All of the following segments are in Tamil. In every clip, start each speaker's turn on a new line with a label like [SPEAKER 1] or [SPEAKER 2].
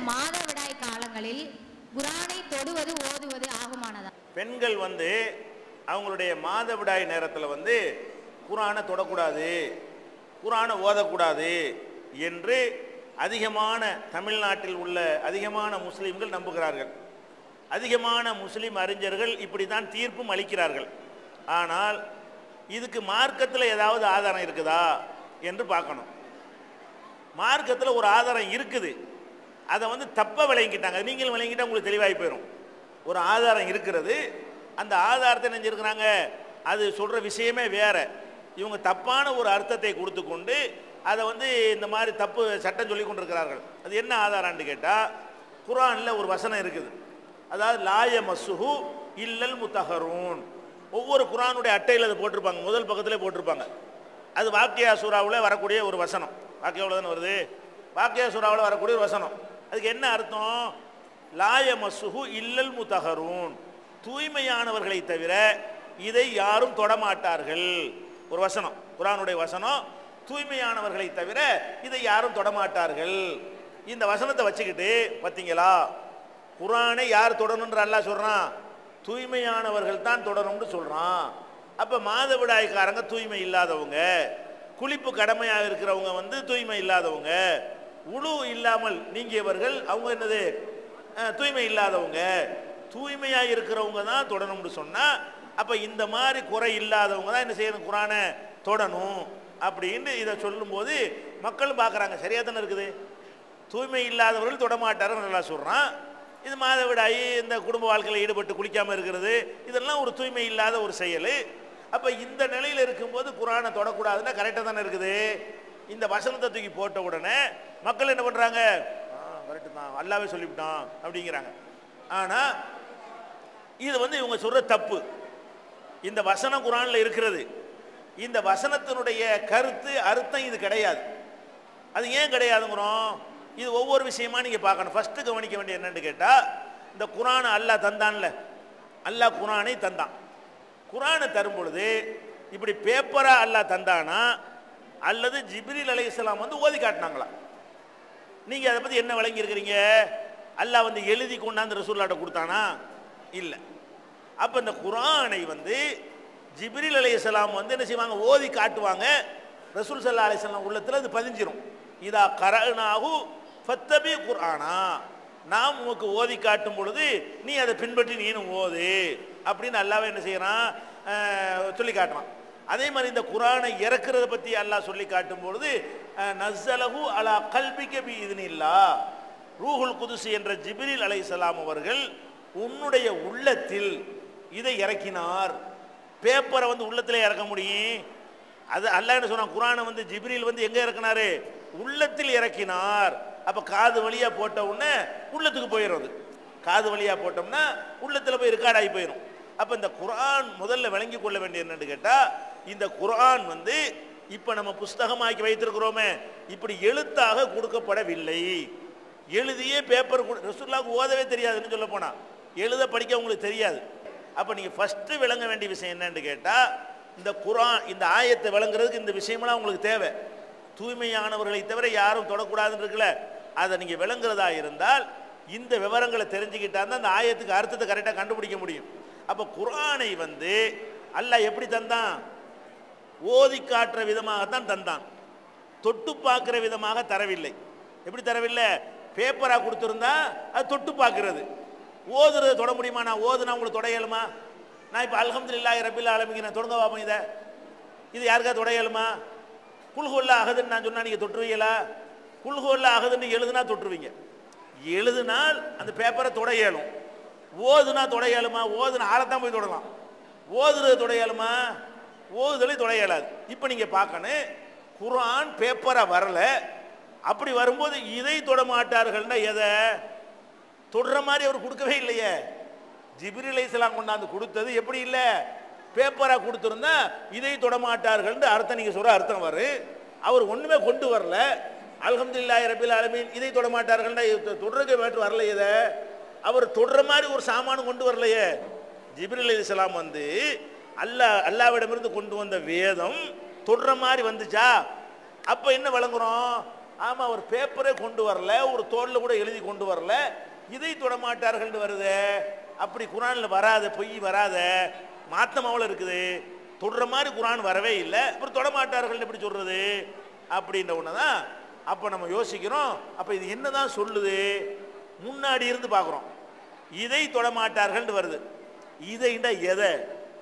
[SPEAKER 1] மாதவிடாய் காலங்களில் குரானை தொடுவது ஓதுவது ஆகுமானதா
[SPEAKER 2] பெண்கள் வந்து அவங்களுடைய மாதவிடாய் நேரத்தில் வந்து குரானை தொடக்கூடாது குரானை ஓதக்கூடாது என்று அதிகமான தமிழ்நாட்டில் உள்ள அதிகமான முஸ்லீம்கள் நம்புகிறார்கள் அதிகமான முஸ்லீம் அறிஞர்கள் இப்படி தான் தீர்ப்பும் அளிக்கிறார்கள் ஆனால் இதுக்கு மார்க்கத்தில் ஏதாவது ஆதாரம் இருக்குதா என்று பார்க்கணும் மார்க்கத்தில் ஒரு ஆதாரம் இருக்குது அதை வந்து தப்பாக விளங்கிட்டாங்க நீங்களும் விளங்கிட்டா உங்களுக்கு தெளிவாகி போயிடும் ஒரு ஆதாரம் இருக்கிறது அந்த ஆதாரத்தை நினைஞ்சிருக்கிறாங்க அது சொல்கிற விஷயமே வேற இவங்க தப்பான ஒரு அர்த்தத்தை கொடுத்து கொண்டு அதை வந்து இந்த மாதிரி தப்பு சட்டம் சொல்லி கொண்டிருக்கிறார்கள் அது என்ன ஆதாரம்னு கேட்டால் குரானில் ஒரு வசனம் இருக்குது அதாவது லாய மசுஹு இல்லல் முத்தஹரூன் ஒவ்வொரு குரானுடைய அட்டையில் அது போட்டிருப்பாங்க முதல் பக்கத்திலே போட்டிருப்பாங்க அது வாக்கியா சூறாவில் வரக்கூடிய ஒரு வசனம் வாக்கியாவில் தானே வருது வாக்கியா சூறாவில் வரக்கூடிய ஒரு வசனம் அதுக்கு என்ன அர்த்தம் லாய மசுஹு இல்லல் முத்தஹரூன் தூய்மையானவர்களை தவிர இதை யாரும் தொடமாட்டார்கள் ஒரு வசனம் குரானுடைய வசனம் தூய்மையானவர்களை தவிர இதை யாரும் தொடமாட்டார்கள் இந்த வசனத்தை வச்சுக்கிட்டு பார்த்தீங்களா குரானை யார் தொடணுன்ற அல்லாஹ் சொல்றான் தூய்மையானவர்கள் தான் தொடரும்னு சொல்றான் அப்ப மாதவிடாய்க்காரங்க தூய்மை இல்லாதவங்க குளிப்பு கடமையாக இருக்கிறவங்க வந்து தூய்மை இல்லாதவங்க உழு இல்லாமல் நீங்கியவர்கள் அவங்க என்னது அஹ், தூய்மை இல்லாதவங்க தூய்மையா இருக்கிறவங்க தான் தொடணும்னு சொன்னா அப்ப இந்த மாதிரி குறை இல்லாதவங்க தான் என்ன செய்யணும் குரானை தொடணும் அப்படின்னு இதை சொல்லும்போது மக்களும் பார்க்குறாங்க சரியா தானே இருக்குது தூய்மை இல்லாதவர்கள் தொடமாட்டார்கள் நல்லா சொல்கிறான் இது மாதவிடாயி இந்த குடும்ப வாழ்க்கையில் ஈடுபட்டு குளிக்காமல் இருக்கிறது இதெல்லாம் ஒரு தூய்மை இல்லாத ஒரு செயல் அப்போ இந்த நிலையில் இருக்கும்போது குரானை தொடக்கூடாதுன்னா கரெக்டாக தானே இருக்குது இந்த வசனத்தை தூக்கி போட்ட உடனே மக்கள் என்ன பண்ணுறாங்க கரெக்டு தான் அல்லாவே சொல்லிவிட்டான் அப்படிங்கிறாங்க ஆனால் இது வந்து இவங்க சொல்கிற தப்பு இந்த வசனம் குரானில் இருக்கிறது இந்த வசனத்தினுடைய கருத்து அர்த்தம் இது கிடையாது அது ஏன் கிடையாதுங்கிறோம் இது ஒவ்வொரு விஷயமா நீங்கள் பார்க்கணும் ஃபஸ்ட்டு கவனிக்க வேண்டிய என்னன்னு கேட்டால் இந்த குரானை அல்லாஹ் தந்தான்ல அல்லாஹ் குரானை தந்தான் குரானை தரும் பொழுது இப்படி பேப்பராக அல்லாஹ் தந்தானா அல்லது ஜிப்ரீல் அலைஹிஸ்ஸலாம் வந்து ஓதி காட்டினாங்களா நீங்கள் அதை பற்றி என்ன விளங்கியிருக்கிறீங்க அல்லாஹ் வந்து எழுதி கொண்டாந்து ரசூல்லாட்ட கொடுத்தானா இல்லை அப்போ இந்த குரானை வந்து ஜிப்ரீல் அலைஹிஸ்ஸலாம் வந்து என்ன செய்வாங்க ஓதி காட்டுவாங்க ரசூல் சல்லா அலைஹிஸ்ஸலாம் உள்ளத்தில் அது பதிஞ்சிரும் இதா கரனாகு ஃபத்தபி குர்ஆனா நாம் உனக்கு ஓதி காட்டும் பொழுது நீ அதை பின்பற்றி நீனும் ஓது அப்படின்னு அல்லாஹ் என்ன செய்யறான் அஹ், சொல்லி காட்டுறான் அதே மாதிரி இந்த குரானை இறக்குறத பற்றி அல்லாஹ் சொல்லி காட்டும் பொழுது அஹ், நஸ்ஸலஹு அலா கல்பிக்க பி இதுனில்லா ரூஹுல் குதுஸ் என்ற ஜிப்ரீல் அலைஹிஸ்ஸலாம் அவர்கள் உன்னுடைய உள்ளத்தில் இதை இறக்கினார் பேப்பரை வந்து உள்ளத்தில் இறக்க முடியும் அது அல்லாஹ் என்ன சொன்னான் குரானை வந்து ஜிப்ரீல் வந்து எங்க இறக்குனாரு உள்ளத்தில் இறக்கினார் அப்ப காது வழியா போட்ட உடனே உள்ளத்துக்கு போயிடுறது காது வழியா போட்டோம்னா உள்ளத்துல போய் ரெக்கார்ட் ஆகி போயிடும் அப்ப இந்த குர்ஆன் முதல்ல விளங்கி கொள்ள வேண்டிய என்னன்னு கேட்டா இந்த குர்ஆன் வந்து இப்ப நம்ம புஸ்தகமாக்கி வைத்திருக்கிறோமே இப்படி எழுத்தாக கொடுக்கப்படவில்லை எழுதியே பேப்பர் ரசூல்லாவுக்கு ஓதவே தெரியாதுன்னு சொல்ல போனா எழுத படிக்க உங்களுக்கு தெரியாது அப்போ நீங்கள் ஃபஸ்ட்டு விளங்க வேண்டிய விஷயம் என்னன்னு கேட்டால் இந்த குரான் இந்த ஆயத்தை விளங்குறதுக்கு இந்த விஷயமெல்லாம் உங்களுக்கு தேவை தூய்மையானவர்களை தவிர யாரும் தொடக்கூடாதுன்னு இருக்குல்ல அதை நீங்கள் விளங்குறதா இருந்தால் இந்த விவரங்களை தெரிஞ்சுக்கிட்டா தான் அந்த ஆயத்துக்கு அர்த்தத்தை கரெக்டாக கண்டுபிடிக்க முடியும் அப்போ குரானை வந்து அல்லாஹ் எப்படி தந்தான் ஓதி காட்டுற விதமாகத்தான் தந்தான் தொட்டு பார்க்குற விதமாக தரவில்லை எப்படி தரவில்லை பேப்பராக கொடுத்துருந்தா அது தொட்டு பார்க்கிறது ஓதுறது தொட முடியுமா நான் ஓதுனா உங்களுக்கு தொட இயலுமா நான் இப்போ அல்ஹம்துலில்லாஹி ரபில் ஆலமிக்கு நான் தொடங்க பார்ப்பேன் இதை இது யாருக்கா தொட இயலுமா குல்ஹுல்லா அகதுன்னு நான் சொன்னா நீங்கள் தொட்டுருவீங்களா குல்ஹுல்லா அகதுன்னு எழுதுனா தொட்டுருவீங்க எழுதுனால் அந்த பேப்பரை தொட இயலும் ஓதுனா தொட இயலுமா ஓதுனா ஆளைத்தான் போய் தொடலாம் ஓதுறது தொட இயலுமா ஓதுதலை தொட இயலாது இப்போ நீங்கள் பார்க்கணும் குர்ஆன் பேப்பரை வரல அப்படி வரும்போது இதை தொட மாட்டார்கள்னா எதை தொடுற மாதிரி அவர் கொடுக்கவே இல்லையே ஜிப்ரீல் அலைஹிஸ்ஸலாம் கொண்டாந்து கொடுத்தது எப்படி இல்லை பேப்பராக கொடுத்துருந்தா இதை தொடமாட்டார்கள்னு அர்த்தம் நீங்கள் சொல்கிற அர்த்தம் வரும் அவர் ஒன்றுமே கொண்டு வரல அல்ஹம்துலில்லாஹி ரபில் ஆலமீன் இதை தொடமாட்டார்கள்னா தொடர்க்கு மேட்டு வரல இதை அவர் தொடுற மாதிரி ஒரு சாமானும் கொண்டு வரலையே ஜிப்ரீல் அலைஹிஸ்ஸலாம் வந்து அல்லாஹ் அல்லாவிடமிருந்து கொண்டு வந்த வேதம் தொடுற மாதிரி வந்துச்சா அப்போ என்ன வழங்குறோம் ஆமா அவர் பேப்பரே கொண்டு வரல ஒரு தோல்ல கூட எழுதி கொண்டு வரல இதை தொடமாட்டார்கள் வருது அப்படி குரான்ல வராத பொய் வராத மாத்தமாவில் இருக்குது தொடுற மாதிரி குரான் வரவே இல்லை அப்புறம் தொடமாட்டார்கள் எப்படி சொல்றது அப்படின்ற ஒன்று தான் அப்போ நம்ம யோசிக்கிறோம் அப்போ இது என்னதான் சொல்லுது முன்னாடி இருந்து பார்க்குறோம் இதை தொடமாட்டார்கள் வருது இதைண்டா எதை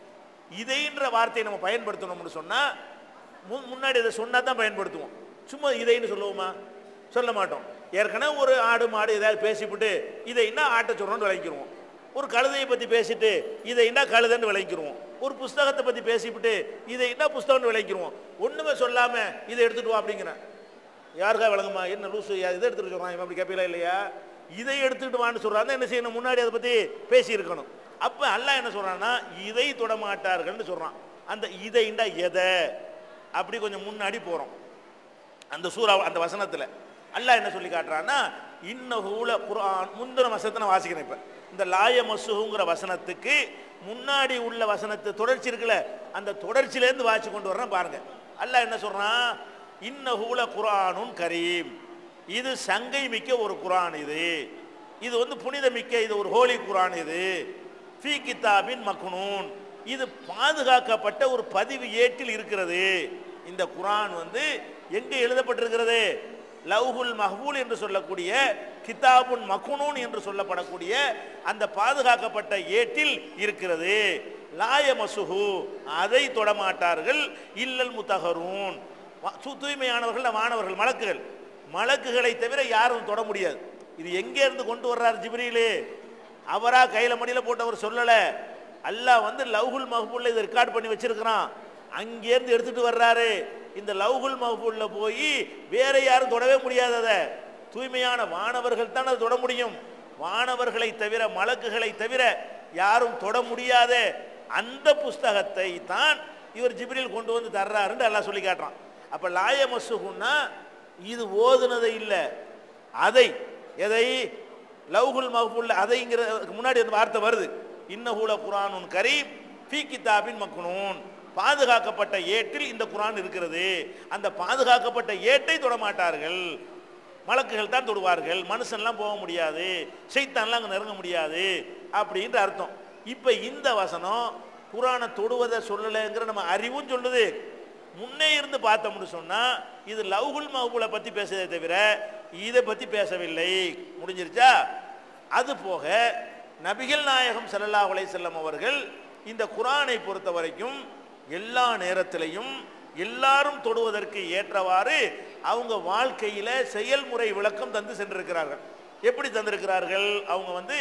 [SPEAKER 2] இதைன்ற வார்த்தையை நம்ம பயன்படுத்தணும்னு சொன்னால் முன்னாடி இதை சொன்னா தான் பயன்படுத்துவோம் சும்மா இதைன்னு சொல்லுவோமா சொல்ல மாட்டோம் ஏற்கனவே ஒரு ஆடு மாடு ஏதாவது பேசிவிட்டு இதைன்னா ஆட்டை சொல்கிறோன்னு விளங்கிடுவோம் ஒரு கழுதையை பற்றி பேசிட்டு இதைன்னா கழுதைன்னு விளங்கிடுவோம் ஒரு புஸ்தகத்தை பற்றி பேசிவிட்டு இதைன்னா புஸ்தகம்னு விளங்கிடுவோம் ஒன்றுமே சொல்லாமல் இதை எடுத்துட்டு வா அப்படிங்கிறேன் யாருக்கா விளங்குமா என்ன லூசு யா- இதை எடுத்துட்டு சொல்கிறான் இவன் அப்படி கேட்பீங்களா இல்லையா இதை எடுத்துக்கிட்டு வான்னு சொல்கிறாங்க என்ன செய்யணும் முன்னாடி அதை பற்றி பேசியிருக்கணும் அப்போ அல்லாஹ் என்ன சொல்கிறான்னா இதை தொடமாட்டார்கள்னு சொல்கிறான் அந்த இதைண்டா எதை அப்படி கொஞ்சம் முன்னாடி போகிறோம் அந்த சூறா அந்த வசனத்தில் அல்லாஹ் என்ன சொல்லி காட்டுறான்னா இன்னஹூல குர்ஆன் முந்தின வசனத்தை நான் வாசிக்கிறேன் இப்போ இந்த லாய மசுங்கிற வசனத்துக்கு முன்னாடி உள்ள வசனத்து தொடர்ச்சி இருக்குல்ல அந்த தொடர்ச்சியிலேருந்து வாசி கொண்டு வர்றேன் பாருங்க அல்லாஹ் என்ன சொல்றான் இன்னஹூல குர்ஆனுன் கரீம் இது சங்கை மிக்க ஒரு குர்ஆன் இது இது வந்து புனித மிக்க இது ஒரு ஹோலி குர்ஆன் இது ஃபீ கிதாபின் மக்னூன் இது பாதுகாக்கப்பட்ட ஒரு பதிவு ஏட்டில் இருக்கிறது இந்த குர்ஆன் வந்து எங்கே எழுதப்பட்டிருக்கிறது லவ்ஹுல் மஹ்பூல் என்று சொல்லக்கூடிய கிதாபுன் மக்குனூன் என்று சொல்லப்படக்கூடிய அந்த பாதுகாக்கப்பட்ட ஏட்டில் இருக்கிறது லாய மசுஹு அதை தொடமாட்டார்கள் இல்லல் முத்தகரூன் வ- சு- தூய்மையானவர்கள் மாணவர்கள் மலக்குகள் மலக்குகளை தவிர யாரும் தொட முடியாது இது எங்கே இருந்து கொண்டு வர்றார் ஜிப்ரீலு அவரா கையில மடியில போட்டவர் சொல்லல அல்லாஹ் வந்து லவ்ஹுல் மஹ்பூல்ல இதை ரெக்கார்ட் பண்ணி வச்சிருக்கிறான் அங்கேருந்து எடுத்துட்டு வர்றாரு இந்த லவ்ஹுல் மஹ்பூல்ல போய் வேற யாரும் தொடவே முடியாது அதை தூய்மையான வானவர்கள் தான் அதை தொட முடியும் வானவர்களை தவிர மலக்குகளை தவிர யாரும் தொட முடியாத அந்த புஸ்தகத்தை தான் இவர் ஜிப்ரீல் கொண்டு வந்து தர்றாருன்னு அல்லாஹ் சொல்லி காட்டுறான் அப்ப லாய மசுகுன்னா இது ஓதுனதை இல்லை அதை எதை லவ்ஹுல் மஹ்பூல்ல அதைங்கிற முன்னாடி அந்த வார்த்தை வருது இன்னஹூல குரானுன் கரீம் ஃபீ கிதாபின் மக்னூன் பாதுகாக்கப்பட்ட ஏட்டில் இந்த குரான் இருக்கிறது அந்த பாதுகாக்கப்பட்ட ஏட்டை தொடமாட்டார்கள் மலக்குகள் தான் தொடுவார்கள் மனுஷன்லாம் போக முடியாது சைத்தான்லாம் அங்கே நெருங்க முடியாது அப்படின்ற அர்த்தம் இப்போ இந்த வசனம் குரானை தொடுவதை சொல்லலைங்கிற நம்ம அறிவும் சொல்லுது முன்னே இருந்து பார்த்தோம்னு சொன்னா இது லவ்குல் மஹபூலை பத்தி பேசுறதே தவிர இதை பத்தி பேசவில்லை முடிஞ்சிருச்சா அது போக நபிகள் நாயகம் ஸல்லல்லாஹு அலைஹி வஸல்லம் அவர்கள் இந்த குரானை பொறுத்த வரைக்கும் எல்லா நேரத்திலையும் எல்லாரும் தொடுவதற்கு ஏற்றவாறு அவங்க வாழ்க்கையில செயல்முறை விளக்கம் தந்து சென்றிருக்கிறார்கள் எப்படி தந்திருக்கிறார்கள் அவங்க வந்து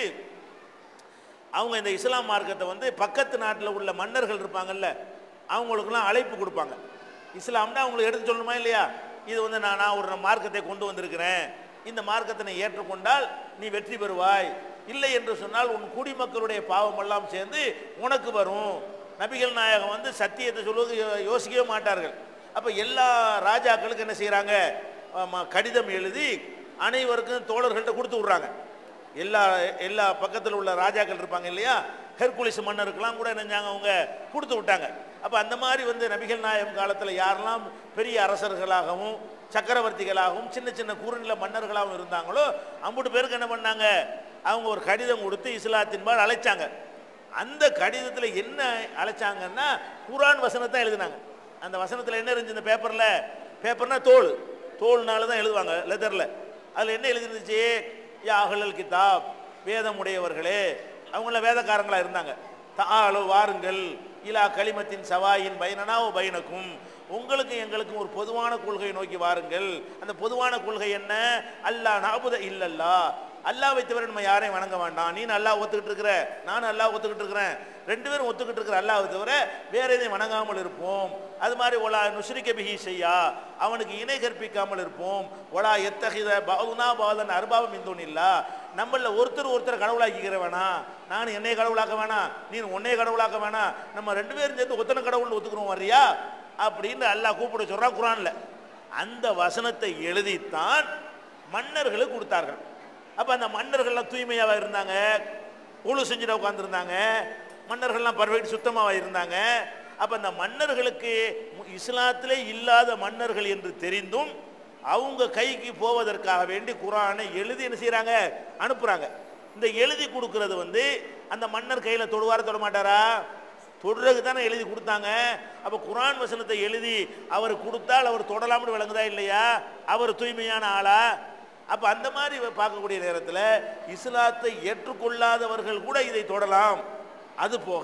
[SPEAKER 2] அவங்க இந்த இஸ்லாம் மார்க்கத்தை வந்து பக்கத்து நாட்டில் உள்ள மன்னர்கள் இருப்பாங்கல்ல அவங்களுக்கெல்லாம் அழைப்பு கொடுப்பாங்க இஸ்லாம்னா அவங்களுக்கு எடுத்து சொல்லணுமா இல்லையா இது வந்து நான் நான் ஒரு மார்க்கத்தை கொண்டு வந்திருக்கிறேன் இந்த மார்க்கத்தை நீ ஏற்றுக்கொண்டால் நீ வெற்றி பெறுவாய் இல்லை என்று சொன்னால் உன் குடிமக்களுடைய பாவமெல்லாம் சேர்ந்து உனக்கு வரும் நபிகள் நாயகம் வந்து சத்தியத்தை சொல்வது யோ- யோசிக்கவே மாட்டார்கள் அப்போ எல்லா ராஜாக்களுக்கும் என்ன செய்கிறாங்க கடிதம் எழுதி அனைவருக்கும் தோழர்கள்ட்ட கொடுத்து விட்றாங்க எல்லா எல்லா பக்கத்தில் உள்ள ராஜாக்கள் இருப்பாங்க இல்லையா ஹெர்குலிஸ் மன்னருக்கெல்லாம் கூட நினைஞ்சாங்க அவங்க கொடுத்து விட்டாங்க அப்போ அந்த மாதிரி வந்து நபிகள் நாயகம் காலத்தில் யாரெல்லாம் பெரிய அரசர்களாகவும் சக்கரவர்த்திகளாகவும் சின்ன சின்ன குறுநில மன்னர்களாகவும் இருந்தாங்களோ அம்புட்டு பேருக்கு என்ன பண்ணாங்க அவங்க ஒரு கடிதம் கொடுத்து இஸ்லாத்தின்பால் அழைச்சாங்க அந்த கடிதத்தில் என்ன அழைச்சாங்கன்னா குரான் வசனத்தை எழுதினாங்க அந்த வசனத்தில் என்ன இருந்துச்சு இந்த பேப்பரில் பேப்பர்னா தோல் தோல்னால தான் எழுதுவாங்க லெதரில் அதில் என்ன எழுதிருந்துச்சு யா அகலல் கிதாப் வேதம் உடையவர்களே அவங்கள வேதக்காரங்களா இருந்தாங்க தாளோ வாருங்கள் இலா கலிமத்தின் சவாயின் பைனனாவோ பைனக்கும் உங்களுக்கு எங்களுக்கும் ஒரு பொதுவான கொள்கையை நோக்கி வாருங்கள் அந்த பொதுவான கொள்கை என்ன அல்லாஹ் நாபுத இல்லல்லா அல்லாஹ்வை தவிர நம்ம யாரையும் வணங்க வேண்டாம் நீ அல்லாஹ் ஒத்துக்கிட்டு இருக்கிற நானும் அல்லாஹ் ஒத்துக்கிட்டு இருக்கிறேன் ரெண்டு பேரும் ஒத்துக்கிட்டு இருக்கிற அல்லாஹ்வை தவிர வேற எதையும் வணங்காமல் இருப்போம் அது மாதிரி ஒலா நுஸ்ரிக்க பிஹி செய்யா அவனுக்கு இணை கற்பிக்காமல் இருப்போம் ஒலா எத்தகித பவுனா பாதன் அர்பாவம் இந்தோன் இல்லா நம்மள ஒருத்தர் ஒருத்தர் கடவுளாக்கிக்கிற வேணாம் நான் என்னை கடவுளாக்க வேணாம் நீ உன்னை கடவுளாக்க வேணாம் நம்ம ரெண்டு பேரும் சேர்ந்து ஒத்தனை கடவுள்னு ஒத்துக்கிறோம் வரியா அப்படின்னு அல்லாஹ் கூப்பிட சொல்றான் குரான்ல அந்த வசனத்தை எழுதித்தான் மன்னர்களுக்கு கொடுத்தார்கள் அப்ப அந்த மன்னர்கள்லாம் தூய்மையாக இருந்தாங்க உழு செஞ்சுட்டு உட்காந்துருந்தாங்க மன்னர்கள்லாம் பர்ஃபெக்ட் சுத்தமாக இருந்தாங்க அப்ப அந்த மன்னர்களுக்கு மு- இஸ்லாத்திலே இல்லாத மன்னர்கள் என்று தெரிந்தும் அவங்க கைக்கு போவதற்காக வேண்டி குரானை எழுதி என்ன செய்கிறாங்க அனுப்புகிறாங்க இந்த எழுதி கொடுக்கறது வந்து அந்த மன்னர் கையில் தொடுவார தொட மாட்டாரா தொடுறதுக்கு தானே எழுதி கொடுத்தாங்க அப்போ குரான் வசனத்தை எழுதி அவர் கொடுத்தால் அவர் தொடலாம்னு விளங்குதா இல்லையா அவர் தூய்மையான ஆளா அப்போ அந்த மாதிரி பார்க்கக்கூடிய நேரத்தில் இஸ்லாத்தை ஏற்றுக்கொள்ளாதவர்கள் கூட இதை தொடலாம் அது போக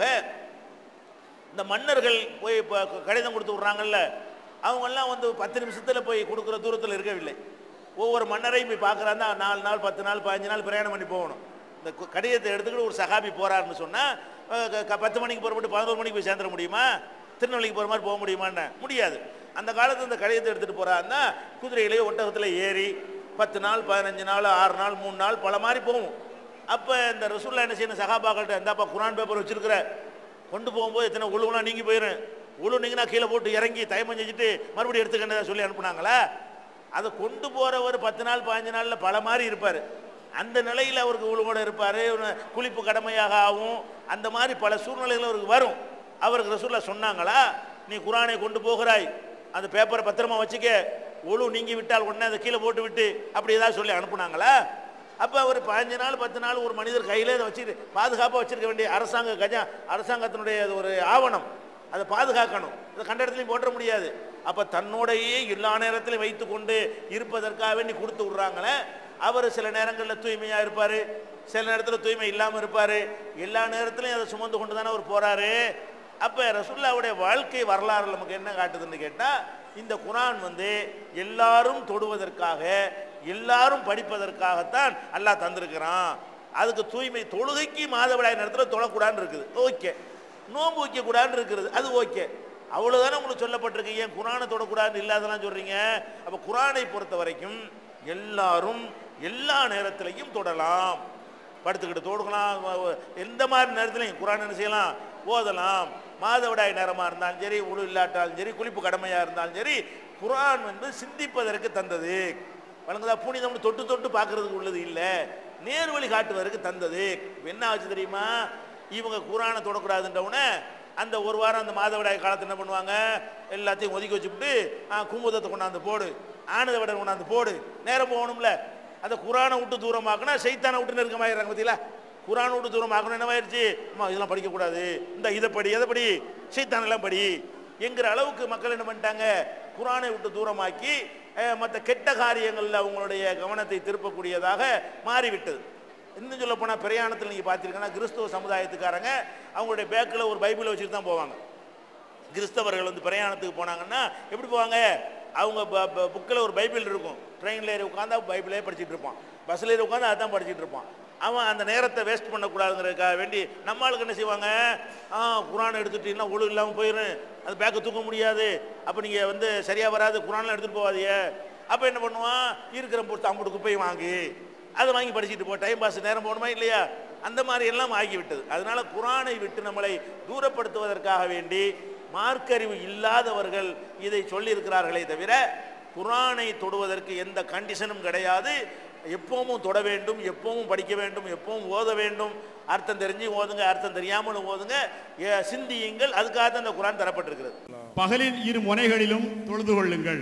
[SPEAKER 2] இந்த மன்னர்கள் போய் இப்போ கடிதம் கொடுத்து விட்றாங்கல்ல அவங்கெல்லாம் வந்து பத்து நிமிஷத்தில் போய் கொடுக்குற தூரத்தில் இருக்கவில்லை ஒவ்வொரு மன்னரையும் போய் பார்க்குறாருந்தா நாலு நாள் பத்து நாள் பதினஞ்சு நாள் பிரயாணம் பண்ணி போகணும் இந்த கு- கடிதத்தை எடுத்துக்கிட்டு ஒரு சகாபி போறாருன்னு சொன்னால் பத்து மணிக்கு புறப்பட்டு பதினோரு மணிக்கு போய் சேர்ந்துட முடியுமா திருநெல்வேலிக்கு போகிற மாதிரி போக முடியுமான்னு முடியாது அந்த காலத்தில் இந்த கடிதத்தை எடுத்துகிட்டு போகிறாருன்னா குதிரையிலேயே ஒட்டகத்தில் ஏறி பத்து நாள் பதினஞ்சு நாள் ஆறு நாள் மூணு நாள் பல மாதிரி போகும் அப்போ இந்த ரசூல்லா என்ன செய்யணும் சகாபாக்கள்கிட்ட இந்தாப்பா குரான் பேப்பர் வச்சிருக்கிற கொண்டு போகும்போது எத்தனை உழுவுலாம் நீங்கி போயிடும் உழு நீங்கன்னா கீழே போட்டு இறங்கி தயமம் செஞ்சுட்டு மறுபடியும் எடுத்துக்கண்டதை சொல்லி அனுப்புனாங்களா அதை கொண்டு போகிறவர் பத்து நாள் பதினஞ்சு நாளில் பல மாதிரி இருப்பார் அந்த நிலையில் அவருக்கு உழுவோட இருப்பார் குளிப்பு கடமையாக ஆகும் அந்த மாதிரி பல சூழ்நிலைகள் அவருக்கு வரும் அவருக்கு ரசூல்லா சொன்னாங்களா நீ குரானை கொண்டு போகிறாய் அந்த பேப்பரை பத்திரமா வச்சுக்க ஒழு நீங்கி விட்டால் உடனே அதை கீழே போட்டு விட்டு அப்படி ஏதாவது சொல்லி அனுப்புனாங்களா அப்போ ஒரு பதினஞ்சு நாள் பத்து நாள் ஒரு மனிதர் கையில் இதை வச்சு பாதுகாப்பாக வச்சிருக்க வேண்டிய அரசாங்க கஜா அரசாங்கத்தினுடைய அது ஒரு ஆவணம் அதை பாதுகாக்கணும் இதை கண்ட இடத்துலையும் போட்டுற முடியாது அப்போ தன்னோடையே எல்லா நேரத்திலையும் வைத்து கொண்டு இருப்பதற்காக வேண்டி கொடுத்து விட்றாங்களே அவர் சில நேரங்களில் தூய்மையாக இருப்பார் சில நேரத்தில் தூய்மை இல்லாமல் இருப்பார் எல்லா நேரத்திலையும் அதை சுமந்து கொண்டு தானே அவர் போகிறாரு அப்போ ரசுல்லாவுடைய வாழ்க்கை வரலாறு நமக்கு என்ன காட்டுதுன்னு கேட்டால் இந்த குரான் வந்து எல்லாரும் தொடுவதற்காக எல்லாரும் படிப்பதற்காகத்தான் அல்லாஹ் தந்திருக்கிறான் அதுக்கு தூய்மை தொழுகைக்கு மாதவிடாய் நேரத்தில் தொழக்கூடாதுன்னு இருக்குது ஓகே நோன்பு வைக்கக்கூடாதுன்னு இருக்கிறது அது ஓகே அவ்வளோதானே உங்களுக்கு சொல்லப்பட்டிருக்கு ஏன் குரானை தொடக்கூடாதுன்னு இல்லாதெல்லாம் சொல்கிறீங்க அப்போ குரானை பொறுத்த வரைக்கும் எல்லாரும் எல்லா நேரத்திலையும் தொடலாம் படுத்துக்கிட்டு தொடுக்கலாம் வ- வ- எந்த மாதிரி நேரத்துலையும் குரான் என்ன செய்யலாம் ஓதலாம் மாதவிடாய் நேரமாக இருந்தாலும் சரி உழு இல்லாட்டாலும் சரி குளிப்பு கடமையாக இருந்தாலும் சரி குரான் வந்து சிந்திப்பதற்கு தந்தது வழங்குதா புனிதம்னு தொட்டு தொட்டு பார்க்கறதுக்கு உள்ளது இல்லை நேர்வழி காட்டுவதற்கு தந்தது இப்ப என்ன ஆச்சு தெரியுமா இவங்க குரானை தொடக்கூடாதுன்றவுடனே அந்த ஒரு வாரம் அந்த மாதவிடாய் காலத்தில் என்ன பண்ணுவாங்க எல்லாத்தையும் ஒதுக்கி வச்சுவிட்டு குமுதத்தை கொண்டாந்து போடு ஆனத விட கொண்டாந்து போடு நேரம் போகணும்ல அந்த குரானை விட்டு தூரமாக்குனா சைத்தானை விட்டு நெருக்கமாயிடுறாங்க பார்த்தீங்களா குரானை விட்டு தூரமாக்கணும் என்னவாயிருச்சு அம்மா இதெல்லாம் படிக்கக்கூடாது இந்த இதை படி எதை படி சைத்தானெல்லாம் படி என்கிற அளவுக்கு மக்கள் என்ன பண்ணிட்டாங்க குரானை விட்டு தூரமாக்கி மற்ற கெட்ட காரியங்களில் அவங்களுடைய கவனத்தை திருப்பக்கூடியதாக மாறிவிட்டது இன்னும் சொல்ல போனால் பிரயாணத்தில் நீங்கள் பார்த்துருக்கீங்கன்னா கிறிஸ்துவ சமுதாயத்துக்காரங்க அவங்களுடைய பேக்கில் ஒரு பைபிளை வச்சுட்டு தான் போவாங்க கிறிஸ்தவர்கள் வந்து பிரயாணத்துக்கு போனாங்கன்னா எப்படி போவாங்க அவங்க புக்கில் ஒரு பைபிள் இருக்கும் ட்ரெயினில் ஏறி உட்காந்தா பைபிளே படிச்சுட்டு இருப்பான் பஸ்ஸில் ஏறி உட்காந்து அதான் படிச்சுட்டு இருப்பான் அவன் அந்த நேரத்தை வேஸ்ட் பண்ணக்கூடாதுங்கிறதுக்காக வேண்டி நம்ம ஆளுக்கு என்ன செய்வாங்க ஆ குரான் எடுத்துட்டீங்கன்னா ஒழு இல்லாமல் போயிடும் அது பேக்கை தூக்க முடியாது அப்போ நீங்கள் வந்து சரியாக வராது குரான்லாம் எடுத்துகிட்டு போகாதீங்க அப்போ என்ன பண்ணுவான் இருக்கிற பொறுத்து அம்புட்டு குப்பையும் வாங்கி அதை வாங்கி படிச்சுட்டு போ டைம் பாஸ் நேரம் போகணுமா இல்லையா அந்த மாதிரி எல்லாம் ஆகிவிட்டது அதனால குரானை விட்டு நம்மளை தூரப்படுத்துவதற்காக வேண்டி மார்க்கறிவு இல்லாதவர்கள் இதை சொல்லியிருக்கிறார்களே தவிர குரானை தொடுவதற்கு எந்த கண்டிஷனும் கிடையாது எப்பவும் தொட வேண்டும் எப்பவும் படிக்க வேண்டும் எப்பவும் ஓத வேண்டும் அர்த்தம் தெரிஞ்சு ஓதுங்க அர்த்தம் தெரியாமலும் ஓதுங்க ஏ, சிந்தியுங்கள் அதுக்காக தான் இந்த குரான் தரப்பட்டிருக்கிறது
[SPEAKER 3] பகலின் இரு முனைகளிலும் தொழுது கொள்ளுங்கள்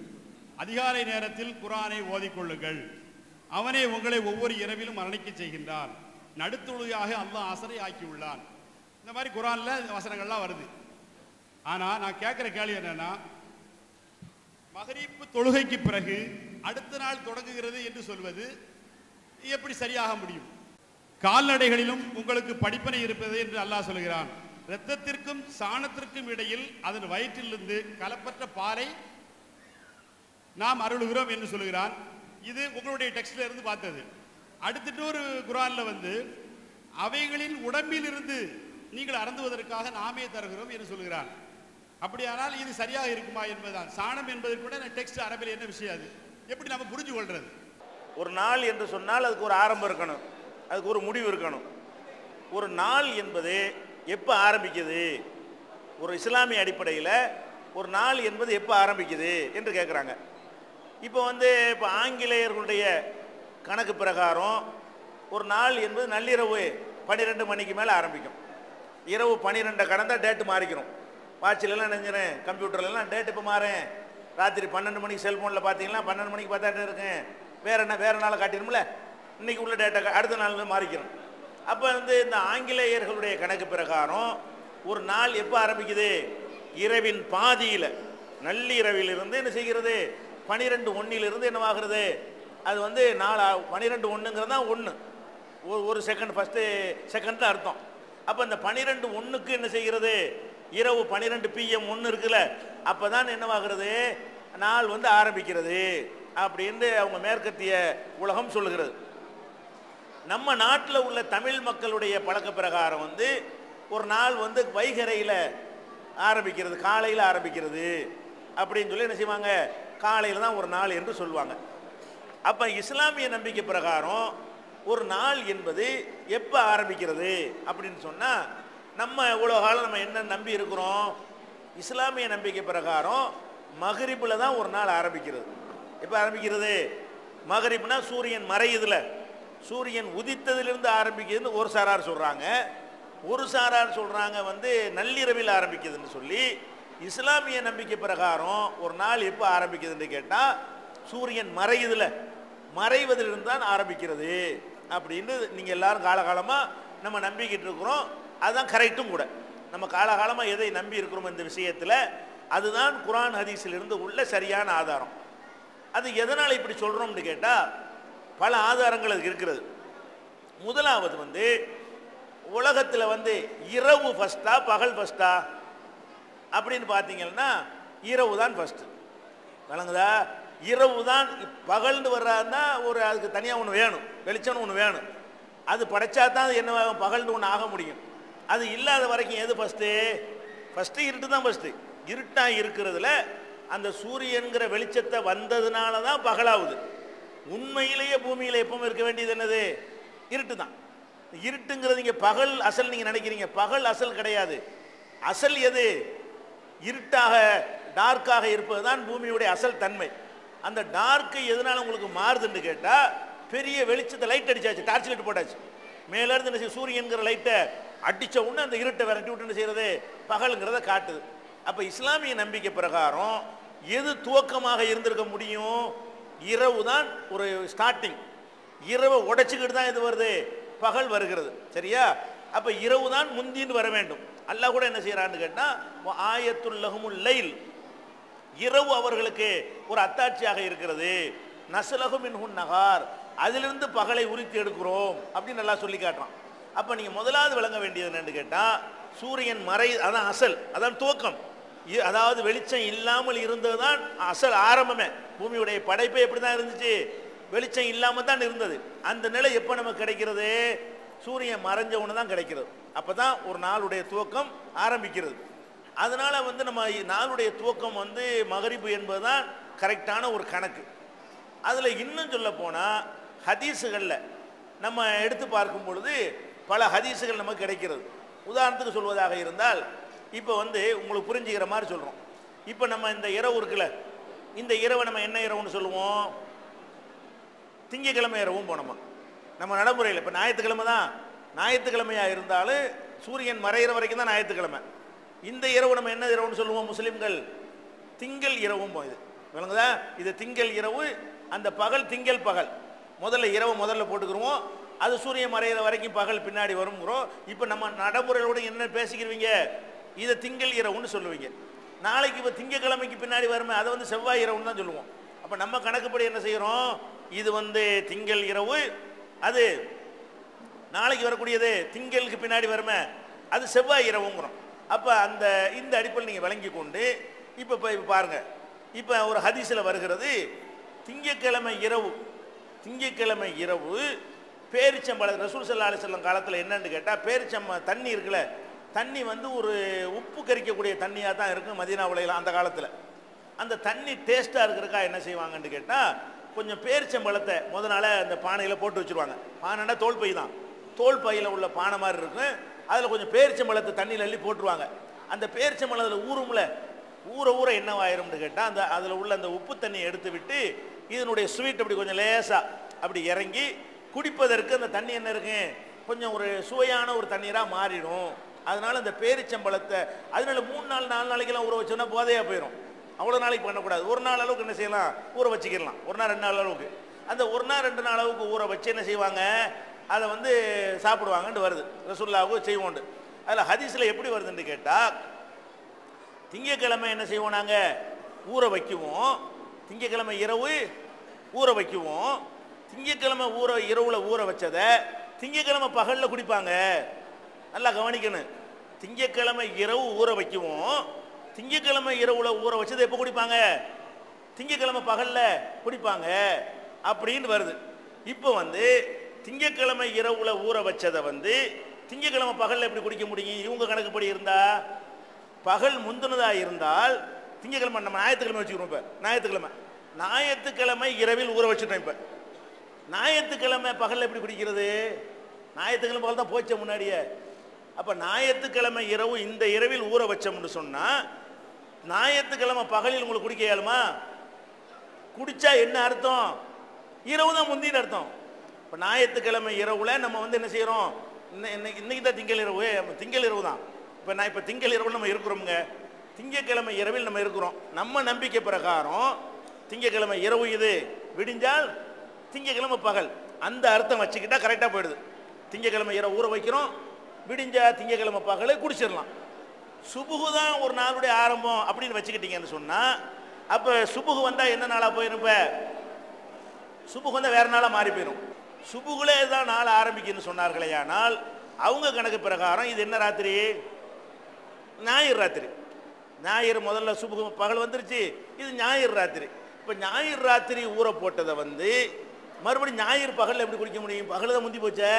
[SPEAKER 3] அதிகாலை நேரத்தில் குரானை ஓதிக்கொள்ளுங்கள் அவனே உங்களை ஒவ்வொரு இரவிலும் மரணிக்க செய்கின்றான் நடுத்தொழுகையாக அல்லாஹ் அசரை ஆக்கியுள்ளான் இந்த மாதிரி குரான்ல வசனங்கள்லாம் வருது ஆனா நான் கேட்குற கேள்வி என்னன்னா மகரீப்பு தொழுகைக்கு பிறகு அடுத்த நாள் தொடங்குகிறது என்று சொல்வது எப்படி சரியாக முடியும் கால்நடைகளிலும் உங்களுக்கு படிப்பனை இருப்பது என்று அல்லாஹ் சொல்கிறான் இரத்தத்திற்கும் சாணத்திற்கும் இடையில் அதன் வயிற்றிலிருந்து கலப்பற்ற பாலை நாம் அருளுகிறோம் என்று சொல்கிறான் இது உங்களுடைய டெக்ஸ்ட்ல இருந்து பார்த்தது அடுத்துட்டு ஒரு குரான்ல வந்து அவைகளின் உடம்பில் இருந்து நீங்கள் அறந்துவதற்காக நாமே தருகிறோம் என்று சொல்கிறான் அப்படியானால் இது சரியாக இருக்குமா என்பதுதான் சாணம் என்பது கூட டெக்ஸ்ட் அரபில் என்ன விஷயம் அது எப்படி நம்ம புரிஞ்சு கொள்றது
[SPEAKER 2] ஒரு நாள் என்று சொன்னால் அதுக்கு ஒரு ஆரம்பம் இருக்கணும் அதுக்கு ஒரு முடிவு இருக்கணும் ஒரு நாள் என்பது எப்போ ஆரம்பிக்குது ஒரு இஸ்லாமிய அடிப்படையில் ஒரு நாள் என்பது எப்போ ஆரம்பிக்குது என்று கேட்குறாங்க இப்போ வந்து இப்போ ஆங்கிலேயர்களுடைய கணக்கு பிரகாரம் ஒரு நாள் என்பது நள்ளிரவு பன்னிரெண்டு மணிக்கு மேலே ஆரம்பிக்கும் இரவு பன்னிரெண்டை கடந்தால் டேட்டு மாறிக்கிறோம் வாட்சிலலாம் நினைஞ்சிறேன் கம்ப்யூட்டர்லலாம் டேட் இப்போ மாறேன் ராத்திரி பன்னெண்டு மணிக்கு செல்ஃபோனில் பார்த்தீங்கன்னா பன்னெண்டு மணிக்கு பார்த்தா என்ன இருக்கும் வேற என்ன வேற நாளை காட்டிடும்ல இன்னைக்கு உள்ள டேட்டா அடுத்த நாள் மாறிக்கிறோம் அப்போ வந்து இந்த ஆங்கிலேயர்களுடைய கணக்கு பிரகாரம் ஒரு நாள் எப்போ ஆரம்பிக்குது இரவின் பாதியில் நள்ளிரவிலிருந்து என்ன செய்கிறது பனிரெண்டு ஒன்றிலிருந்து என்னவாகிறது அது வந்து நாலு பனிரெண்டு ஒன்றுங்கிறது தான் ஒன்று ஒரு ஒரு செகண்ட் ஃபஸ்ட்டு செகண்ட் அர்த்தம் அப்போ இந்த பனிரெண்டு ஒன்றுக்கு என்ன செய்கிறது இரவு பன்னிரெண்டு பிஎம் ஒன்று இருக்குல்ல அப்போ தான் என்னவாகிறது நாள் வந்து ஆரம்பிக்கிறது அப்படின்னு அவங்க மேற்கத்திய உலகம் சொல்லுகிறது நம்ம நாட்டில் உள்ள தமிழ் மக்களுடைய பழக்க பிரகாரம் வந்து ஒரு நாள் வந்து வைகரையில் ஆரம்பிக்கிறது காலையில் ஆரம்பிக்கிறது அப்படின்னு சொல்லி என்ன செய்வாங்க காலையில் தான் ஒரு நாள் என்று சொல்லுவாங்க அப்போ இஸ்லாமிய நம்பிக்கை பிரகாரம் ஒரு நாள் என்பது எப்போ ஆரம்பிக்கிறது அப்படின்னு சொன்னால் நம்ம இவ்வளோ காலம் நம்ம என்ன நம்பி இருக்கிறோம் இஸ்லாமிய நம்பிக்கை பிரகாரம் மகரிப்பில் தான் ஒரு நாள் ஆரம்பிக்கிறது எப்போ ஆரம்பிக்கிறது மகரிப்னா சூரியன் மறையுதுல சூரியன் உதித்ததிலிருந்து ஆரம்பிக்குதுன்னு ஒரு சாரார் சொல்கிறாங்க ஒரு சாரார் சொல்கிறாங்க வந்து நள்ளிரவில் ஆரம்பிக்குதுன்னு சொல்லி இஸ்லாமிய நம்பிக்கை பிரகாரம் ஒரு நாள் எப்போ ஆரம்பிக்குதுன்னு கேட்டால் சூரியன் மறையுதுல மறைவதிலிருந்து தான் ஆரம்பிக்கிறது அப்படின்னு நீங்கள் எல்லாரும் காலகாலமாக நம்ம நம்பிக்கிட்டு இருக்கிறோம் அதுதான் கரெக்டும் கூட நம்ம காலகாலமாக எதை நம்பி இருக்கிறோம் இந்த விஷயத்தில் அதுதான் குரான் ஹதீஸிலிருந்து உள்ள சரியான ஆதாரம் அது எதனால் இப்படி சொல்கிறோம்னு கேட்டால் பல ஆதாரங்கள் அதுக்கு இருக்கிறது முதலாவது வந்து உலகத்தில் வந்து இரவு ஃபஸ்ட்டா பகல் ஃபஸ்ட்டா அப்படின்னு பார்த்தீங்கன்னா இரவு தான் ஃபஸ்ட்டு வழங்குதா இரவு தான் பகல்னு வர்றாருன்னா ஒரு அதுக்கு தனியாக ஒன்று வேணும் வெளிச்சம்னு ஒன்று வேணும் அது படைச்சா தான் அது என்ன ஆகும்? பகல்னு ஒன்று ஆக முடியும் அது இல்லாத வரைக்கும் எது ஃபஸ்ட்டு ஃபஸ்ட்டு இருட்டு தான் ஃபஸ்ட்டு இருட்டாக இருக்கிறதுல அந்த சூரியன்கிற வெளிச்சத்தை வந்ததுனால தான் பகலாகுது உண்மையிலேயே பூமியில் எப்பவும் இருக்க வேண்டியது என்னது இருட்டு தான் இருட்டுங்கிறது இங்கே பகல் அசல் நீங்கள் நினைக்கிறீங்க பகல் அசல் கிடையாது அசல் எது இருட்டாக டார்க்காக இருப்பது தான் பூமியுடைய அசல் தன்மை அந்த டார்க்கு எதனால உங்களுக்கு மாறுதுன்னு கேட்டால் பெரிய வெளிச்சத்தை லைட் அடிச்சாச்சு டார்ச் லைட் போட்டாச்சு மேலேருந்து என்ன செய்யும் சூரியன்கிற லைட்டை அடித்த உடனே அந்த இருட்டை விரட்டி விட்டு என்ன செய்யறது பகலுங்கிறத காட்டுது அப்போ இஸ்லாமிய நம்பிக்கை பிரகாரம் எது துவக்கமாக இருந்திருக்க முடியும் இரவு தான் ஒரு ஸ்டார்டிங் இரவை உடைச்சிக்கிட்டு தான் இது வருது பகல் வருகிறது சரியா அப்போ இரவு தான் முந்தின்னு வர வேண்டும் அல்லாஹ் கூட என்ன செய்யறான்னு கேட்டால் ஆயத்துல்லகுமுல் லைல் இரவு அவர்களுக்கு ஒரு அத்தாட்சியாக இருக்கிறது நசலகு மின்ஹுன் நகார் அதிலிருந்து பகலை உரித்து எடுக்கிறோம் அப்படின்னு நல்லா சொல்லி காட்டுறான் அப்போ நீங்கள் முதலாவது விளங்க வேண்டியது என்னன்னு கேட்டால் சூரியன் மறை அதான் அசல் அதான் துவக்கம் இ- அதாவது வெளிச்சம் இல்லாமல் இருந்தது தான் அசல் ஆரம்பமே பூமியுடைய படைப்பே எப்படி தான் இருந்துச்சு வெளிச்சம் இல்லாமல் தான் இருந்தது அந்த நிலை எப்போ நமக்கு கிடைக்கிறது சூரியன் மறைஞ்ச உடனே தான் கிடைக்கிறது அப்போ தான் ஒரு நாளுடைய துவக்கம் ஆரம்பிக்கிறது அதனால வந்து நம்ம நாளுடைய துவக்கம் வந்து மகரிப்பு என்பது தான் கரெக்டான ஒரு கணக்கு அதில் இன்னும் சொல்ல போனால் ஹதீஸுகளில் நம்ம எடுத்து பார்க்கும் பொழுது பல ஹதீஸுகள் நமக்கு கிடைக்கிறது உதாரணத்துக்கு சொல்வதாக இருந்தால் இப்போ வந்து உங்களுக்கு புரிஞ்சுக்கிற மாதிரி சொல்கிறோம் இப்போ நம்ம இந்த இரவு இருக்குல்ல இந்த இரவை நம்ம என்ன இரவுன்னு சொல்லுவோம் திங்கக்கிழமை இரவும் போனோமா நம்ம நடைமுறையில் இப்போ ஞாயிற்றுக்கிழமை தான் ஞாயிற்றுக்கிழமையாக இருந்தாலும் சூரியன் மறையிற வரைக்கும் தான் ஞாயிற்றுக்கிழமை இந்த இரவு நம்ம என்ன இரவுன்னு சொல்லுவோம் முஸ்லீம்கள் திங்கள் இரவும் இது விளங்குதா இது திங்கள் இரவு அந்த பகல் திங்கள் பகல் முதல்ல இரவு முதல்ல போட்டுக்கிருவோம் அது சூரியன் மறையிற வரைக்கும் பகல் பின்னாடி வருங்கிறோம் இப்போ நம்ம நடைமுறையோட என்ன பேசிக்கிறீங்க இதை திங்கள் இரவுன்னு சொல்லுவீங்க நாளைக்கு இப்போ திங்கக்கிழமைக்கு பின்னாடி வருமே அதை வந்து செவ்வாய் இரவுன்னு தான் சொல்லுவோம் அப்போ நம்ம கணக்குப்படி என்ன செய்கிறோம் இது வந்து திங்கள் இரவு அது நாளைக்கு வரக்கூடியது திங்களுக்கு பின்னாடி வருமே அது செவ்வாய் இரவுங்கிறோம் அப்போ அந்த இந்த அடிப்படையில் நீங்கள் விளங்கி கொண்டு இப்போ இப்போ இப்போ பாருங்கள் இப்போ ஒரு ஹதீஸில் வருகிறது திங்கக்கிழமை இரவு திங்கக்கிழமை இரவு பேரிச்சம்பழம் ரசூல் சல்லா அலிசல்லம் காலத்தில் என்னன்னு கேட்டால் பேரிச்சம்ப தண்ணி இருக்குல்ல தண்ணி வந்து ஒரு உப்பு கரிக்கக்கூடிய தண்ணியாக தான் இருக்கும் மதீனா உலையில் அந்த காலத்தில் அந்த தண்ணி டேஸ்ட்டாக இருக்கிறக்கா என்ன செய்வாங்கன்னு கேட்டால் கொஞ்சம் பேரிச்சம்பழத்தை முத நாளே அந்த பானையில் போட்டு வச்சுருவாங்க பானைன்னா தோல் பை தான் தோல் பையில் உள்ள பானை மாதிரி இருக்கும் அதில் கொஞ்சம் பேரிச்சம்பழத்தை தண்ணியில் அள்ளி போட்டுருவாங்க அந்த பேரிச்சம்பழம் அதில் ஊறும்ல ஊற ஊற என்னவாயிரும்னு கேட்டால் அந்த அதில் உள்ள அந்த உப்பு தண்ணியை எடுத்து விட்டு இதனுடைய ஸ்வீட் அப்படி கொஞ்சம் லேசாக அப்படி இறங்கி குடிப்பதற்கு அந்த தண்ணி என்ன இருக்கு கொஞ்சம் ஒரு சுவையான ஒரு தண்ணீராக மாறிடும் அதனால அந்த பேரிச்சம்பழத்தை அதனால மூணு நாள் நாலு நாளைக்கெல்லாம் ஊற வச்சோன்னா போதையாக போயிடும் அவ்வளோ நாளைக்கு பண்ணக்கூடாது ஒரு நாள் அளவுக்கு என்ன செய்யலாம் ஊற வச்சுக்கிடலாம் ஒரு நாள் ரெண்டு நாள் அளவுக்கு அந்த ஒரு நாள் ரெண்டு நாள் அளவுக்கு ஊற வச்சு என்ன செய்வாங்க அதை வந்து சாப்பிடுவாங்கன்னு வருது ரசுல்லாவுக்கு செய்வோண்டு அதில் ஹதீஸில் எப்படி வருதுன்னு கேட்டால் திங்கக்கிழமை என்ன செய்வோம் நாங்கள் ஊற வைக்குவோம் திங்கக்கிழமை இரவு ஊற வைக்குவோம் திங்கக்கிழமை ஊற இரவுல ஊற வச்சதை திங்கக்கிழமை பகலில் குடிப்பாங்க நல்லா கவனிக்கணும் திங்கக்கிழமை இரவு ஊற வைக்குவோம் திங்கக்கிழமை இரவுல ஊற வச்சதை எப்போ குடிப்பாங்க திங்கக்கிழமை பகலில் குடிப்பாங்க அப்படின்னு வருது இப்போ வந்து திங்கக்கிழமை இரவுல ஊற வச்சதை வந்து திங்கக்கிழமை பகலில் எப்படி குடிக்க முடியும் இவங்க கணக்குப்படி இருந்தா பகல் முந்தினதா இருந்தால் திங்கக்கிழமை நம்ம ஞாயிற்றுக்கிழமை வச்சுக்கிறோம் இப்போ ஞாயிற்றுக்கிழமை ஞாயிற்றுக்கிழமை இரவில் ஊற வச்சுட்டோம் இப்போ ஞாயிற்றுக்கிழமை பகலில் எப்படி குடிக்கிறது ஞாயிற்றுக்கிழமை பகல் தான் போச்ச முன்னாடியே அப்போ ஞாயிற்றுக்கிழமை இரவு இந்த இரவில் ஊற வச்சோம்னு சொன்னால் ஞாயிற்றுக்கிழமை பகலில் உங்களுக்கு குடிக்க இயலுமா குடிச்சா என்ன அர்த்தம் இரவு தான் முந்தின்னு அர்த்தம் இப்போ ஞாயிற்றுக்கிழமை இரவுல நம்ம வந்து என்ன செய்கிறோம் இன்னைக்கு இன்னைக்கு தான் திங்கள் இரவு அப்ப திங்கள் இரவு தான் இப்போ நான் இப்போ திங்கள் இரவு நம்ம இருக்கிறோமுங்க திங்கக்கிழமை இரவில் நம்ம இருக்கிறோம் நம்ம நம்பிக்கை பிரகாரம் திங்கக்கிழமை இரவு இது விடிஞ்சால் திங்கக்கிழமை பகல் அந்த அர்த்தம் வச்சுக்கிட்டா கரெக்டாக போயிடுது திங்கக்கிழமை இரவு ஊற வைக்கிறோம் விடிஞ்சா திங்கக்கிழமை பகலை குடிச்சிடலாம் சுபுகு தான் ஒரு நாளுடைய ஆரம்பம் அப்படின்னு வச்சுக்கிட்டீங்கன்னு சொன்னால் அப்போ சுபுகு வந்தால் என்ன நாளாக போயிரும் இப்போ சுபுகு வந்தால் வேற நாளாக மாறி போயிடும் சுபுகுலே தான் நாள் ஆரம்பிக்குன்னு சொன்னார்களே ஆனால் அவங்க கணக்கு பிரகாரம் இது என்ன ராத்திரி ஞாயிறு ராத்திரி ஞாயிறு முதல்ல சுபுகு பகல் வந்துருச்சு இது ஞாயிறு ராத்திரி இப்போ ஞாயிறு ராத்திரி ஊற போட்டதை வந்து மறுபடியும் ஞாயிறு பகலில் எப்படி குடிக்க முடியும் பகல் தான் முந்தி போச்சே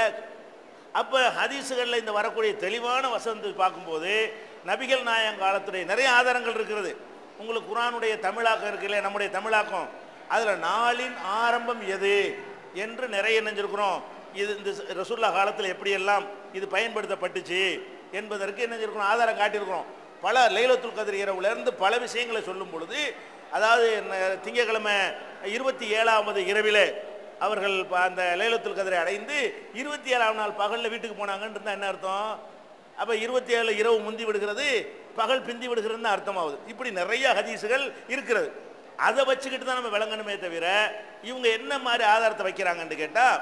[SPEAKER 2] அப்போ ஹதீஸுகளில் இந்த வரக்கூடிய தெளிவான வசந்து பார்க்கும்போது நபிகள் நாயகம் காலத்துடைய நிறைய ஆதாரங்கள் இருக்கிறது உங்களுக்கு குரானுடைய தமிழாக்கம் இருக்குல்ல நம்முடைய தமிழாக்கம் அதில் நாளின் ஆரம்பம் எது என்று நிறைய நினைஞ்சிருக்கிறோம் இது இந்த ரசூல்லா காலத்தில் எப்படியெல்லாம் இது பயன்படுத்தப்பட்டுச்சு என்பதற்கு என்ன செஞ்சிருக்கிறோம் ஆதாரம் காட்டியிருக்கிறோம் பல லைலத்துல் கதிர் இரவுலேருந்து பல விஷயங்களை சொல்லும் பொழுது அதாவது ந- திங்கட்கிழமை இருபத்தி ஏழாவது இரவிலே அவர்கள் ப- அந்த லைலத்துல் கதிரை அடைந்து இருபத்தி ஏழாம் நாள் பகலில் வீட்டுக்கு போனாங்கன்னு இருந்தால் என்ன அர்த்தம் அப்போ இருபத்தி ஏழு இரவு முந்தி விடுகிறது பகல் பிந்தி விடுகிறதுன்னு அர்த்தமாகுது இப்படி நிறைய ஹதீஸுகள் இருக்கிறது அதை வச்சுக்கிட்டு தான் நம்ம விளங்கணுமே தவிர இவங்க என்ன மாதிரி ஆதாரத்தை வைக்கிறாங்கன்னு கேட்டால்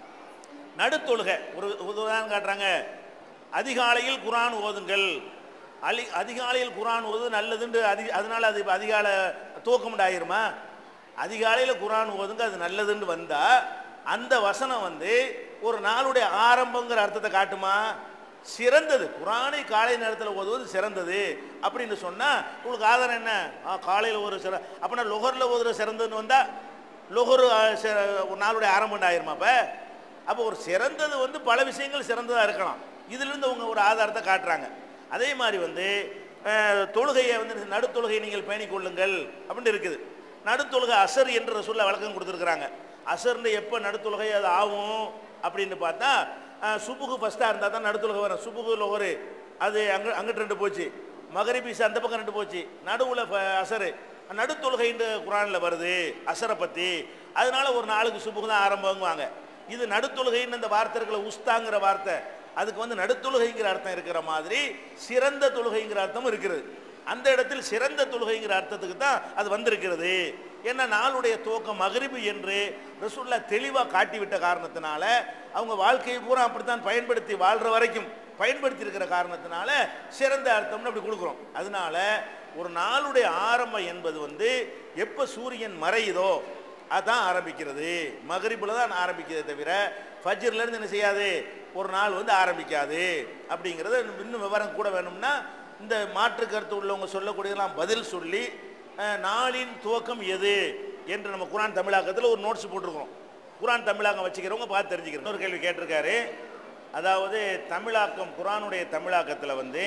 [SPEAKER 2] நடுத்தொழுகை ஒரு ஒரு உதாரணம் காட்டுறாங்க அதிகாலையில் குரான் ஓதுங்கள் அலி அதிகாலையில் குரான் ஓது நல்லதுன்னு அதி அதனால அது இப்ப அதிகால தூக்கம் ஆயிருமா அதிகாலையில் குரான் ஓதுங்க அது நல்லதுன்னு வந்தா அந்த வசனம் வந்து ஒரு நாளுடைய ஆரம்பங்கிற அர்த்தத்தை காட்டுமா சிறந்தது குரானை காலை நேரத்தில் ஓதுவது சிறந்தது அப்படின்னு சொன்னால் உங்களுக்கு ஆதாரம் என்ன ஆ காலையில் ஒரு சிற அப்படின்னா லொஹரில் ஓதுற சிறந்ததுன்னு வந்தால் லொஹரு ஆ, சி- ஒரு நாளுடைய ஆரம்பம் ஆயிருமா அப்போ அப்போ ஒரு சிறந்தது வந்து பல விஷயங்கள் சிறந்ததாக இருக்கலாம் இதிலிருந்து அவங்க ஒரு ஆதாரத்தை காட்டுறாங்க அதே மாதிரி வந்து அஹ், தொழுகையை வந்து நடுத்தொழுகையை நீங்கள் பேணிக் கொள்ளுங்கள் அப்படின்னு இருக்குது நடுத்தொழுகை அசர் என்று சொல்ல விளக்கம் கொடுத்துருக்குறாங்க அசர்னு எப்போ நடுத்தொழுகை அது ஆகும் அப்படின்னு பார்த்தா அஹ், சுபுகு ஃபஸ்ட்டாக இருந்தால் தான் நடுத்தொழுகை வரும் சுபுகுல ஒரு அது அங்கே அங்கிட்டு ரெண்டு போச்சு மகரிபிஸ் அந்த பக்கம் ரெண்டு போச்சு நடுவில் அசரு நடுத்தொழுகைன்னு குரானில் வருது அசரை பற்றி அதனால ஒரு நாளுக்கு சுபுகு தான் ஆரம்பங்குவாங்க இது நடுத்தொழுகைன்னு அந்த வார்த்தை இருக்கல உஸ்தாங்கிற வார்த்தை அதுக்கு வந்து நடுத்தொழுகைங்கிற அர்த்தம் இருக்கிற மாதிரி சிறந்த தொழுகைங்கிற அர்த்தமும் இருக்கிறது அந்த இடத்தில் சிறந்த தொழுகைங்கிற அர்த்தத்துக்கு தான் அது வந்திருக்கிறது ஏன்னா நாளுடைய துவக்கம் மகரிபு என்று ரசூல்லா தெளிவாக காட்டிவிட்ட காரணத்தினால அவங்க வாழ்க்கையை பூரா அப்படித்தான் பயன்படுத்தி வாழ்கிற வரைக்கும் பயன்படுத்தி இருக்கிற காரணத்தினால சிறந்த அர்த்தம்னு அப்படி கொடுக்குறோம் அதனால ஒரு நாளுடைய ஆரம்பம் என்பது வந்து எப்போ சூரியன் மறையுதோ அதான் ஆரம்பிக்கிறது மகரிபில் தான் ஆரம்பிக்கிறதே தவிர ஃபஜ்ர்லேருந்து என்ன செய்யாது ஒரு நாள் வந்து ஆரம்பிக்காது அப்படிங்கிறத இன்னும் விவரம் கூட வேணும்னா இந்த மாற்று கருத்து உள்ளவங்க சொல்லக்கூடியதெல்லாம் பதில் சொல்லி அஹ், நாளின் துவக்கம் எது என்று நம்ம குரான் தமிழாக்கத்தில் ஒரு நோட்ஸ் போட்டிருக்கோம் குரான் தமிழாக்கம் வச்சுக்கிறவங்க பார்த்து தெரிஞ்சுக்கிறோம் ஒரு கேள்வி கேட்டிருக்காரு அதாவது தமிழாக்கம் குரானுடைய தமிழாக்கத்தில் வந்து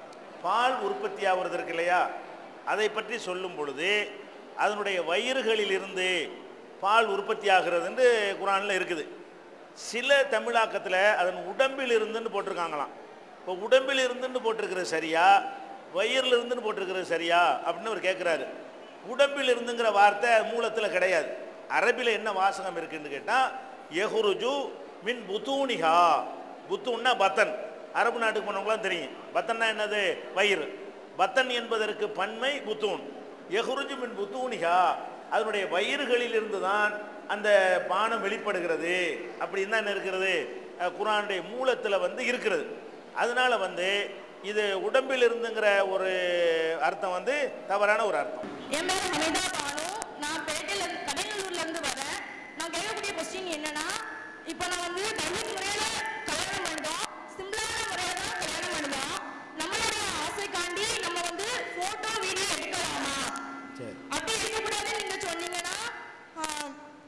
[SPEAKER 2] பால் உற்பத்தி ஆகுறது இருக்கு இல்லையா அதை பற்றி சொல்லும் பொழுது அதனுடைய வயிறுகளிலிருந்து பால் உற்பத்தி ஆகிறதுன்னு குரானில் இருக்குது சில தமிழாக்கத்தில் அதன் உடம்பில் இருந்துன்னு போட்டிருக்காங்களாம் இப்போ உடம்பில் இருந்துன்னு போட்டிருக்கிறது சரியா வயிறில் இருந்துன்னு போட்டிருக்கிறது சரியா அப்படின்னு அவர் கேட்குறாரு உடம்பில் இருந்துங்கிற வார்த்தை மூலத்தில் கிடையாது அரபியில் என்ன வாசகம் இருக்குன்னு கேட்டால் எஹுருஜு மின் புத்தூனிகா புத்தூன்னா பத்தன் அரபு நாட்டுக்கு போனவங்களாம் தெரியும் பத்தன்னா என்னது வயிறு பத்தன் என்பதற்கு பன்மை புத்தூன் எஹ்ருஜு மின் புத்தூனிகா அதனுடைய வயிறுகளில் இருந்து தான் அந்த பானம் வெளிப்படுகிறது அப்படின்னு தான் என்ன இருக்கிறது அஹ் குர்ஆனுடைய மூலத்தில் வந்து இருக்கிறது அதனால வந்து இது உடம்பில் இருந்துங்கிற ஒரு அர்த்தம் வந்து தவறான ஒரு அர்த்தம்
[SPEAKER 4] என் பேர் ஹமிதா பானு நான் பேட்டையில இருந்து கடையலூர்ல இருந்து வரேன் நான் கேட்கக்கூடிய கொஸ்டின் என்னன்னா இப்போ நான் வந்து தண்ணீர் முறையில கல்யாணம் பண்ணிட்டோம் சிம்பிளான முறையில தான் கல்யாணம் பண்ணிட்டோம் நம்மளுடைய ஆசைக்காண்டி நம்ம வந்து போட்டோ வீடியோ எடுக்கலாமா
[SPEAKER 5] சரி
[SPEAKER 4] அப்படி எடுக்கக்கூடாதுன்னு நீங்க சொன்னீங்கன்னா ஆஹ்,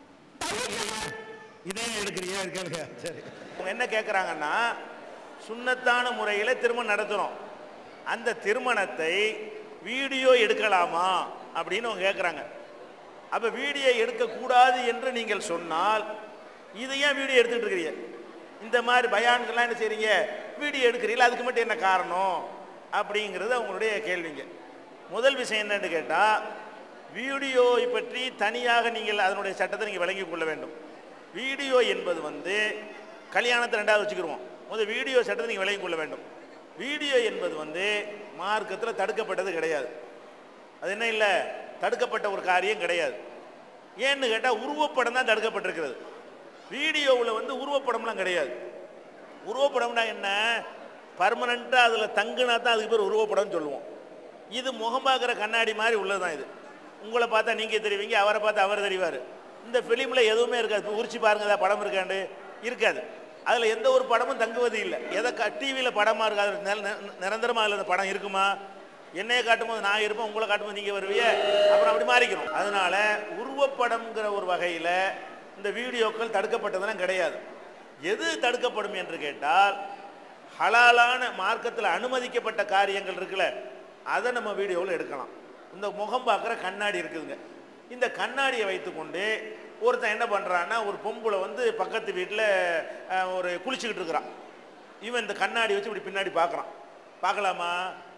[SPEAKER 4] தவிர்க்க
[SPEAKER 5] இதே எடுக்கிறியா இருக்காங்க சரி
[SPEAKER 2] அவங்க என்ன கேட்குறாங்கன்னா சுன்னத்தான முறையில் திருமணம் நடத்துகிறோம் அந்த திருமணத்தை வீடியோ எடுக்கலாமா அப்படின்னு அவங்க கேட்குறாங்க அப்போ வீடியோ எடுக்கக்கூடாது என்று நீங்கள் சொன்னால் இதை ஏன் வீடியோ எடுத்துக்கிட்டு இருக்கிறீங்க இந்த மாதிரி பயான்கள்லாம் என்ன செய்றீங்க வீடியோ எடுக்கிறீங்களா அதுக்கு மட்டும் என்ன காரணம் அப்படிங்கிறது அவங்களுடைய கேள்விங்க முதல் விஷயம் என்னன்னு கேட்டால் வீடியோவை பற்றி தனியாக நீங்கள் அதனுடைய சட்டத்தை நீங்கள் விளங்கிக் கொள்ள வேண்டும் வீடியோ என்பது வந்து கல்யாணத்தை ரெண்டாவது வச்சுக்கிருவோம் முதல் வீடியோ சட்டத்தை நீங்கள் விளங்கிக் கொள்ள வேண்டும் வீடியோ என்பது வந்து மார்க்கத்தில் தடுக்கப்பட்டது கிடையாது அது என்ன இல்லை தடுக்கப்பட்ட ஒரு காரியம் கிடையாது ஏன்னு கேட்டால் உருவப்படம் தான் தடுக்கப்பட்டிருக்கிறது வீடியோவில் வந்து உருவப்படம்லாம் கிடையாது உருவப்படம்னா என்ன பர்மனண்ட்டாக அதில் தங்குனா தான் அதுக்கு பேர் உருவப்படம்னு சொல்லுவோம் இது முகம் பார்க்குற கண்ணாடி மாதிரி உள்ளது தான் இது உங்களை பார்த்தா நீங்கள் தெரிவிங்க அவரை பார்த்தா அவர் தெரிவார் இந்த ஃபிலிமில் எதுவுமே இருக்காது இப்போ உரிச்சு பாருங்க ஏதாவது படம் இருக்காண்டு இருக்காது அதில் எந்த ஒரு படமும் தங்குவது இல்லை எதை டிவியில் படமாக இருக்காது நிரந்தரமாக இல்லை அந்த படம் இருக்குமா என்னைய காட்டும்போது நான் இருப்பேன் உங்களை காட்டும்போது நீங்கள் வருவிய அப்புறம் அப்படி மாறிக்கணும் அதனால உருவப்படம்ங்கிற ஒரு வகையில் இந்த வீடியோக்கள் தடுக்கப்பட்டதெல்லாம் கிடையாது எது தடுக்கப்படும் என்று கேட்டால் ஹலாலான மார்க்கத்தில் அனுமதிக்கப்பட்ட காரியங்கள் இருக்குல்ல அதை நம்ம வீடியோவில் எடுக்கலாம் இந்த முகம் பார்க்குற கண்ணாடி இருக்குதுங்க இந்த கண்ணாடியை வைத்துக்கொண்டு ஒருத்தன் என்ன பண்ணுறான்னா ஒரு பொம்பளை வந்து பக்கத்து வீட்டில் ஒரு குளிச்சுக்கிட்டு இருக்கிறான் இவன் இந்த கண்ணாடி வச்சு இப்படி பின்னாடி பார்க்குறான் பார்க்கலாமா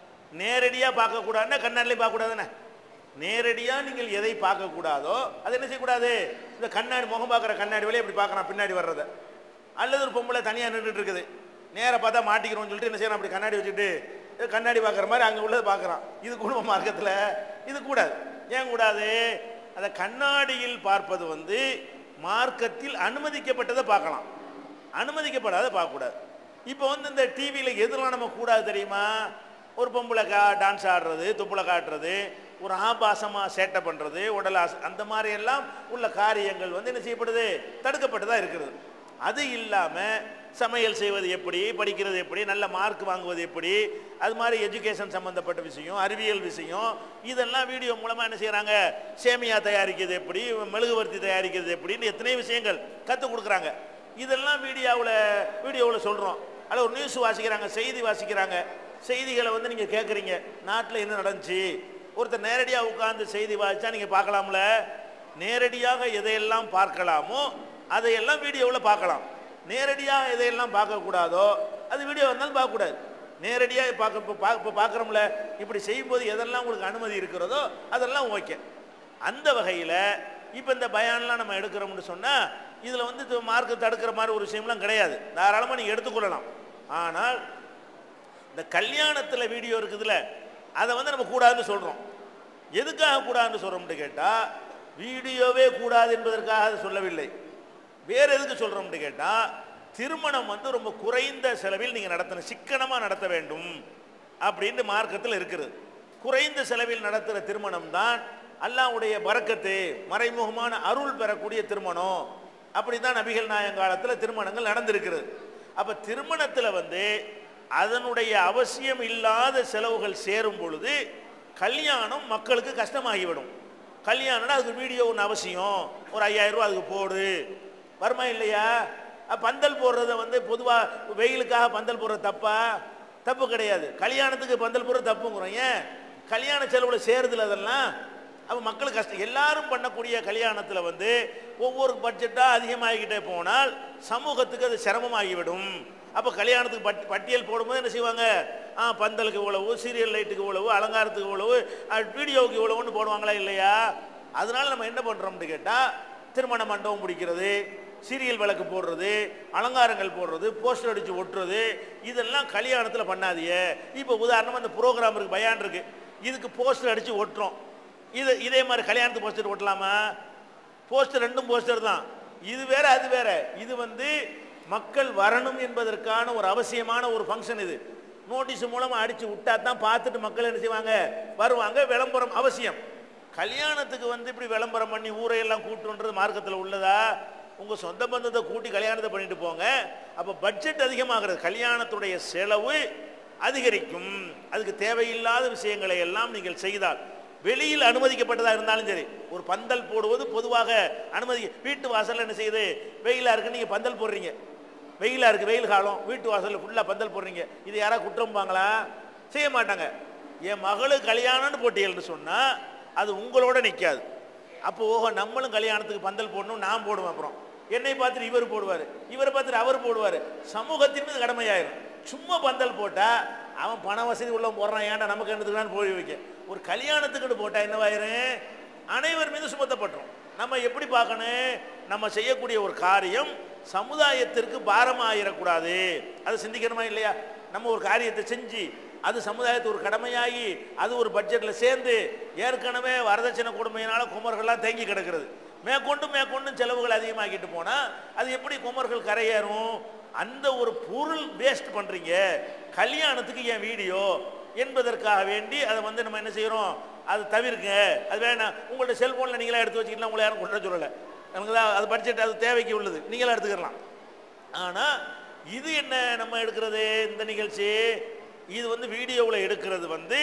[SPEAKER 2] நேரடியாக பார்க்கக்கூடாதுன்னா கண்ணாடிலையும் பார்க்கக்கூடாதுண்ணே நேரடியாக நீங்கள் எதை பார்க்கக்கூடாதோ அதை என்ன செய்யக்கூடாது இந்த கண்ணாடி முகம் பார்க்குற கண்ணாடி வழியே இப்படி பார்க்குறான் பின்னாடி வர்றதை அல்லது ஒரு பொம்பளை தனியாக நின்றுட்டு இருக்குது நேராக பார்த்தா மாட்டிக்கிறோம்னு சொல்லிட்டு என்ன செய்யணும் அப்படி கண்ணாடி வச்சுட்டு ஏதோ கண்ணாடி பார்க்குற மாதிரி அங்கே உள்ளதை பார்க்குறான் இது குடும்ப மார்க்கத்தில் இது கூடாது ஏன் கூடாது அந்த கண்ணாடியில் பார்ப்பது வந்து மார்க்கத்தில் அனுமதிக்கப்பட்டதை பார்க்கலாம் அனுமதிக்கப்படாத பார்க்கக்கூடாது இப்போ வந்து இந்த டிவியில் எதெல்லாம் நம்ம கூடாது தெரியுமா ஒரு பொம்பளை கா டான்ஸ் ஆடுறது துப்புளை காட்டுறது ஒரு ஆபாசமாக சேட்டை பண்ணுறது உடல் ஆசை அந்த மாதிரி எல்லாம் உள்ள காரியங்கள் வந்து என்ன செய்யப்படுது தடுக்கப்பட்டதாக இருக்கிறது அது இல்லாமல் சமையல் செய்வது எப்படி படிக்கிறது எப்படி நல்ல மார்க் வாங்குவது எப்படி அது மாதிரி எஜுகேஷன் சம்மந்தப்பட்ட விஷயம் அறிவியல் விஷயம் இதெல்லாம் வீடியோ மூலமாக என்ன செய்கிறாங்க சேமியா தயாரிக்கிறது எப்படி மெழுகுவர்த்தி தயாரிக்கிறது எப்படின்னு எத்தனையோ விஷயங்கள் கற்றுக் கொடுக்குறாங்க இதெல்லாம் வீடியோவில் வீடியோவில் சொல்கிறோம் அதில் ஒரு நியூஸ் வாசிக்கிறாங்க செய்தி வாசிக்கிறாங்க செய்திகளை வந்து நீங்கள் கேட்குறீங்க நாட்டில் என்ன நடந்துச்சு ஒருத்தர் நேரடியாக உட்கார்ந்து செய்தி வாசிச்சா நீங்கள் பார்க்கலாம்ல நேரடியாக எதையெல்லாம் பார்க்கலாமோ அதையெல்லாம் வீடியோவில் பார்க்கலாம் நேரடியாக எதையெல்லாம் பார்க்கக்கூடாதோ அது வீடியோ வந்தாலும் பார்க்கக்கூடாது நேரடியாக பார்க்க இப்போ பா இப்போ பார்க்குறோம்ல இப்படி செய்யும்போது எதெல்லாம் உங்களுக்கு அனுமதி இருக்கிறதோ அதெல்லாம் ஓகே அந்த வகையில் இப்போ இந்த பயான்லாம் நம்ம எடுக்கிறோம்னு சொன்னால் இதில் வந்து இது மார்க்கு தடுக்கிற மாதிரி ஒரு விஷயம்லாம் கிடையாது தாராளமாக நீங்கள் எடுத்துக்கொள்ளலாம் ஆனால் இந்த கல்யாணத்தில் வீடியோ இருக்குதுல்ல அதை வந்து நம்ம கூடாதுன்னு சொல்கிறோம் எதுக்காக கூடாதுன்னு சொல்கிறோம்னு கேட்டால் வீடியோவே கூடாது என்பதற்காக அதை சொல்லவில்லை வேறு எதுக்கு சொல்கிறோம்னு கேட்டால் திருமணம் வந்து ரொம்ப குறைந்த செலவில் நீங்கள் நடத்தணும் சிக்கனமாக நடத்த வேண்டும் அப்படின்னு மார்க்கத்தில் இருக்குது குறைந்த செலவில் நடத்துகிற திருமணம் தான் அல்லாஹ்வுடைய பரக்கத்து மறைமுகமான அருள் பெறக்கூடிய திருமணம் அப்படி தான் நபிகள் நாயகம் காலத்தில் திருமணங்கள் நடந்திருக்கிறது அப்போ திருமணத்தில் வந்து அதனுடைய அவசியம் இல்லாத செலவுகள் சேரும் பொழுது கல்யாணம் மக்களுக்கு கஷ்டமாகிவிடும் கல்யாணம்னா அதுக்கு வீடியோ ஒன்று அவசியம் ஒரு ஐயாயிரம் ரூபா அதுக்கு போடு வருமா இல்லையா அப்ப பந்தல் போடுறத வந்து பொதுவாக வெயிலுக்காக பந்தல் போடுறது தப்பா தப்பு கிடையாது கல்யாணத்துக்கு பந்தல் போடுறது தப்புங்கிறோம் ஏன் கல்யாண செலவில் சேருதுல அதெல்லாம் அப்போ மக்களுக்கு கஷ்டம் எல்லாரும் பண்ணக்கூடிய கல்யாணத்தில் வந்து ஒவ்வொரு பட்ஜெட்டாக அதிகமாகிக்கிட்டே போனால் சமூகத்துக்கு அது சிரமமாகிவிடும் அப்போ கல்யாணத்துக்கு பட் பட்டியல் போடும்போது என்ன செய்வாங்க ஆ பந்தலுக்கு இவ்வளவு சீரியல் லைட்டுக்கு இவ்வளவு அலங்காரத்துக்கு இவ்வளவு அஹ், வீடியோவுக்கு இவ்வளவுன்னு போடுவாங்களா இல்லையா அதனால நம்ம என்ன பண்ணுறோம்னு கேட்டால் திருமண மண்டபம் பிடிக்கிறது சீரியல் விளக்கு போடுறது அலங்காரங்கள் போடுறது போஸ்டர் அடித்து ஒட்டுறது இதெல்லாம் கல்யாணத்தில் பண்ணாதீங்க இப்போ உதாரணமாக அந்த ப்ரோக்ராம் இருக்கு பயான் இருக்கு இதுக்கு போஸ்டர் அடித்து ஒட்டுறோம் இது இதே மாதிரி கல்யாணத்துக்கு போஸ்டர் ஒட்டலாமா போஸ்டர் ரெண்டும் போஸ்டர் தான் இது வேற அது வேற இது வந்து மக்கள் வரணும் என்பதற்கான ஒரு அவசியமான ஒரு ஃபங்க்ஷன் இது நோட்டீஸ் மூலமா அடிச்சு விட்டா தான் பார்த்துட்டு மக்கள் என்ன செய்வாங்க வருவாங்க விளம்பரம் அவசியம் கல்யாணத்துக்கு வந்து இப்படி விளம்பரம் பண்ணி ஊரையெல்லாம் கூட்டுன்றது மார்க்கத்தில் உள்ளதா உங்க சொந்த பந்தத்தை கூட்டி கல்யாணத்தை பண்ணிட்டு போங்க அப்ப பட்ஜெட் அதிகமாகிறது கல்யாணத்துடைய செலவு அதிகரிக்கும் அதுக்கு தேவையில்லாத விஷயங்களை எல்லாம் நீங்கள் செய்தால் வெளியில் அனுமதிக்கப்பட்டதா இருந்தாலும் சரி ஒரு பந்தல் போடுவது பொதுவாக அனுமதி வீட்டு வாசல்ல என்ன செய்யுது வெயிலா இருக்கு நீங்க பந்தல் போடுறீங்க வெயிலா இருக்கு வெயில் காலம் வீட்டு வாசல்ல ஃபுல்லா பந்தல் போடுறீங்க இது யாரா குற்றம்பாங்களா செய்ய மாட்டாங்க என் மகளுக்கு கல்யாணம்னு போட்டீங்கன்னு சொன்னா அது உங்களோட நிக்காது அப்போ ஓஹோ நம்மளும் கல்யாணத்துக்கு பந்தல் போடணும் நான் போடுவேன் அப்புறம் என்னை பார்த்துட்டு இவர் போடுவார் இவரை பார்த்துட்டு அவர் போடுவார் சமூகத்தின் மீது கடமையாயிரும் சும்மா பந்தல் போட்டா அவன் பண வசதி உள்ள போடுறான் ஏன்டா நமக்கு என்னதுக்கான்னு போய் வைக்க ஒரு கல்யாணத்துக்குன்னு போட்டா என்னவாயிரும் அனைவர் மீது சுமத்தப்பட்டுரும் நம்ம எப்படி பார்க்கணும் நம்ம செய்யக்கூடிய ஒரு காரியம் சமுதாயத்திற்கு பாரமாயிடக்கூடாது அதை சிந்திக்கணுமா இல்லையா நம்ம ஒரு காரியத்தை செஞ்சு அது சமுதாயத்துக்கு ஒரு கடமையாகி அது ஒரு பட்ஜெட்ல சேர்ந்து ஏற்கனவே வரதட்சணை கொடுமையினால குமர்கள்லாம் தேங்கி கிடக்கிறது மேற்கொண்டு மேற்கொண்டு செலவுகள் அதிகமாக்கிட்டு போனா அது எப்படி குமர்கள் கரையேறும் அந்த ஒரு பொருள் வேஸ்ட் பண்றீங்க கல்யாணத்துக்கு என் வீடியோ என்பதற்காக வேண்டி அதை வந்து நம்ம என்ன செய்யறோம் அது தவிர்க்க அது வேணாம் உங்கள்ட்ட செல்போனில் நீங்களே எடுத்து வச்சுக்கலாம் உங்களை யாரும் கொண்டு வர சொல்லலை எனக்கு தான் அது பட்ஜெட் அது தேவைக்கு உள்ளது நீங்களே எடுத்துக்கலாம் ஆனால் இது என்ன நம்ம எடுக்கிறது இந்த நிகழ்ச்சி இது வந்து வீடியோவில் எடுக்கிறது வந்து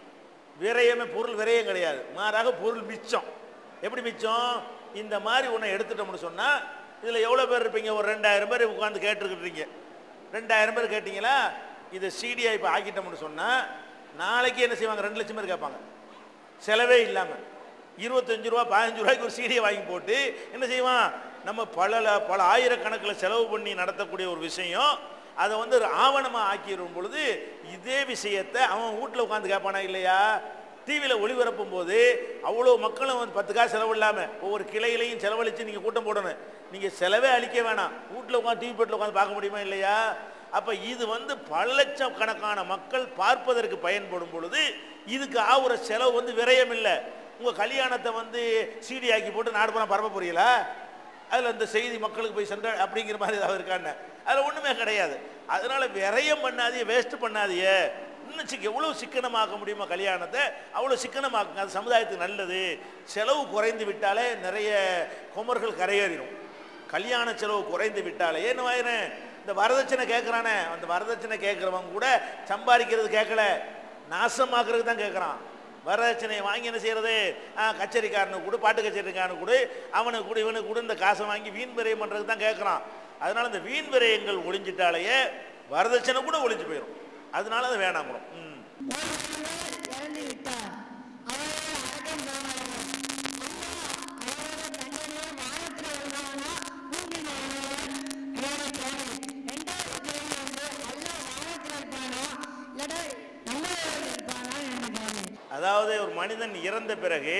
[SPEAKER 2] விரயமே பொருள் விரயம் கிடையாது மாறாக பொருள் மிச்சம் எப்படி மிச்சம் இந்த மாதிரி ஒன்றை எடுத்துட்டோம்னு சொன்னால் இதில் எவ்வளோ பேர் இருப்பீங்க ஒரு ரெண்டாயிரம் பேர் உட்காந்து கேட்டுருக்கிறீங்க ரெண்டாயிரம் பேர் கேட்டிங்களா இதை சிடிஐ இப்போ ஆக்கிட்டோம்னு சொன்னால் நாளைக்கு என்ன செய்வாங்க ரெண்டு லட்சம் பேர் கேட்பாங்க செலவே இல்லாமல் இருபத்தஞ்சு ரூபா பதினஞ்சு ரூபாய்க்கு ஒரு சீடியை வாங்கி போட்டு என்ன செய்வான் நம்ம பல ல- பல ஆயிரக்கணக்கில் செலவு பண்ணி நடத்தக்கூடிய ஒரு விஷயம் அதை வந்து ஒரு ஆவணமாக ஆக்கிடும் பொழுது இதே விஷயத்தை அவன் வீட்டில் உட்காந்து கேட்பானா இல்லையா டிவியில் ஒளிபரப்பும் போது அவ்வளோ மக்களும் வந்து பத்து காசு செலவு இல்லாமல் ஒவ்வொரு கிளையிலையும் செலவழித்து நீங்கள் கூட்டம் போடணும் நீங்கள் செலவே அளிக்க வேணாம் வீட்டில் உட்காந்து டிவி பெட்டில் உட்காந்து பார்க்க முடியுமா இல்லையா அப்போ இது வந்து பல லட்சம் கணக்கான மக்கள் பார்ப்பதற்கு பயன்படும் பொழுது இதுக்கு ஆகுற செலவு வந்து விரயம் இல்லை உங்கள் கல்யாணத்தை வந்து சீடி ஆக்கி போட்டு நாடு பூரா பரப்ப போறீங்களா அதில் இந்த செய்தி மக்களுக்கு போய் சென்ற அப்படிங்கிற மாதிரி ஏதாவது இருக்கான்னு அதில் ஒன்றுமே கிடையாது அதனால விரயம் பண்ணாதீங்க வேஸ்ட் பண்ணாதீங்க இன்னும் சிக்க எவ்வளோ சிக்கனமாக்க முடியுமோ கல்யாணத்தை அவ்வளோ சிக்கனமாக்குங்க அது சமுதாயத்துக்கு நல்லது செலவு குறைந்து விட்டாலே நிறைய குமர்கள் கரையேறிடும் கல்யாண செலவு குறைந்து விட்டாலே என்ன ஆயிரும் இந்த வரதட்சணை கேட்குறானே அந்த வரதட்சணை கேட்குறவன் கூட சம்பாதிக்கிறது கேட்கல நாசமாக்குறதுக்கு தான் கேட்குறான் வரதட்சணையை வாங்கி என்ன செய்யறது ஆ, கச்சேரிக்காரனுக்கு கொடு பாட்டு கச்சேரிக்காரனுக்கு கொடு அவனுக்கு கொடு இவனுக்கு கொடு இந்த காசை வாங்கி வீண் விரயம் பண்ணுறதுக்கு தான் கேட்குறான் அதனால இந்த வீண் விரயங்கள் ஒழிஞ்சிட்டாலேயே வரதட்சணை கூட ஒழிஞ்சு போயிடும் அதனால அது வேணாங்கிறோம் ம்
[SPEAKER 1] இறந்து விட்டார் அவரை அடக்கம் செய்வார்கள் அம்மா அவரோட தண்டனையை வானத்தில் வருவானா பூமியில் வருவானா என்னோட கேள்வி ரெண்டாவது கேள்வி வந்து அல்ல வானத்தில் இருப்பானா இல்லாட்டா நம்மளோட இருப்பானா என்று கேள்வி
[SPEAKER 2] அதாவது ஒரு மனிதன் இறந்த பிறகு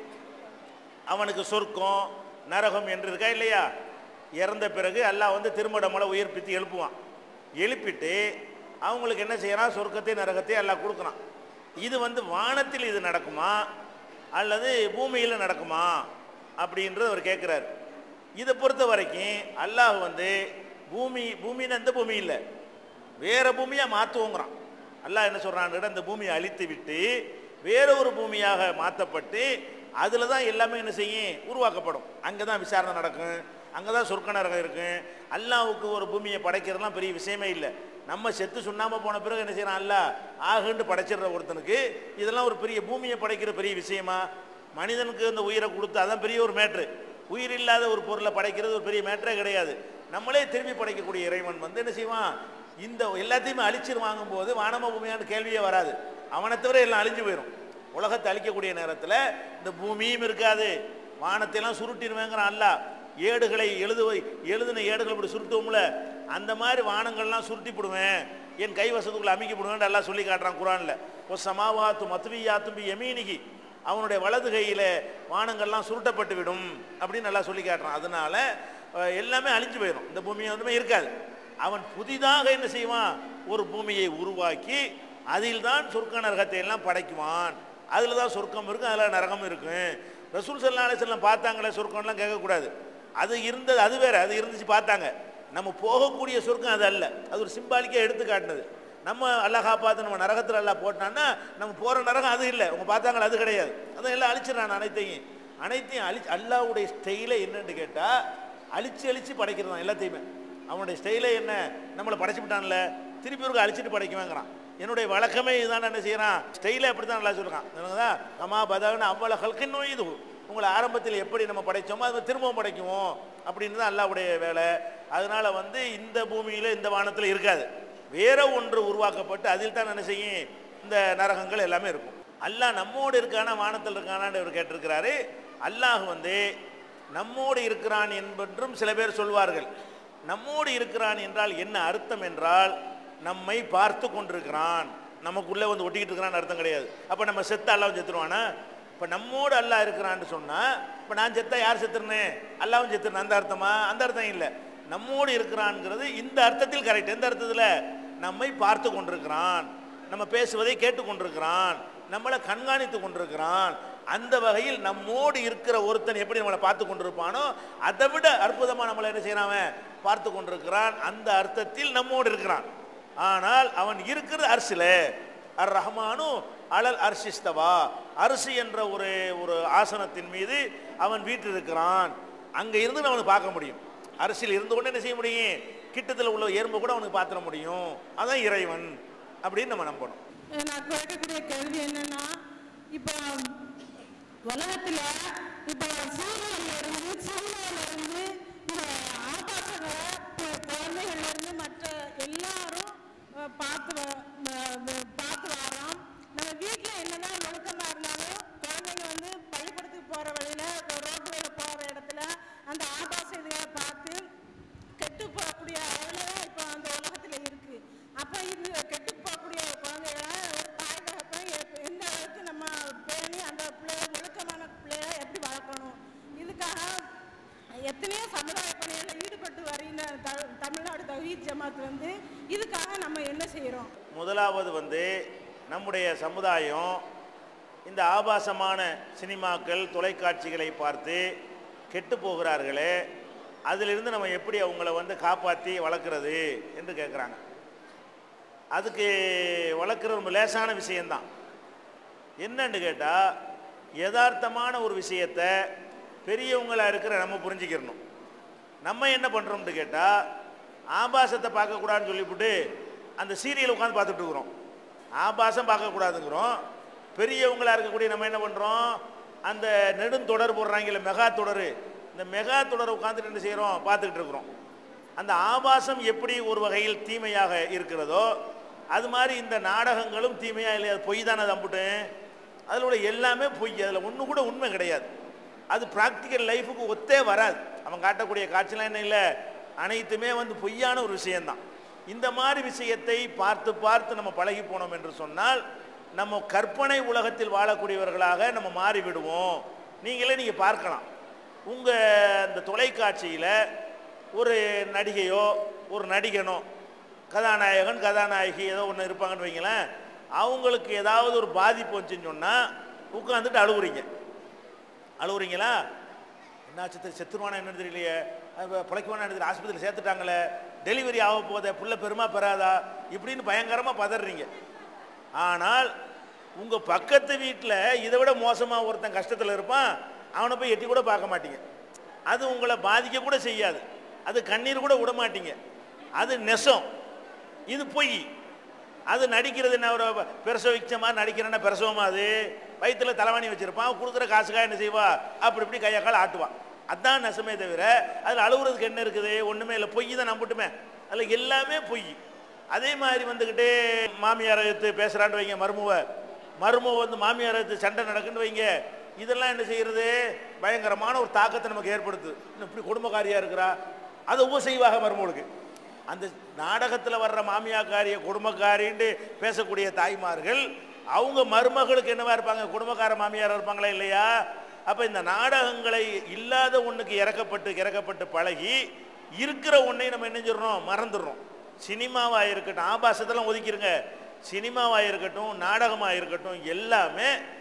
[SPEAKER 2] அவனுக்கு சொர்க்கம் நரகம் என்று இருக்கா இல்லையா இறந்த பிறகு அல்லாஹ் வந்து திருமடமலை உயிர்ப்பித்து எழுப்புவான் எழுப்பிட்டு அவங்களுக்கு என்ன செய்யறான் சொர்க்கத்தை நரகத்தை அல்லாஹ் கொடுக்குறான் இது வந்து வானத்தில் இது நடக்குமா அல்லது பூமியில் நடக்குமா அப்படின்றது அவர் கேட்குறாரு இதை பொறுத்த வரைக்கும் அல்லாஹ் வந்து பூமி பூமின்னு எந்த பூமி இல்லை வேற பூமியாக மாற்றுவோங்கிறான் அல்லாஹ் என்ன சொல்றான் இந்த பூமியை அழித்து விட்டு வேற ஒரு பூமியாக மாற்றப்பட்டு அதில் தான் எல்லாமே என்ன செய்யும் உருவாக்கப்படும் அங்கே தான் விசாரணை நடக்கும் அங்கே தான் சொர்க்க நரகம் இருக்கும் அல்லாஹ்வுக்கு ஒரு பூமியை படைக்கிறதுலாம் பெரிய விஷயமே இல்லை நம்ம செத்து சுண்ணாம போன பிறகு என்ன செய்யறான் அல்லாஹ் ஆகுண்டு படைச்சிடுற ஒருத்தனுக்கு இதெல்லாம் ஒரு பெரிய பூமியை படைக்கிற பெரிய விஷயமா மனிதனுக்கு இந்த உயிரை கொடுத்து அதான் பெரிய ஒரு மேட்ரு உயிர் இல்லாத ஒரு பொருளை படைக்கிறது ஒரு பெரிய மேட்டரே கிடையாது நம்மளே திரும்பி படைக்கக்கூடிய இறைவன் வந்து என்ன செய்வான் இந்த எல்லாத்தையுமே அழிச்சிரு வாங்கும்போது வானம பூமியான கேள்வியே வராது அவனை தவிர எல்லாம் அழிஞ்சு போயிடும் உலகத்தை அழிக்கக்கூடிய நேரத்தில் இந்த பூமியும் இருக்காது வானத்தையெல்லாம் சுருட்டிடுவேங்கிறான் அல்ல ஏடுகளை எழுதுவை எழுதின ஏடுகளை இப்படி சுருட்டுவோம்ல அந்த மாதிரி வானங்கள்லாம் சுருட்டிப்படுவேன் என் கைவசத்துக்குள்ள அமைக்கப்படுவேன் எல்லாம் சொல்லி காட்டுறான் குரானில் ஒரு சமாவாத்து மத்துவியாத்தும் எமீனிகி அவனுடைய வலது கையில் வானங்கள்லாம் சுருட்டப்பட்டு விடும் அப்படின்னு நல்லா சொல்லி காட்டுறான் அதனால அஹ், எல்லாமே அழிஞ்சு போயிடும் இந்த பூமி வந்து இருக்காது அவன் புதிதாக என்ன செய்வான் ஒரு பூமியை உருவாக்கி அதில் தான் சொர்க்க நரகத்தை எல்லாம் படைக்குவான் அதில் தான் சொர்க்கம் இருக்கும் அதில் நரகம் இருக்கும் ரசூல் சல்லா அலிஸ்லாம் பார்த்தாங்களே சொர்க்கம்லாம் கேட்கக்கூடாது அது இருந்தது அது வேற அது இருந்துச்சு பார்த்தாங்க நம்ம போகக்கூடிய சொர்க்கம் அது அல்ல அது ஒரு சிம்பாலிக்காக எடுத்து காட்டினது நம்ம அல்லாஹ் காப்பாற்று நம்ம நரகத்தில் எல்லாம் போட்டான்னா நம்ம போகிற நரகம் அது இல்லை அவங்க பார்த்தாங்களா அது கிடையாது அதான் எல்லாம் அழிச்சிடறான் அனைத்தையும் அனைத்தையும் அழி அல்லாவுடைய ஸ்டைலே என்னன்னு கேட்டால் அழிச்சு அழிச்சு படைக்கிறது தான் எல்லாத்தையுமே அவனுடைய ஸ்டைலே என்ன நம்மளை படைச்சு விட்டான்ல திருப்பி ஒரு அழிச்சிட்டு படைக்குவேங்கிறான் என்னுடைய வழக்கமே இதுதான் என்ன செய்யறான் ஸ்டைலே அப்படி தான் நல்லா சொல்றான் என்னங்கதா கமா பதான்னு அவ்வளோ ஹல்கின் நோய் இது உங்களை ஆரம்பத்தில் எப்படி நம்ம படைச்சோமோ அது திரும்பவும் படைக்குவோம் அப்படின்னு தான் அல்லாவுடைய வேலை அதனால வந்து இந்த பூமியில இந்த வானத்தில் இருக்காது வேற ஒன்று உருவாக்கப்பட்டு அதில் தான் என்ன செய்யும் இந்த நரகங்கள் எல்லாமே இருக்கும் அல்லாஹ் நம்மோடு இருக்கானா வானத்தில் இருக்கானான்னு இவர் கேட்டிருக்கிறாரு அல்லாஹ் வந்து நம்மோடு இருக்கிறான் என்பென்றும் சில பேர் சொல்வார்கள் நம்மோடு இருக்கிறான் என்றால் என்ன அர்த்தம் என்றால் நம்மை பார்த்து கொண்டிருக்கிறான் நமக்குள்ளே வந்து ஒட்டிக்கிட்டு இருக்கிறான்னு அர்த்தம் கிடையாது அப்போ நம்ம செத்த அல்லாவும் செத்துருவானா இப்போ நம்மோடு அல்லாஹ் இருக்கிறான்னு சொன்னால் இப்போ நான் செத்தா யார் செத்துருனேன் அல்லாவும் செத்துருனேன் அந்த அர்த்தமா அந்த அர்த்தம் இல்லை நம்மோடு இருக்கிறான்ங்கிறது இந்த அர்த்தத்தில் கரெக்ட் எந்த அர்த்தத்தில் நம்மை பார்த்து கொண்டிருக்கிறான் நம்ம பேசுவதை கேட்டுக்கொண்டிருக்கிறான் நம்மளை கண்காணித்து கொண்டிருக்கிறான் அந்த வகையில் நம்மோடு இருக்கிற ஒருத்தன் எப்படி நம்மளை பார்த்து கொண்டிருப்பானோ அதை விட அற்புதமாக நம்மளை என்ன செய்யறான் அவன் பார்த்து கொண்டிருக்கிறான் அந்த அர்த்தத்தில் நம்மோடு இருக்கிறான் ஆனால் அவன் இருக்கிறது அரசில் அர் ரஹ்மானு அலல் அர்ஷிஸ்தவா அரிசி என்ற ஒரு ஒரு ஆசனத்தின் மீது அவன் வீற்றிருக்கிறான் அங்கே இருந்து அவனுக்கு பார்க்க முடியும் அரசியல் இருந்து கொண்டு என்ன செய்ய முடியும் கிட்டத்தில் உள்ள எறும்பு கூட அவனுக்கு பார்த்துட முடியும் அதான் இறைவன் அப்படின்னு நம்ம நம்பணும்
[SPEAKER 1] நான் கேட்கக்கூடிய கேள்வி என்னன்னா இப்போ உலகத்துல இப்போ சூரியன்ல இருந்து சூரியன்ல இருந்து இந்த ஆகாசங்களை கு- குழந்தைகள்ல இருந்து மற்ற எல்லாரும் அஹ், பார்த்து வ- வ- வ- பார்த்து வரோம் நம்ம வீட்டுல என்னதான் ஒழுக்கமா இருந்தாலும் குழந்தைங்க வந்து பள்ளிக்கூடத்துக்கு போற வழியில ரோட்ல போற இடத்துல அந்த ஆபாச இதுகளை பார்த்து கெட்டு போகக்கூடிய அளவில் இப்போ அந்த உலகத்தில் இருக்கு அப்போ இது கெட்டு போகக்கூடிய குழந்தைகளை ஒரு தாய் தகப்பன் எப்- எந்த அளவுக்கு நம்ம பேணி அந்த பிள்ளைய ஒழுக்கமான பிள்ளைய எப்படி வளர்க்கணும் இதுக்காக எத்தனையோ சமுதாய பணிகளில் ஈடுபட்டு வருகின்ற த- தமிழ்நாடு தௌஹீத் ஜமாத் வந்து இதுக்காக நம்ம என்ன செய்கிறோம்
[SPEAKER 2] முதலாவது வந்து நம்முடைய சமுதாயம் இந்த ஆபாசமான சினிமாக்கள் தொலைக்காட்சிகளை பார்த்து கெட்டு போகிறார்களே அதிலிருந்து நம்ம எப்படி அவங்கள வந்து காப்பாற்றி வளர்க்குறது என்று கேட்குறாங்க அதுக்கு வளர்க்குற ரொம்ப லேசான விஷயந்தான் என்னன்னு கேட்டால் யதார்த்தமான ஒரு விஷயத்தை பெரியவங்களா இருக்கிற நம்ம புரிஞ்சுக்கிறணும் நம்ம என்ன பண்ணுறோம்னு கேட்டால் ஆபாசத்தை பார்க்கக்கூடாதுன்னு சொல்லிவிட்டு அந்த சீரியல் உட்காந்து பார்த்துட்டு இருக்கிறோம் ஆபாசம் பார்க்கக்கூடாதுங்கிறோம் பெரியவங்களா இருக்கக்கூடிய நம்ம என்ன பண்ணுறோம் அந்த நெடுந்தொடர் போடுறாங்கல்ல மெகா தொடர் இந்த மெகா தொடரை உட்காந்துட்டு என்ன செய்கிறோம் பார்த்துக்கிட்டு இருக்கிறோம் அந்த ஆபாசம் எப்படி ஒரு வகையில் தீமையாக இருக்கிறதோ அது மாதிரி இந்த நாடகங்களும் தீமையாக இல்லையா அது பொய் தானே அது அம்புட்டு அதில் உள்ள எல்லாமே பொய் அதில் ஒன்று கூட உண்மை கிடையாது அது ப்ராக்டிக்கல் லைஃபுக்கு ஒத்தே வராது அவன் காட்டக்கூடிய காட்சிலாம் என்ன இல்லை அனைத்துமே வந்து பொய்யான ஒரு விஷயம்தான் இந்த மாதிரி விஷயத்தை பார்த்து பார்த்து நம்ம பழகி போனோம் என்று சொன்னால் நம்ம கற்பனை உலகத்தில் வாழக்கூடியவர்களாக நம்ம மாறிவிடுவோம் நீங்களே நீங்கள் பார்க்கலாம் உங்கள் அந்த தொலைக்காட்சியில் ஒரு நடிகையோ ஒரு நடிகனோ கதாநாயகன் கதாநாயகி ஏதோ ஒன்று இருப்பாங்கன்னு வைங்களேன் அவங்களுக்கு ஏதாவது ஒரு பாதிப்பு வந்துச்சுன்னு சொன்னால் உட்காந்துட்டு அழுவுறீங்க அழுவுறீங்களா என்னாச்சு தெரி- செத்துருவானா என்னன்னு தெரியலையே அவ பிழைக்குவானா என்ன தெரியல ஆஸ்பத்திரியில் சேர்த்துட்டாங்களே டெலிவரி ஆக போதே புள்ள பெருமா பெறாதா இப்படின்னு பயங்கரமாக பதறீங்க ஆனால் உங்கள் பக்கத்து வீட்டில் இதை விட மோசமாக ஒருத்தன் கஷ்டத்தில் இருப்பான் அவனை போய் எட்டி கூட பார்க்க மாட்டீங்க அது உங்களை பாதிக்க கூட செய்யாது அது கண்ணீர் கூட விட மாட்டீங்க அது நெசம் இது பொய் அது நடிக்கிறது என்ன ஒரு பிரசவிச்ச மாதிரி நடிக்கிறேன்னா பிரசவமா அது வயிற்றுல தலைவாணி வச்சிருப்பான் கொடுக்குற காசுக்காக என்ன செய்வா அப்படி இப்படி கையை கால் ஆட்டுவான் அதான் நெசமே தவிர அதில் அழுகுறதுக்கு என்ன இருக்குது ஒன்றுமே இல்லை பொய் தான் நம்பிட்டுமே அதில் எல்லாமே பொய் அதே மாதிரி வந்துக்கிட்டு மாமியாரை எடுத்து பேசுகிறான்னு வைங்க மருமவ மருமவ வந்து மாமியாரை எடுத்து சண்டை நடக்குன்னு வைங்க இதெல்லாம் என்ன செய்யறது பயங்கரமான ஒரு தாக்கத்தை நமக்கு ஏற்படுத்துது இன்னும் இப்படி குடும்பக்காரியாக இருக்கிறா அதை உப செய்வாக மருமகளுக்கு அந்த நாடகத்தில் வர்ற மாமியாக்காரிய குடும்பக்காரின்னு பேசக்கூடிய தாய்மார்கள் அவங்க மருமகளுக்கு என்னவா இருப்பாங்க குடும்பக்கார மாமியார் இருப்பாங்களா இல்லையா அப்போ இந்த நாடகங்களை இல்லாத ஒன்றுக்கு இறக்கப்பட்டு இறக்கப்பட்டு பழகி இருக்கிற ஒன்றை நம்ம என்ன சொல்கிறோம் மறந்துடுறோம் சினிமாவாக இருக்கட்டும் ஆபாசத்தெல்லாம் ஒதுக்கிருங்க சினிமாவாக இருக்கட்டும் நாடகமாக இருக்கட்டும் எல்லாமே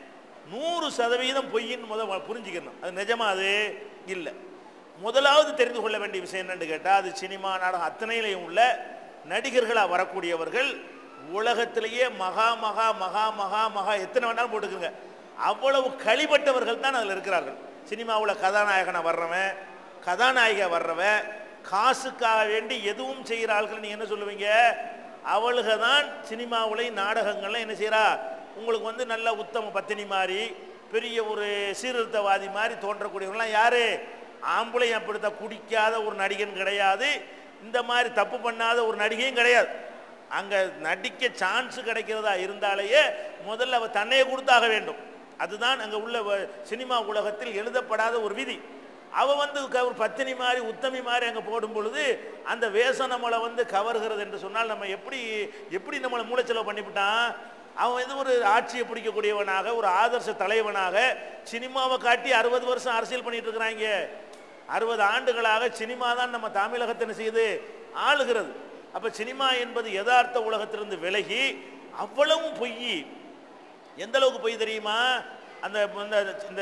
[SPEAKER 2] நூறு சதவீதம் பொய்ன்னு முத வ- புரிஞ்சுக்கணும் அது நிஜமா அது இல்லை முதலாவது தெரிந்து கொள்ள வேண்டிய விஷயம் என்னன்னு கேட்டால் அது சினிமா நாடகம் அத்தனையிலையும் உள்ள நடிகர்களாக வரக்கூடியவர்கள் உலகத்திலேயே மகா மகா மகா மகா மகா எத்தனை வேணாலும் போட்டுக்குங்க அவ்வளவு களிப்பட்டவர்கள் தான் அதில் இருக்கிறார்கள் சினிமாவில் கதாநாயகனை வர்றவன் கதாநாயக வர்றவன் காசுக்காக வேண்டி எதுவும் செய்கிற ஆட்கள் நீங்கள் என்ன சொல்லுவீங்க அவளுக தான் சினிமாவுலை நாடகங்கள்ல என்ன செய்கிறா உங்களுக்கு வந்து நல்ல உத்தம பத்தினி மாதிரி பெரிய ஒரு சீர்திருத்தவாதி மாதிரி தோன்றக்கூடியவங்களாம் யாரு ஆம்பளை அப்படித்த குடிக்காத ஒரு நடிகன் கிடையாது இந்த மாதிரி தப்பு பண்ணாத ஒரு நடிகையும் கிடையாது அங்கே நடிக்க சான்ஸ் கிடைக்கிறதா இருந்தாலேயே முதல்ல அவ தன்னையே கொடுத்தாக வேண்டும் அதுதான் அங்கே உள்ள வ- சினிமா உலகத்தில் எழுதப்படாத ஒரு விதி அவ வந்து க- ஒரு பத்தினி மாதிரி உத்தமி மாதிரி அங்கே போடும் பொழுது அந்த வேஷம் நம்மளை வந்து கவர்கிறது என்று சொன்னால் நம்ம எப்படி எப்படி நம்மளை மூளைச்செலவு பண்ணிவிட்டான் அவன் வந்து ஒரு ஆட்சியை பிடிக்கக்கூடியவனாக ஒரு ஆதர்ச தலைவனாக சினிமாவை காட்டி அறுபது வருஷம் அரசியல் பண்ணிட்டு இருக்கிறாங்க அறுபது ஆண்டுகளாக சினிமா தான் நம்ம தமிழகத்தை என்ன செய்யுது ஆளுகிறது அப்ப சினிமா என்பது யதார்த்த உலகத்திலிருந்து விலகி அவ்வளவும் பொய் எந்த அளவுக்கு பொய் தெரியுமா அந்த இந்த இந்த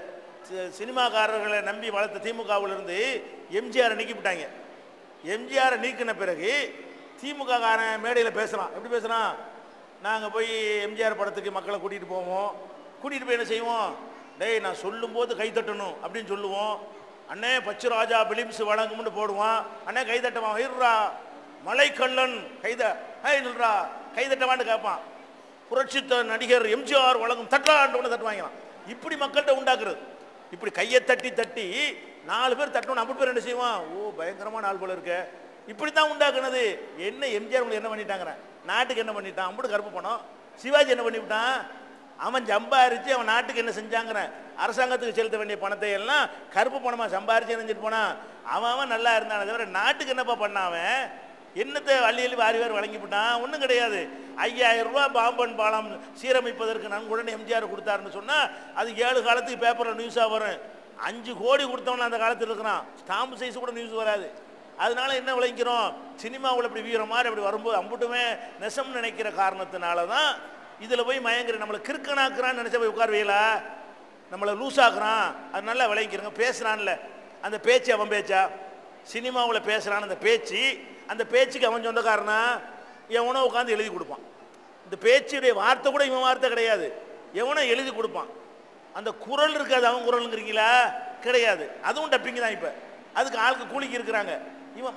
[SPEAKER 2] சி- சினிமாக்காரர்களை நம்பி வளர்த்த திமுகவிலிருந்து எம்ஜிஆரை நீக்கிவிட்டாங்க எம்ஜிஆரை நீக்கின பிறகு திமுக காரன் மேடையில் பேசுகிறான் எப்படி பேசுகிறான் நாங்கள் போய் எம்ஜிஆர் படத்துக்கு மக்களை கூட்டிகிட்டு போவோம் கூட்டிகிட்டு போய் என்ன செய்வோம் டேய் நான் சொல்லும்போது கை தட்டணும் அப்படின்னு சொல்லுவோம் அண்ணே பச்சு ராஜா பிலிம்ஸ் வழங்கும்னு போடுவான் அண்ணே கை தட்டவான் இருறா மலைக்கல்லன் கைத ஹை நில்றா கை தட்டவான்னு கேட்பான் புரட்சித்த நடிகர் எம்ஜிஆர் வழங்கும் தட்டாண்டு தட்டு வாங்கினான் இப்படி மக்கள்கிட்ட உண்டாக்குறது இப்படி கையை தட்டி தட்டி நாலு பேர் தட்டணும் ஐம்பது பேர் என்ன செய்வான் ஓ பயங்கரமான ஆள் போல இருக்க இப்படி தான் உண்டாக்குனது என்ன எம்ஜிஆர் உங்களுக்கு என்ன பண்ணிட்டாங்க நாட்டுக்கு என்ன பண்ணிட்டான் அம்புடு கருப்பு பணம் சிவாஜி என்ன பண்ணிவிட்டான் அவன் சம்பாரிச்சு அவன் நாட்டுக்கு என்ன செஞ்சாங்கிறேன் அரசாங்கத்துக்கு செலுத்த வேண்டிய பணத்தை எல்லாம் கருப்பு பணமா சம்பாரிச்சு நினைச்சிட்டு போனான் அவன் அவன் நல்லா இருந்தானே தவிர நாட்டுக்கு என்னப்பா பண்ணான் அவன் என்னத்தை அள்ளி அள்ளி வாரி வாரி வழங்கிவிட்டான் ஒன்றும் கிடையாது ஐயாயிரம் ரூபாய் பாம்பன் பாலம் சீரமைப்பதற்கு நன்கொடன் எம்ஜிஆர் கொடுத்தாருன்னு சொன்னால் அது ஏழு காலத்துக்கு பேப்பரில் நியூஸாக வரும் அஞ்சு கோடி கொடுத்தவன அந்த காலத்தில் இருக்கிறான் ஸ்டாம்பு சைஸ் கூட நியூஸ் வராது அதனால என்ன விளங்கிறோம் சினிமாவில் இப்படி வீர மாதிரி அப்படி வரும்போது அம்புட்டுமே நெசம் நினைக்கிற காரணத்தினால தான் இதில் போய் மயங்குற நம்மளை கிறுக்கனாக்குறான்னு நினச்சா போய் உட்காருவீங்களா நம்மளை லூஸாக்குறான் அது நல்லா விளங்கிக்கிறங்க பேசுகிறான்ல அந்த பேச்சு அவன் பேச்சா சினிமாவில் பேசுகிறான் அந்த பேச்சு அந்த பேச்சுக்கு அவன் சொந்தக்காரனா எவனோ உட்காந்து எழுதி கொடுப்பான் இந்த பேச்சுடைய வார்த்தை கூட இவன் வார்த்தை கிடையாது எவனோ எழுதி கொடுப்பான் அந்த குரல் இருக்காது அவன் குரலுங்கிறீங்களா கிடையாது அதுவும் டப்பிங் தான் இப்போ அதுக்கு ஆளுக்கு கூலிக்கு இருக்கிறாங்க இவன்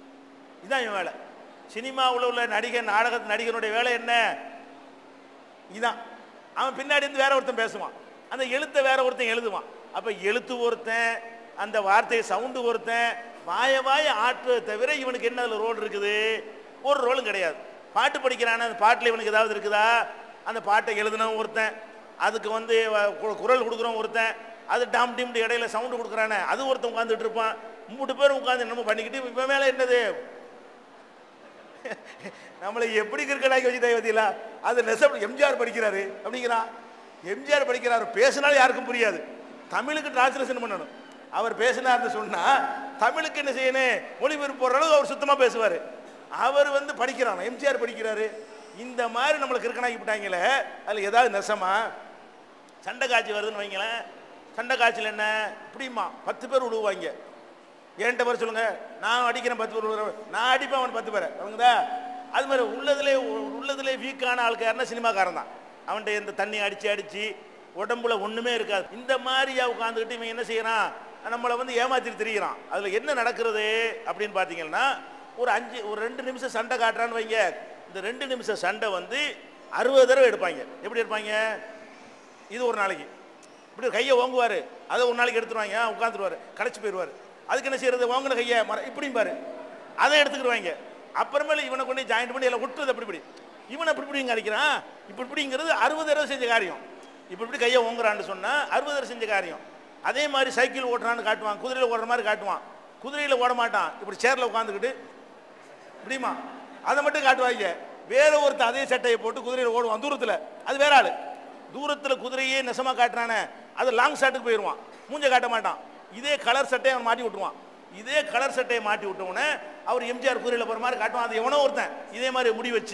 [SPEAKER 2] இதான் இவன் வேலை சினிமாவில் உள்ள நடிகர் நாடக நடிகனுடைய வேலை என்ன இதான் அவன் பின்னாடி இருந்து வேற ஒருத்தன் பேசுவான் அந்த எழுத்தை வேற ஒருத்தன் எழுதுவான் அப்ப எழுத்து ஒருத்தன் அந்த வார்த்தையை சவுண்டு ஒருத்தன் வாய வாய ஆற்று தவிர இவனுக்கு என்ன அதில் ரோல் இருக்குது ஒரு ரோலும் கிடையாது பாட்டு படிக்கிறான அந்த பாட்டில் இவனுக்கு ஏதாவது இருக்குதா அந்த பாட்டை எழுதினவன் ஒருத்தன் அதுக்கு வந்து வ- கு- குரல் கொடுக்குறவன் ஒருத்தன் அது டாம் டிம்டு இடையில சவுண்டு கொடுக்குறானே அது ஒருத்தன் உட்காந்துட்டு இருப்பான் மூணு பேரும் உட்காந்து என்னமோ பண்ணிக்கிட்டு இவன் மேலே என்னது நம்மளை எப்படி கிரிக்கெட்டாக்கி வச்சுட்டாங்க பார்த்தீங்களா அது நெசப் எம்ஜிஆர் படிக்கிறாரு அப்படிங்கிறான் எம்ஜிஆர் படிக்கிறாரு பேசினாலும் யாருக்கும் புரியாது தமிழுக்கு டிரான்ஸ்லேஷன் பண்ணணும் அவர் பேசினார்னு சொன்னா தமிழுக்கு என்ன செய்யணும் மொழிபெயர்ப்பு போடுற அளவுக்கு அவர் சுத்தமா பேசுவார் அவர் வந்து படிக்கிறான் எம்ஜிஆர் படிக்கிறாரு இந்த மாதிரி நம்மளை கிறுக்கனாக்கி விட்டாங்களே அதில் ஏதாவது நெசமா சண்டை காட்சி வருதுன்னு வைங்களேன் சண்டை காட்சியில் என்ன இப்படிமா பத்து பேர் விழுவாங்க என்கிட்ட வர சொல்லுங்க நான் அடிக்கிறேன் பத்து பேர் விழுவுறேன். நான் அடிப்பேன் அவன் பத்து பேரை அவங்கதா அது மாதிரி உள்ளதுலே உள்ளதுலே வீக்கான ஆளுக்காரனா சினிமாக்காரன் தான் அவன்கிட்ட இந்த தண்ணி அடிச்சு அடிச்சு உடம்புல ஒண்ணுமே இருக்காது இந்த மாதிரியா உட்காந்துக்கிட்டு இவன் என்ன செய்யறான் நம்மளை வந்து ஏமாத்திட்டு திரியிறான் அதுல என்ன நடக்கிறது அப்படின்னு பார்த்தீங்கன்னா ஒரு அஞ்சு ஒரு ரெண்டு நிமிஷம் சண்டை காட்டுறான்னு வைங்க இந்த ரெண்டு நிமிஷம் சண்டை வந்து அறுபது தடவை எடுப்பாங்க எப்படி எடுப்பாங்க இது ஒரு நாளைக்கு இப்படி கையை ஓங்குவார் அதை ஒரு நாளைக்கு எடுத்துருவாங்க உட்காந்துருவார் களைச்சு போயிடுவார் அதுக்கு என்ன செய்யறது ஓங்கின கையை மர இப்படியும் பாரு அதை எடுத்துக்கிடுவாங்க அப்புறமேல இவனை கொண்டு ஜாயிண்ட் பண்ணி எல்லாம் விட்டுறது அப்படி இப்படி இவனை இப்படி இப்படிங்க அடிக்கிறான் இப்படி இப்படிங்கிறது அறுபது தடவை செஞ்ச காரியம் இப்படி இப்படி கையை ஓங்குறான்னு சொன்னால் அறுபது தடவை செஞ்ச காரியம் அதே மாதிரி சைக்கிள் ஓட்டுறான்னு காட்டுவான் குதிரையில் ஓடுற மாதிரி காட்டுவான் குதிரையில் ஓட மாட்டான் இப்படி சேரில் உட்காந்துக்கிட்டு இப்படிமா அதை மட்டும் காட்டுவாங்க வேற ஒருத்தன் அதே சட்டையை போட்டு குதிரையில் ஓடுவான் தூரத்தில் அது வேற ஆளு தூரத்தில் குதிரையே நெசமா காட்டுறானே அது லாங் ஷாட்டுக்கு போயிடுவான் மூஞ்ச காட்ட மாட்டான் இதே கலர் சட்டையை அவன் மாட்டி விட்டுருவான் இதே கலர் சட்டையை மாட்டி விட்டவுடனே அவர் எம்ஜிஆர் குதிரையில் போகிற மாதிரி காட்டுவான் அது எவனோ ஒருத்தன் இதே மாதிரி முடி வச்சு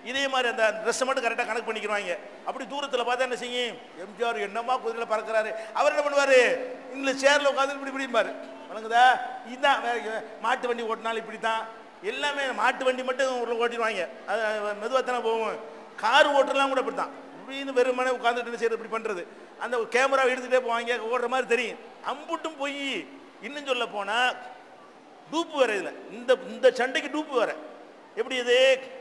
[SPEAKER 2] இதே மாதிரி அந்த ட்ரெஸ்ஸை மட்டும் கரெக்டாக கணக்கு பண்ணிக்கிறாங்க அப்படி தூரத்தில் பார்த்தா என்ன செய்யும் எம்ஜிஆர் என்னமா குதிரையில் பறக்கிறாரு அவர் என்ன பண்ணுவார் இந்த சேரில் உட்காந்து இப்படி இப்படிம்பாரு வணங்குதா இதுதான் வேற- மாட்டு வண்டி ஓட்டினாலும் இப்படி தான் எல்லாமே மாட்டு வண்டி மட்டும் உள்ள ஓட்டிடுவாங்க அது மெதுவாக தானே போகும் கார் ஓட்டுறலாம் கூட இப்படி தான் இப்படின்னு வெறுமனே உட்காந்துட்டு என்ன செய்யறது இப்படி பண்ணுறது அந்த கேமரா எடுத்துகிட்டே போவாங்க ஓடுற மாதிரி தெரியும் அம்புட்டும் போய் இன்னும் சொல்ல போனால் டூப்பு வேற இதில் இந்த இந்த சண்டைக்கு டூப்பு வேற எப்படி இது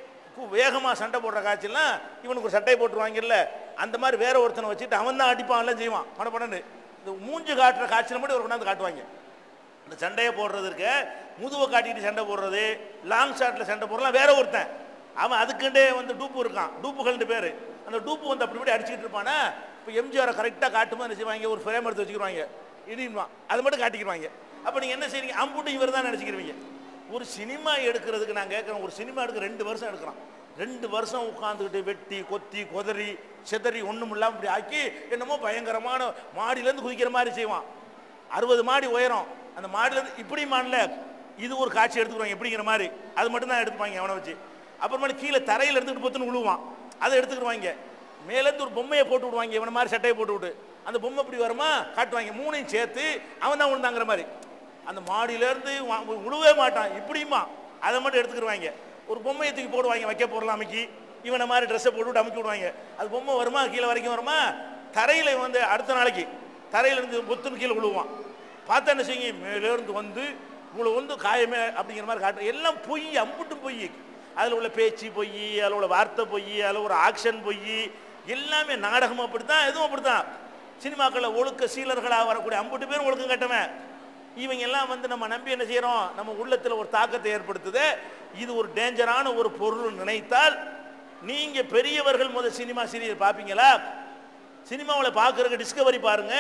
[SPEAKER 2] வேகமாக சண்டை போடுற காட்சிலாம் இவனுக்கு ஒரு சட்டை போட்டுருவாங்கல்ல அந்த மாதிரி வேற ஒருத்தனை வச்சுட்டு அவன் தான் அடிப்பான் எல்லாம் செய்வான் பட படன்னு இந்த மூஞ்சு காட்டுற காட்சியில் மட்டும் ஒரு கொண்டாந்து காட்டுவாங்க இந்த சண்டையை போடுறது இருக்க முதுவை காட்டிட்டு சண்டை போடுறது லாங் ஷாட்டில் சண்டை போடுறலாம் வேற ஒருத்தன் அவன் அதுக்குண்டே வந்து டூப்பு இருக்கான் டூப்புகள்னு பேர் அந்த டூப்பு வந்து அப்படி இப்படி அடிச்சுக்கிட்டு இருப்பானா இப்போ எம்ஜிஆரை கரெக்டாக காட்டும்போது என்ன செய்வாங்க ஒரு ஃப்ரேம் எடுத்து வச்சுக்கிருவாங்க இடிவான் அதை மட்டும் காட்டிக்கிருவாங்க அப்போ நீங்கள் என்ன செய்றீங்க அம்புட்டு இவர் தான் நினச்சிக்கிருவீங்க ஒரு சினிமா எடுக்கிறதுக்கு நான் கேட்குறேன் ஒரு சினிமா எடுக்க ரெண்டு வருஷம் எடுக்கிறான் ரெண்டு வருஷம் உட்காந்துக்கிட்டு வெட்டி கொத்தி கொதறி சிதறி ஒன்றும் இல்லாமல் இப்படி ஆக்கி என்னமோ பயங்கரமான மாடியிலேருந்து குதிக்கிற மாதிரி செய்வான் அறுபது மாடி உயரம் அந்த மாடிலேருந்து இப்படி மாடல இது ஒரு காட்சி எடுத்துக்குவாங்க எப்படிங்கிற மாதிரி அது மட்டும் தான் எடுத்துப்பாங்க அவனை வச்சு அப்புறமேல கீழே தரையில் எடுத்துக்கிட்டு பொத்துன்னு விழுவான் அதை எடுத்துக்கிடுவாங்க மேலேருந்து ஒரு பொம்மையை போட்டு விடுவாங்க இவனை மாதிரி சட்டையை போட்டு விட்டு அந்த பொம்மை இப்படி வருமா காட்டுவாங்க மூணையும் சேர்த்து அவன் தான் விழுந்தாங்கிற மாதிரி அந்த மாடியிலேருந்து விழுவே மாட்டான் இப்படியுமா அதை மட்டும் எடுத்துக்கிடுவாங்க ஒரு பொம்மையை தூக்கி போடுவாங்க வைக்க பொருள் அமைக்கி இவனை மாதிரி ட்ரெஸ்ஸை போட்டு அமைக்கி விடுவாங்க அது பொம்மை வருமா கீழே வரைக்கும் வருமா தரையில் வந்து அடுத்த நாளைக்கு தரையில இருந்து பொத்துன்னு கீழே விழுவான் பார்த்தா என்ன செய்யுங்க மேலேருந்து வந்து இவ்வளோ வந்து காயமே அப்படிங்கிற மாதிரி காட்டு எல்லாம் பொய் அம்புட்டும் பொய் அதில் உள்ள பேச்சு பொய் அதில் உள்ள வார்த்தை பொய் அதில் ஒரு ஆக்ஷன் பொய் எல்லாமே நாடகம் அப்படித்தான் எதுவும் அப்படித்தான் சினிமாக்களில் ஒழுக்க சீலர்களாக வரக்கூடிய அம்புட்டு பேரும் ஒழுக்கம் கட்டவன் இவங்க எல்லாம் வந்து நம்ம நம்பி என்ன செய்கிறோம் நம்ம உள்ளத்தில் ஒரு தாக்கத்தை ஏற்படுத்துது இது ஒரு டேஞ்சரான ஒரு பொருள் நினைத்தால் நீங்கள் பெரியவர்கள் முதல் சினிமா சீரியல் பார்ப்பீங்களா சினிமாவில் பார்க்குறதுக்கு டிஸ்கவரி பாருங்க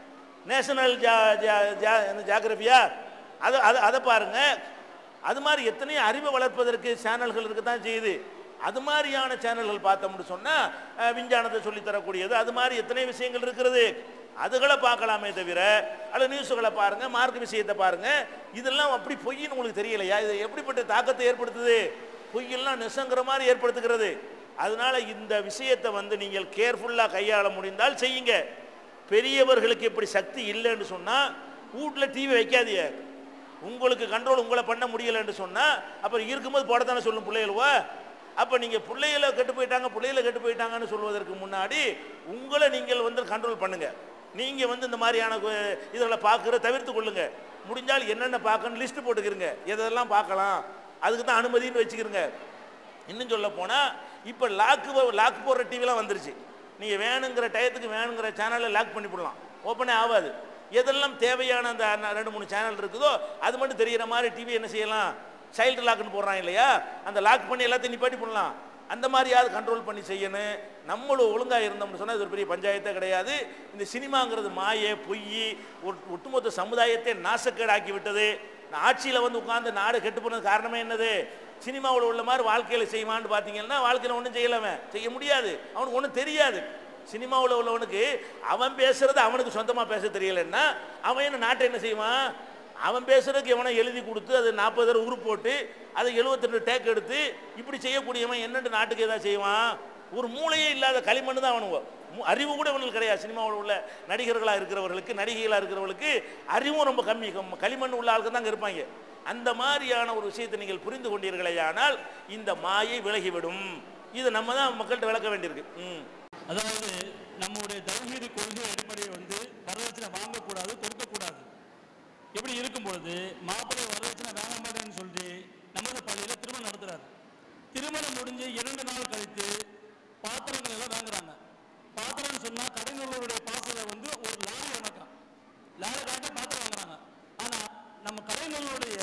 [SPEAKER 2] நேஷனல் ஜா ஜா ஜா ஜாகிரபியா அதை அதை அதை பாருங்க அது மாதிரி எத்தனையோ அறிவை வளர்ப்பதற்கு சேனல்கள் இருக்க தான் செய்யுது அது மாதிரியான சேனல்கள் பார்த்தோம்னு சொன்னால் விஞ்ஞானத்தை சொல்லித் தரக்கூடியது அது மாதிரி எத்தனை விஷயங்கள் இருக்கிறது அதுகளை பார்க்கலாமே தவிர அல்லது நியூஸுகளை பாருங்க மார்க் விஷயத்தை பாருங்க இதெல்லாம் அப்படி பொய்ன்னு உங்களுக்கு தெரியலையா இது எப்படிப்பட்ட தாக்கத்தை ஏற்படுத்துது பொய்யெல்லாம் நெசங்கிற மாதிரி ஏற்படுத்துகிறது அதனால இந்த விஷயத்தை வந்து நீங்கள் கேர்ஃபுல்லாக கையாள முடிந்தால் செய்யுங்க பெரியவர்களுக்கு இப்படி சக்தி இல்லைன்னு சொன்னால் வீட்டில் டிவி வைக்காதீங்க உங்களுக்கு கண்ட்ரோல் உங்களை பண்ண முடியலைன்னு சொன்னால் அப்புறம் இருக்கும்போது போடத்தானே சொல்லும் பிள்ளைகளுவா அப்போ நீங்கள் பிள்ளைகளை கெட்டு போயிட்டாங்க பிள்ளைகளை கெட்டு போயிட்டாங்கன்னு சொல்வதற்கு முன்னாடி உங்களை நீங்கள் வந்து கண்ட்ரோல் பண்ணுங்க நீங்கள் வந்து இந்த மாதிரியான கு- இதுகளை பார்க்குற தவிர்த்து கொள்ளுங்க முடிஞ்சால் என்னென்ன பார்க்கணும் லிஸ்ட் போட்டுக்கிறங்க எதெல்லாம் பார்க்கலாம் அதுக்கு தான் அனுமதின்னு வச்சுக்கிறங்க இன்னும் சொல்ல போனால் இப்போ லாக்கு லாக் போடுற டிவிலாம் வந்துருச்சு நீங்கள் வேணுங்கிற டயத்துக்கு வேணுங்கிற சேனலை லாக் பண்ணி போடலாம் ஓப்பனே ஆகாது எதெல்லாம் தேவையான அந்த அண்ணா- ரெண்டு மூணு சேனல் இருக்குதோ அது மட்டும் தெரிகிற மாதிரி டிவி என்ன செய்யலாம் சைல்டு லாக்னு போடுறான் இல்லையா அந்த லாக் பண்ணி எல்லாத்தையும் நிப்பாட்டி போடலாம் அந்த மாதிரியாவது கண்ட்ரோல் பண்ணி செய்யணும் நம்மளும் ஒழுங்காக இருந்தோம்னு சொன்னால் இது ஒரு பெரிய பஞ்சாயத்தே கிடையாது இந்த சினிமாங்கிறது மாய பொய் ஒரு ஒட்டுமொத்த சமுதாயத்தை நாசக்கேடாக்கி விட்டது ஆட்சியில் வந்து உட்கார்ந்து நாடு கெட்டு போனது காரணமே என்னது சினிமாவில் உள்ள மாதிரி வாழ்க்கையில் செய்வான்னு பார்த்தீங்கன்னா வாழ்க்கையில் ஒன்றும் செய்யலவன் செய்ய முடியாது அவனுக்கு ஒன்றும் தெரியாது சினிமாவில் உள்ளவனுக்கு அவன் பேசுறது அவனுக்கு சொந்தமாக பேச தெரியலைன்னா அவன் என்ன நாட்டை என்ன செய்வான் அவன் பேசுறதுக்கு எவனோ எழுதி கொடுத்து அது நாற்பது தடவை உரு போட்டு அதை 72 டேக் எடுத்து இப்படி செய்யக்கூடியவன் என்னென்று நாட்டுக்கு ஏதாவது செய்வான் ஒரு மூளையே இல்லாத களிமண் தான் அவனுங்க மு- அறிவு கூட இவனுக்கு கிடையாது சினிமாவில் உள்ள நடிகர்களாக இருக்கிறவர்களுக்கு நடிகைகளாக இருக்கிறவர்களுக்கு அறிவும் ரொம்ப கம்மி கம்- களிமண் உள்ள ஆளுக்கு தான் இருப்பாங்க அந்த மாதிரியான ஒரு விஷயத்தை நீங்கள் புரிந்து கொண்டீர்களேயானால் இந்த மாயை விலகிவிடும் இது நம்ம தான் மக்கள்கிட்ட விளக்க வேண்டியிருக்கு ம்
[SPEAKER 6] அதாவது நம்முடைய தர்மீது கொள்கை அடிப்படையை வந்து வரதட்சணை வாங்கக்கூடாது கொடுக்கக்கூடாது இப்படி இருக்கும் பொழுது மாப்பிள்ளை வரதட்சணை வாங்க மாட்டேன்னு சொல்லி நமது பள்ளியில் திருமணம் நடத்துறாரு திருமணம் முடிஞ்சு இரண்டு நாள் கழித்து பாத்திரங்கள் எல்லாம் வாங்குறாங்க பாத்திரம்னு சொன்னா கடைநூலருடைய பாசலை வந்து ஒரு லாரி வணக்கம் லாரி கணக்காக பாத்திரம் வாங்குறாங்க ஆனா நம்ம கடைநூலருடைய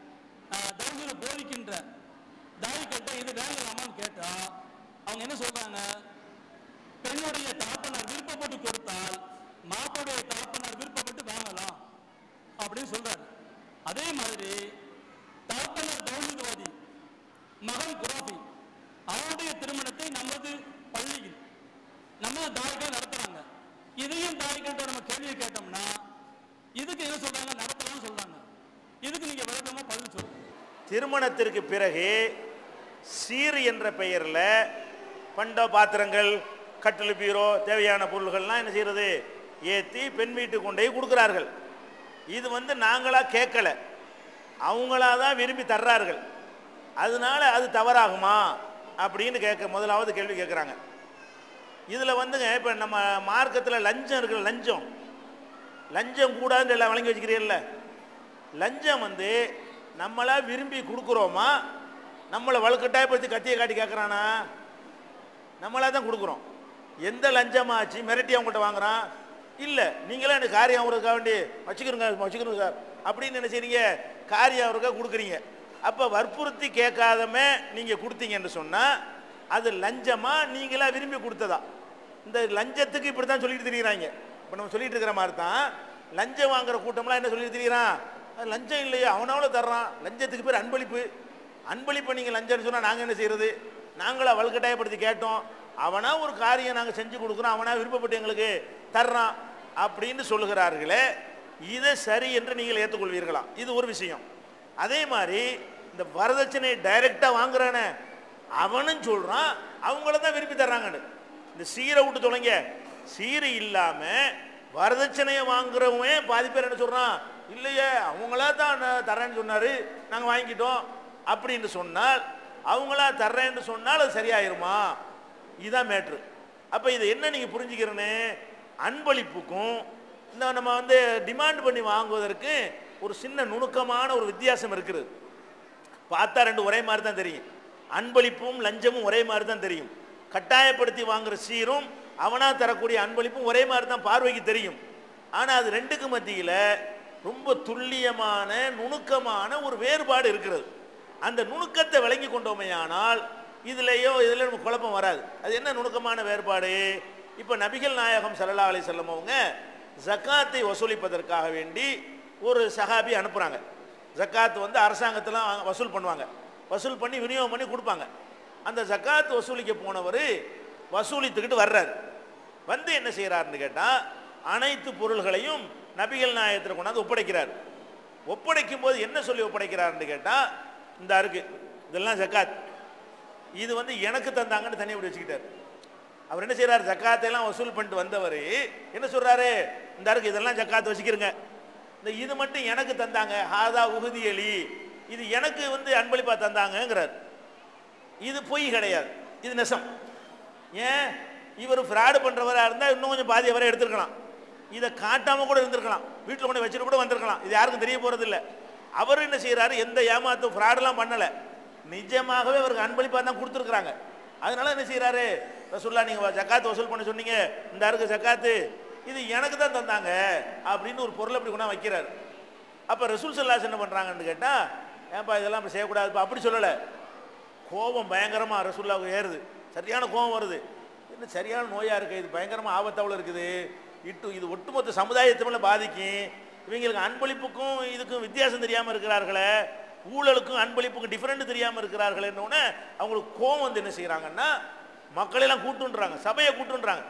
[SPEAKER 6] தர்மீது போதிக்கின்ற தாரிக்கிட்ட இது வாங்கலாமான்னு கேட்டா அவங்க என்ன சொல்றாங்க பெண்ணுடைய தகப்பனார் விருப்பப்பட்டு கொடுத்தால் மாப்பிளுடைய தகப்பனார் விருப்பப்பட்டு வாங்கலாம் அப்படின்னு சொல்றாரு அதே மாதிரி தகப்பனார் தௌஹீத்வாதி மகன் குராஃபி அவருடைய திருமணத்தை நமது பள்ளியில் நம்ம தாரிகா நடத்துறாங்க இதையும் தாரிகிட்ட நம்ம கேள்வி கேட்டோம்னா இதுக்கு என்ன சொல்றாங்க நடத்தலாம்னு சொல்றாங்க இதுக்கு நீங்க விளக்கமா பதில் சொல்லுங்க
[SPEAKER 2] திருமணத்திற்கு பிறகு சீர் என்ற பெயரில் பண்ட பாத்திரங்கள் கட்டில் பீரோ தேவையான பொருள்கள்லாம் என்ன செய்யறது ஏற்றி பெண் வீட்டுக்கு கொண்டு போய் கொடுக்குறார்கள் இது வந்து நாங்களாக கேட்கல அவங்களா தான் விரும்பி தர்றார்கள் அதனால அது தவறாகுமா அப்படின்னு கேட்க முதலாவது கேள்வி கேட்குறாங்க இதில் வந்துங்க இப்போ நம்ம மார்க்கத்தில் லஞ்சம் இருக்குல்ல லஞ்சம் லஞ்சம் கூடாதுன்னு எல்லாம் வழங்கி வச்சுக்கிறீல்ல லஞ்சம் வந்து நம்மளா விரும்பி கொடுக்குறோமா நம்மளை வலுக்கட்டாயப்படுத்தி கத்தியை காட்டி கேட்குறானா நம்மளா தான் கொடுக்குறோம் எந்த லஞ்சமாச்சு மிரட்டி அவங்ககிட்ட வாங்குறான் இல்லை நீங்களே எனக்கு காரியம் அவருக்காக வேண்டி வச்சுக்கிறோங்க வச்சுக்கிறோங்க சார் அப்படின்னு என்ன செய்றீங்க காரியம் அவருக்காக கொடுக்குறீங்க அப்போ வற்புறுத்தி கேட்காதமே நீங்கள் கொடுத்தீங்கன்னு சொன்னால் அது லஞ்சமா நீங்களா விரும்பி கொடுத்ததா இந்த லஞ்சத்துக்கு இப்படி தான் சொல்லிட்டு திரிகிறாங்க இப்போ நம்ம சொல்லிட்டு இருக்கிற மாதிரி தான் லஞ்சம் வாங்குற கூட்டம்லாம் என்ன சொல்லிட்டு திரிகிறான் அது லஞ்சம் இல்லையா அவனவள தர்றான் லஞ்சத்துக்கு பேர் அன்பளிப்பு அன்பளிப்பை நீங்கள் லஞ்சம்னு சொன்னால் நாங்கள் என்ன செய்யறது நாங்களா வலுக்கட்டாயப்படுத்தி கேட்டோம் அவனா ஒரு காரியம் நாங்கள் செஞ்சு கொடுக்குறோம் அவனா விருப்பப்பட்டு எங்களுக்கு தர்றான் அப்படின்னு சொல்லுகிறார்களே இதை சரி என்று நீங்கள் ஏற்றுக்கொள்வீர்களா இது ஒரு விஷயம் அதே மாதிரி இந்த வரதட்சணை டைரக்டாக வாங்குறானே அவனும் சொல்கிறான் அவங்கள தான் விரும்பி தர்றாங்கன்னு இந்த சீரை விட்டு தொலைங்க சீரை இல்லாமல் வரதட்சணையை வாங்குறவன் பாதி பேர் என்ன சொல்கிறான் இல்லையே அவங்களா தான் நான் தரேன்னு சொன்னார் நாங்கள் வாங்கிக்கிட்டோம் அப்படின்னு சொன்னால் அவங்களா தர்றேன்னு சொன்னால் அது சரியாயிருமா இதுதான் மேட்ரு அப்போ இதை என்ன நீங்கள் புரிஞ்சுக்கிறேன்னு அன்பளிப்புக்கும் இந்த நம்ம வந்து டிமாண்ட் பண்ணி வாங்குவதற்கு ஒரு சின்ன நுணுக்கமான ஒரு வித்தியாசம் இருக்குது பார்த்தா ரெண்டு ஒரே மாதிரி தான் தெரியும் அன்பளிப்பும் லஞ்சமும் ஒரே மாதிரி தான் தெரியும் கட்டாயப்படுத்தி வாங்குற சீரும் அவனா தரக்கூடிய அன்பளிப்பும் ஒரே மாதிரி தான் பார்வைக்கு தெரியும் ஆனால் அது ரெண்டுக்கு மத்தியில் ரொம்ப துல்லியமான நுணுக்கமான ஒரு வேறுபாடு இருக்கிறது அந்த நுணுக்கத்தை விளங்கி கொண்டோமையானால் இதுலேயோ இதில் நம்ம குழப்பம் வராது அது என்ன நுணுக்கமான வேறுபாடு இப்போ நபிகள் நாயகம் ஸல்லல்லாஹு அலைஹி வஸல்லம் அவங்க ஜக்காத்தை வசூலிப்பதற்காக வேண்டி ஒரு சஹாபி அனுப்புகிறாங்க ஜக்காத் வந்து அரசாங்கத்தில் வசூல் பண்ணுவாங்க வசூல் பண்ணி விநியோகம் பண்ணி கொடுப்பாங்க அந்த ஜக்காத் வசூலிக்க போனவர் வசூலித்துக்கிட்டு வர்றார் வந்து என்ன செய்கிறாருன்னு கேட்டால் அனைத்து பொருள்களையும் நபிகள் நாயகத்தில் கொண்டாந்து ஒப்படைக்கிறார் ஒப்படைக்கும் போது என்ன சொல்லி ஒப்படைக்கிறாருன்னு கேட்டால் இந்த அருக்கு இதெல்லாம் ஜக்காத் இது வந்து எனக்கு தந்தாங்கன்னு தனியாக இப்படி வச்சுக்கிட்டார் அவர் என்ன செய்றாரு ஜக்காத்தை எல்லாம் வசூல் பண்ணிட்டு வந்தவர் என்ன சொல்றாரு இந்த அருக்கு இதெல்லாம் ஜக்காத் வச்சுக்கிறங்க இந்த இது மட்டும் எனக்கு தந்தாங்க ஹாதா உகுதியலி இது எனக்கு வந்து அன்பளிப்பா தந்தாங்கங்கிறார் இது பொய் கிடையாது இது நெசம் ஏன் இவர் ஃப்ராடு பண்ணுறவராக இருந்தால் இன்னும் கொஞ்சம் பாதி வரை எடுத்துருக்கலாம் இதை காட்டாமல் கூட இருந்திருக்கலாம் வீட்டில் கொண்டு வச்சுட்டு கூட வந்திருக்கலாம் இது யாருக்கும் தெரிய போகிறது இல்லை அவர் என்ன செய்கிறாரு எந்த ஏமாத்தும் ஃப்ராடெலாம் பண்ணலை நிஜமாகவே அவருக்கு அன்பளிப்பாக தான் கொடுத்துருக்குறாங்க அதனால என்ன செய்கிறாரு ரசுல்லா நீங்கள் ஜக்காத்து வசூல் பண்ண சொன்னீங்க இந்த அருக்கு ஜக்காத்து இது எனக்கு தான் தந்தாங்க அப்படின்னு ஒரு பொருளை அப்படி கொண்டா வைக்கிறாரு அப்போ ரசூல் சல்லாஸ் என்ன பண்ணுறாங்கன்னு கேட்டால் ஏன்பா இதெல்லாம் அப்படி செய்யக்கூடாதுப்பா அப்படி சொல்லலை கோபம் பயங்கரமாக ரசூல்லாவுக்கு ஏறுது சரியான கோபம் வருது என்ன சரியான நோயாக இருக்குது இது பயங்கரமாக ஆபத்தாவில் இருக்குது இட்டு இது ஒட்டுமொத்த சமுதாயத்தை மேலே பாதிக்கும் இவங்களுக்கு அன்பளிப்புக்கும் இதுக்கும் வித்தியாசம் தெரியாமல் இருக்கிறார்களே ஊழலுக்கும் அன்பளிப்புக்கும் டிஃப்ரெண்ட் தெரியாமல் இருக்கிறார்களேன்னு அவங்களுக்கு கோபம் வந்து என்ன செய்கிறாங்கன்னா மக்களெல்லாம் கூட்டுன்றாங்க சபையை கூட்டுன்றாங்க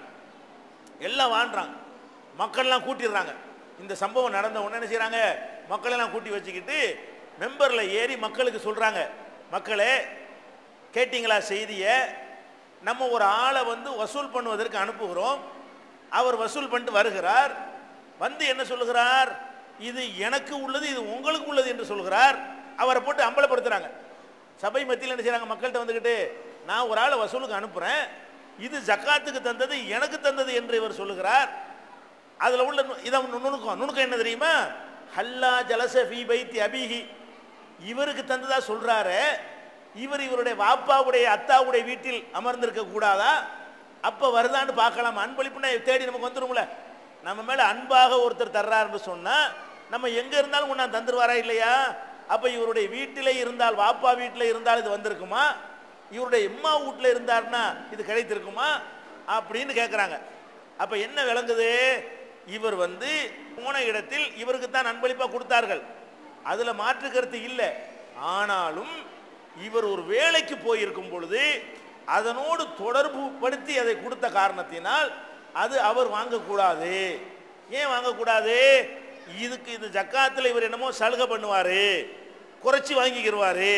[SPEAKER 2] எல்லாம் வாழ்றாங்க மக்கள்லாம் கூட்டிடுறாங்க இந்த சம்பவம் நடந்த உடனே என்ன செய்கிறாங்க மக்களெல்லாம் கூட்டி வச்சுக்கிட்டு மெம்பரில் ஏறி மக்களுக்கு சொல்கிறாங்க மக்களே கேட்டிங்களா செய்தியை நம்ம ஒரு ஆளை வந்து வசூல் பண்ணுவதற்கு அனுப்புகிறோம் அவர் வசூல் பண்ணிட்டு வருகிறார் வந்து என்ன சொல்லுகிறார் இது எனக்கு உள்ளது இது உங்களுக்கு உள்ளது என்று சொல்கிறார் அவரை போட்டு அம்பலப்படுத்துறாங்க சபை மத்தியில் என்ன செய்றாங்க மக்கள்கிட்ட வந்துக்கிட்டு நான் ஒரு ஆளை வசூலுக்கு அனுப்புகிறேன் இது ஜக்காத்துக்கு தந்தது எனக்கு தந்தது என்று இவர் சொல்லுகிறார் அதில் உள்ள நு- இதை நு- நுணுக்கம் நுணுக்கம் என்ன தெரியுமா ஹல்லா ஜலச ஃபீ பைத்தி அபிஹி இவருக்கு தந்ததா சொல்றாரு இவர் இவருடைய வாப்பாவுடைய அத்தாவுடைய வீட்டில் அமர்ந்திருக்க கூடாதா அப்ப வருதான்னு பார்க்கலாம் அன்பளிப்புனா தேடி நமக்கு வந்துரும்ல நம்ம மேல அன்பாக ஒருத்தர் தர்றாருன்னு சொன்னா நம்ம எங்க இருந்தாலும் கொண்டாந்து தந்துருவாரா இல்லையா அப்ப இவருடைய வீட்டிலே இருந்தால் வாப்பா வீட்டில் இருந்தால் இது வந்திருக்குமா இவருடைய எம்மா வீட்டில் இருந்தாருன்னா இது கிடைத்திருக்குமா அப்படின்னு கேட்குறாங்க அப்ப என்ன விளங்குது இவர் வந்து போன இடத்தில் இவருக்கு தான் அன்பளிப்பாக கொடுத்தார்கள் அதுல மாற்று கருத்து இல்லை ஆனாலும் இவர் ஒரு வேலைக்கு போயிருக்கும் பொழுது அதனோடு தொடர்பு படுத்தி அதை கொடுத்த காரணத்தினால் அது அவர் வாங்கக்கூடாது ஏன் வாங்கக்கூடாது இதுக்கு இந்த ஜக்காத்தில் இவர் என்னமோ சலுகை பண்ணுவார் குறைச்சி வாங்கிக்கிடுவார்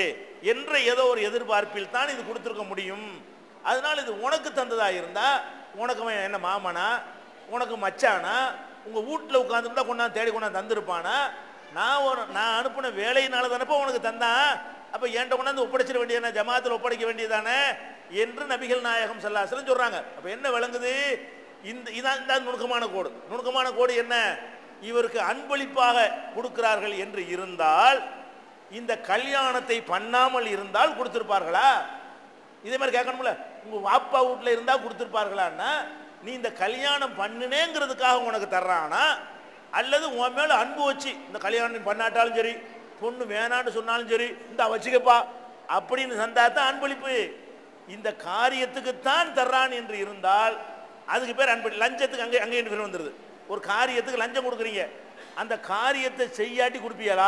[SPEAKER 2] என்ற ஏதோ ஒரு எதிர்பார்ப்பில் தான் இது கொடுத்துருக்க முடியும் அதனால் இது உனக்கு தந்ததா இருந்தா உனக்கு அவன் என்ன மாமனா உனக்கு மச்சானா உங்க வீட்டில் உட்காந்துருந்தா கொண்டாந்து தேடி கொண்டாந்து தந்திருப்பானா நான் ஒரு நான் அனுப்பின வேலையினால தானப்போ உனக்கு தந்தான் அப்போ என்கிட்ட கொண்டாந்து ஒப்படைச்சிட வேண்டியதானே ஜமாத்தில் ஒப்படைக்க வேண்டியதானே என்று நபிகள் நாயகம் சல்லாசலம் சொல்றாங்க அப்போ என்ன விளங்குது இந்த இதான் இந்த நுணுக்கமான கோடு நுணுக்கமான கோடு என்ன இவருக்கு அன்பளிப்பாக கொடுக்கிறார்கள் என்று இருந்தால் இந்த கல்யாணத்தை பண்ணாமல் இருந்தால் கொடுத்திருப்பார்களா இதே மாதிரி கேட்கணும்ல உங்க வாப்பா வீட்டில் இருந்தா கொடுத்துருப்பார்களான்னா நீ இந்த கல்யாணம் பண்ணுனேங்கிறதுக்காக உனக்கு தர்றானா அல்லது உன் மேல அன்பு வச்சு இந்த கல்யாணம் பண்ணாட்டாலும் சரி பொண்ணு வேணான்னு சொன்னாலும் சரி இந்த வச்சுக்கப்பா அப்படின்னு தந்தா தான் அன்பளிப்பு இந்த காரியத்துக்குத்தான் தர்றான் என்று இருந்தால் அதுக்கு பேர் அன்பளி லஞ்சத்துக்கு அங்கே அங்கே பேர் வந்துடுது ஒரு காரியத்துக்கு லஞ்சம் கொடுக்குறீங்க அந்த காரியத்தை செய்யாட்டி கொடுப்பீங்களா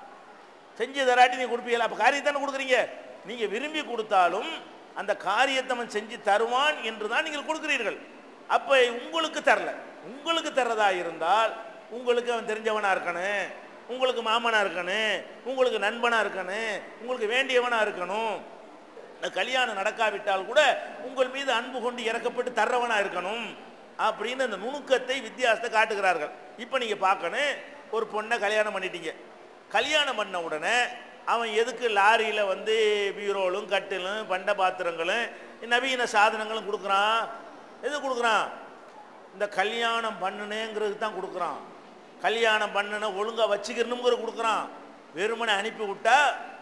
[SPEAKER 2] செஞ்சு தராட்டி நீ கொடுப்பீங்களா அப்போ காரியத்தானே கொடுக்குறீங்க நீங்க விரும்பி கொடுத்தாலும் அந்த காரியத்தை அவன் செஞ்சு தருவான் என்று தான் நீங்கள் கொடுக்கிறீர்கள் அப்ப உங்களுக்கு தரல உங்களுக்கு தர்றதா இருந்தால் உங்களுக்கு அவன் தெரிஞ்சவனா இருக்கணும் உங்களுக்கு மாமனா இருக்கணும் உங்களுக்கு நண்பனா இருக்கணும் உங்களுக்கு வேண்டியவனா இருக்கணும் இந்த கல்யாணம் நடக்காவிட்டால் கூட உங்கள் மீது அன்பு கொண்டு இறக்கப்பட்டு தர்றவனா இருக்கணும் அப்படின்னு அந்த நுணுக்கத்தை வித்தியாசத்தை காட்டுகிறார்கள் இப்போ நீங்க பார்க்கணும் ஒரு பொண்ணை கல்யாணம் பண்ணிட்டீங்க கல்யாணம் பண்ண உடனே அவன் எதுக்கு லாரியில் வந்து பீரோலும் கட்டிலும் பண்ட பாத்திரங்களும் நவீன சாதனங்களும் கொடுக்குறான் எது கொடுக்குறான் இந்த கல்யாணம் பண்ணுனேங்கிறது தான் கொடுக்குறான் கல்யாணம் பண்ணுன ஒழுங்கா வச்சுக்கணுங்கிற கொடுக்குறான் வெறுமனை அனுப்பி விட்டா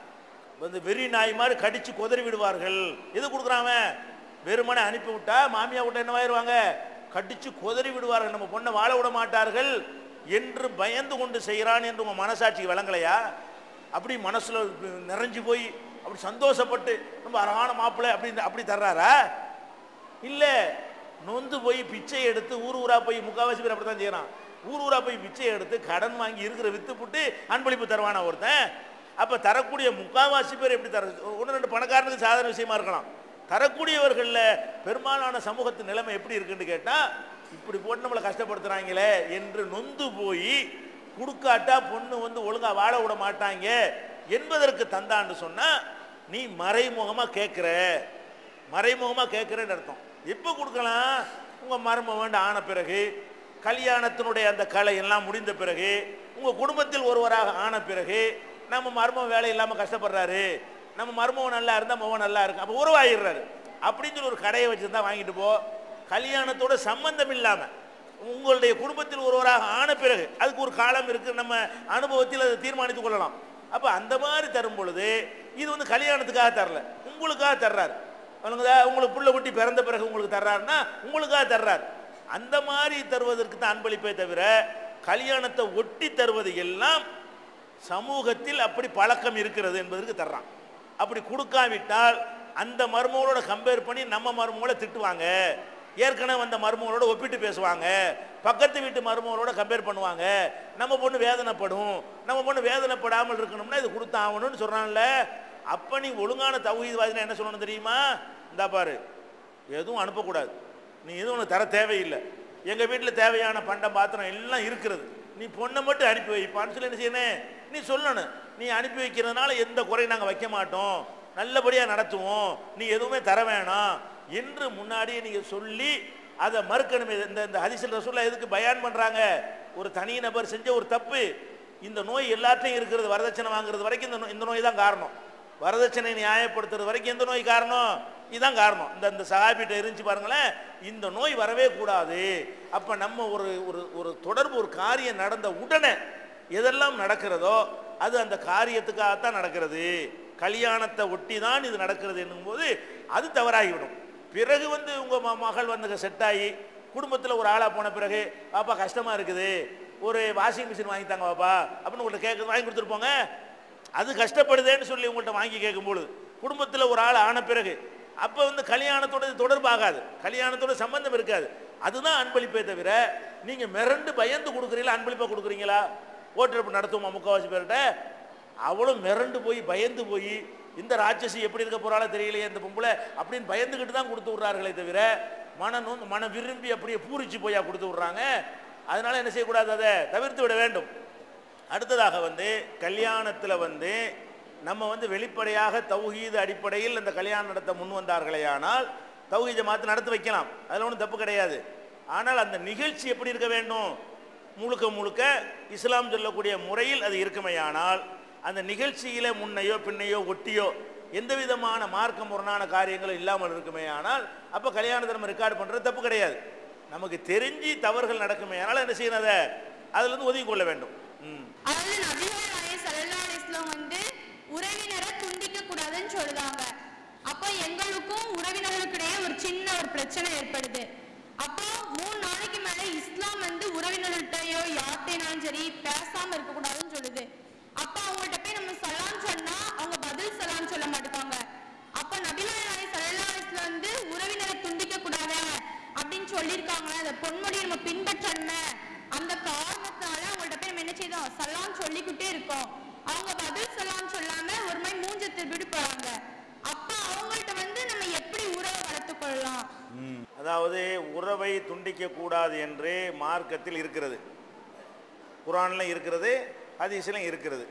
[SPEAKER 2] வந்து வெறி நாய் மாதிரி கடிச்சு குதறி விடுவார்கள் எது கொடுக்குறான் அவன் வெறுமனை அனுப்பி விட்டா மாமியா விட்ட என்னவாயிருவாங்க கடிச்சு குதறி விடுவார்கள் நம்ம பொண்ணை வாழ விட மாட்டார்கள் என்று பயந்து கொண்டு செய்கிறான் என்று உங்க மனசாட்சிக்கு விளங்கலையா அப்படி மனசுல நிறைஞ்சு போய் அப்படி சந்தோஷப்பட்டு ரொம்ப அழகான மாப்பிள்ளை அப்படி அப்படி தர்றாரா இல்ல நொந்து போய் பிச்சை எடுத்து ஊர் ஊரா போய் முக்காவாசி பேர் அப்படித்தான் செய்யறான் ஊர் ஊரா போய் பிச்சை எடுத்து கடன் வாங்கி இருக்கிற வித்து புட்டு அன்பளிப்பு தருவானா ஒருத்தன் அப்ப தரக்கூடிய முக்காவாசி பேர் எப்படி தர ஒன்று ரெண்டு பணக்காரனுக்கு சாதாரண விஷயமா இருக்கலாம் தரக்கூடியவர்கள்ல பெரும்பாலான சமூகத்தின் நிலைமை எப்படி இருக்குன்னு கேட்டா இப்படி போட்டு நம்மளை கஷ்டப்படுத்துறாங்களே என்று நொந்து போய் கொடுக்காட்டா பொண்ணு வந்து ஒழுங்கா வாழ விட மாட்டாங்க என்பதற்கு தந்தான்னு சொன்னா நீ மறைமுகமா கேட்கிற மறைமுகமா கேட்கிறேன்னு அர்த்தம் எப்போ கொடுக்கலாம் உங்க மருமகன் ஆன பிறகு கல்யாணத்தினுடைய அந்த கலை எல்லாம் முடிந்த பிறகு உங்க குடும்பத்தில் ஒருவராக ஆன பிறகு நம்ம மருமகன் வேலை இல்லாம கஷ்டப்படுறாரு நம்ம மருமகன் நல்லா இருந்தா மகன் நல்லா இருக்கு அப்போ உறவாயிடுறாரு அப்படின்னு சொல்லி ஒரு கடையை வச்சிருந்தா வாங்கிட்டு போ கல்யாணத்தோட சம்பந்தம் இல்லாம உங்களுடைய குடும்பத்தில் ஒருவராக ஆன பிறகு அதுக்கு ஒரு காலம் இருக்கு நம்ம அனுபவத்தில் அதை தீர்மானித்துக் கொள்ளலாம் அப்ப அந்த மாதிரி தரும் பொழுது இது வந்து கல்யாணத்துக்காக தரல உங்களுக்காக தர்றாரு அவனுங்க உங்களுக்கு புள்ள குட்டி பிறந்த பிறகு உங்களுக்கு தர்றாருன்னா உங்களுக்காக தர்றாரு அந்த மாதிரி தருவதற்கு தான் அன்பளிப்பே தவிர கல்யாணத்தை ஒட்டி தருவது எல்லாம் சமூகத்தில் அப்படி பழக்கம் இருக்கிறது என்பதற்கு தர்றான் அப்படி கொடுக்காவிட்டால் அந்த மருமகளோட கம்பேர் பண்ணி நம்ம மருமகளை திட்டுவாங்க ஏற்கனவே வந்த மருமகளோட ஒப்பிட்டு பேசுவாங்க பக்கத்து வீட்டு மருமகளோட கம்பேர் பண்ணுவாங்க நம்ம பொண்ணு வேதனைப்படும் நம்ம பொண்ணு வேதனைப்படாமல் இருக்கணும்னா இது கொடுத்தாகணும்னு சொல்றான்ல அப்ப நீ ஒழுங்கான தௌஹீத்வாதினா என்ன சொல்லணும் தெரியுமா இந்தா பாரு எதுவும் அனுப்பக்கூடாது நீ எதுவும் உனக்கு தர தேவையில்லை எங்க வீட்டில் தேவையான பண்டம் பாத்திரம் எல்லாம் இருக்கிறது நீ பொண்ணை மட்டும் அனுப்பி வைப்பான்னு சொல்லி என்ன செய்யணும் நீ சொல்லணும் நீ அனுப்பி வைக்கிறதுனால எந்த குறையும் நாங்கள் வைக்க மாட்டோம் நல்லபடியாக நடத்துவோம் நீ எதுவுமே தர வேணாம் என்று முன்னாடியே நீங்கள் சொல்லி அதை மறுக்கணுமே இந்த இந்த ஹதீஸில் ரசூல்லா எதுக்கு பயான் பண்ணுறாங்க ஒரு தனி நபர் செஞ்ச ஒரு தப்பு இந்த நோய் எல்லாத்தையும் இருக்கிறது வரதட்சணை வாங்குறது வரைக்கும் இந்த நோய் இந்த நோய் தான் காரணம் வரதட்சணை நியாயப்படுத்துறது வரைக்கும் எந்த நோய் காரணம் இதுதான் காரணம் இந்த இந்த சகாபிட்ட இருந்துச்சு பாருங்களேன் இந்த நோய் வரவே கூடாது அப்ப நம்ம ஒரு ஒரு ஒரு தொடர்பு ஒரு காரியம் நடந்த உடனே எதெல்லாம் நடக்கிறதோ அது அந்த காரியத்துக்காகத்தான் நடக்கிறது கல்யாணத்தை ஒட்டி தான் இது நடக்கிறது என்னும்போது அது தவறாகிவிடும் பிறகு வந்து உங்க ம- மகள் வந்து செட் ஆகி குடும்பத்தில் ஒரு ஆளா போன பிறகு பாப்பா கஷ்டமா இருக்குது ஒரு வாஷிங் மிஷின் வாங்கி தாங்க பாப்பா அப்படின்னு உங்கள்கிட்ட கேட்க வாங்கி கொடுத்துருப்போங்க அது கஷ்டப்படுதேன்னு சொல்லி உங்கள்கிட்ட வாங்கி கேட்கும்பொழுது குடும்பத்தில் ஒரு ஆள் ஆன பிறகு அப்போ வந்து கல்யாணத்தோட இது தொடர்பாகாது கல்யாணத்தோட சம்பந்தம் இருக்காது அதுதான் அன்பளிப்பே தவிர நீங்க மிரண்டு பயந்து கொடுக்குறீங்களா அன்பளிப்பா கொடுக்குறீங்களா ஓட்டெடுப்பு நடத்துவோமா முக்கால்வாசி பேர்கிட்ட அவளும் மிரண்டு போய் பயந்து போய் இந்த ராட்சசி எப்படி இருக்க போறாளோ தெரியலையே இந்த பொம்பளை அப்படின்னு பயந்துக்கிட்டு தான் கொடுத்து விட்றார்களே தவிர மன நொந்து மன விரும்பி அப்படியே பூரிச்சு போயா கொடுத்து விட்றாங்க அதனால என்ன செய்யக்கூடாது அதை தவிர்த்து விட வேண்டும் அடுத்ததாக வந்து கல்யாணத்தில் வந்து நம்ம வந்து வெளிப்படையாக தௌஹீது அடிப்படையில் இந்த கல்யாணம் நடத்த முன் வந்தார்களே ஆனால் தௌஹீத் ஜமாத்து நடத்தி வைக்கலாம் அதில் ஒன்றும் தப்பு கிடையாது ஆனால் அந்த நிகழ்ச்சி எப்படி இருக்க வேண்டும் முழுக்க முழுக்க இஸ்லாம் சொல்லக்கூடிய முறையில் அது இருக்குமேயானால் அந்த நிகழ்ச்சியில முன்னையோ பின்னையோ ஒட்டியோ எந்த விதமான மார்க்க முரணான காரியங்களும் இல்லாமல் இருக்குமே ஆனால் அப்போ கல்யாணத்தை நம்ம ரெக்கார்ட் பண்ணுறது தப்பு கிடையாது நமக்கு தெரிஞ்சு தவறுகள் நடக்குமே ஆனால் என்ன செய்யணும் அதை அதுலேருந்து ஒதுங்கி கொள்ள வேண்டும் ம்
[SPEAKER 4] அதாவது நபிகள் நாயகம் ஸல்லல்லாஹு அலைஹி வஸல்லம் வந்து உறவினரை துண்டிக்க கூடாதுன்னு சொல்லுதாங்க அப்போ எங்களுக்கும் உறவினர்களுக்கிடையே ஒரு சின்ன ஒரு பிரச்சனை ஏற்படுது அப்போ மூணு நாளைக்கு மேல இஸ்லாம் வந்து உறவினர்கள்ட்டயோ யார்கிட்டனாலும் சரி பேசாம இருக்க கூடாதுன்னு சொல்லுது அப்ப அவங்கள்ட்ட போய் நம்ம சலாம் சொன்னா அவங்க பதில் சலாம் சொல்ல மாட்டாங்க அப்ப நபிகள் நாயகம் ஸல்லல்லாஹு அலைஹி வஸல்லம் வந்து உறவினரை துண்டிக்க கூடாது அப்படின்னு சொல்லியிருக்காங்க அந்த பொன்மொழியை நம்ம பின்பற்றணும் அந்த காரணத்தினால அவங்கள்ட்ட போய் நம்ம என்ன செய்தோம் சலாம் சொல்லிக்கிட்டே இருக்கோம் அவங்க பதில் சலாம் சொல்லாம ஒரு மாதிரி மூஞ்ச திருப்பிட்டு போறாங்க அப்ப அவங்கள்ட்ட வந்து நம்ம எப்படி உறவை வளர்த்துக் கொள்ளலாம்
[SPEAKER 2] அதாவது உறவை துண்டிக்க கூடாது என்று மார்க்கத்தில் இருக்கிறது குரான்ல இருக்கிறது ஹதீஸ்லையும் இருக்கிறது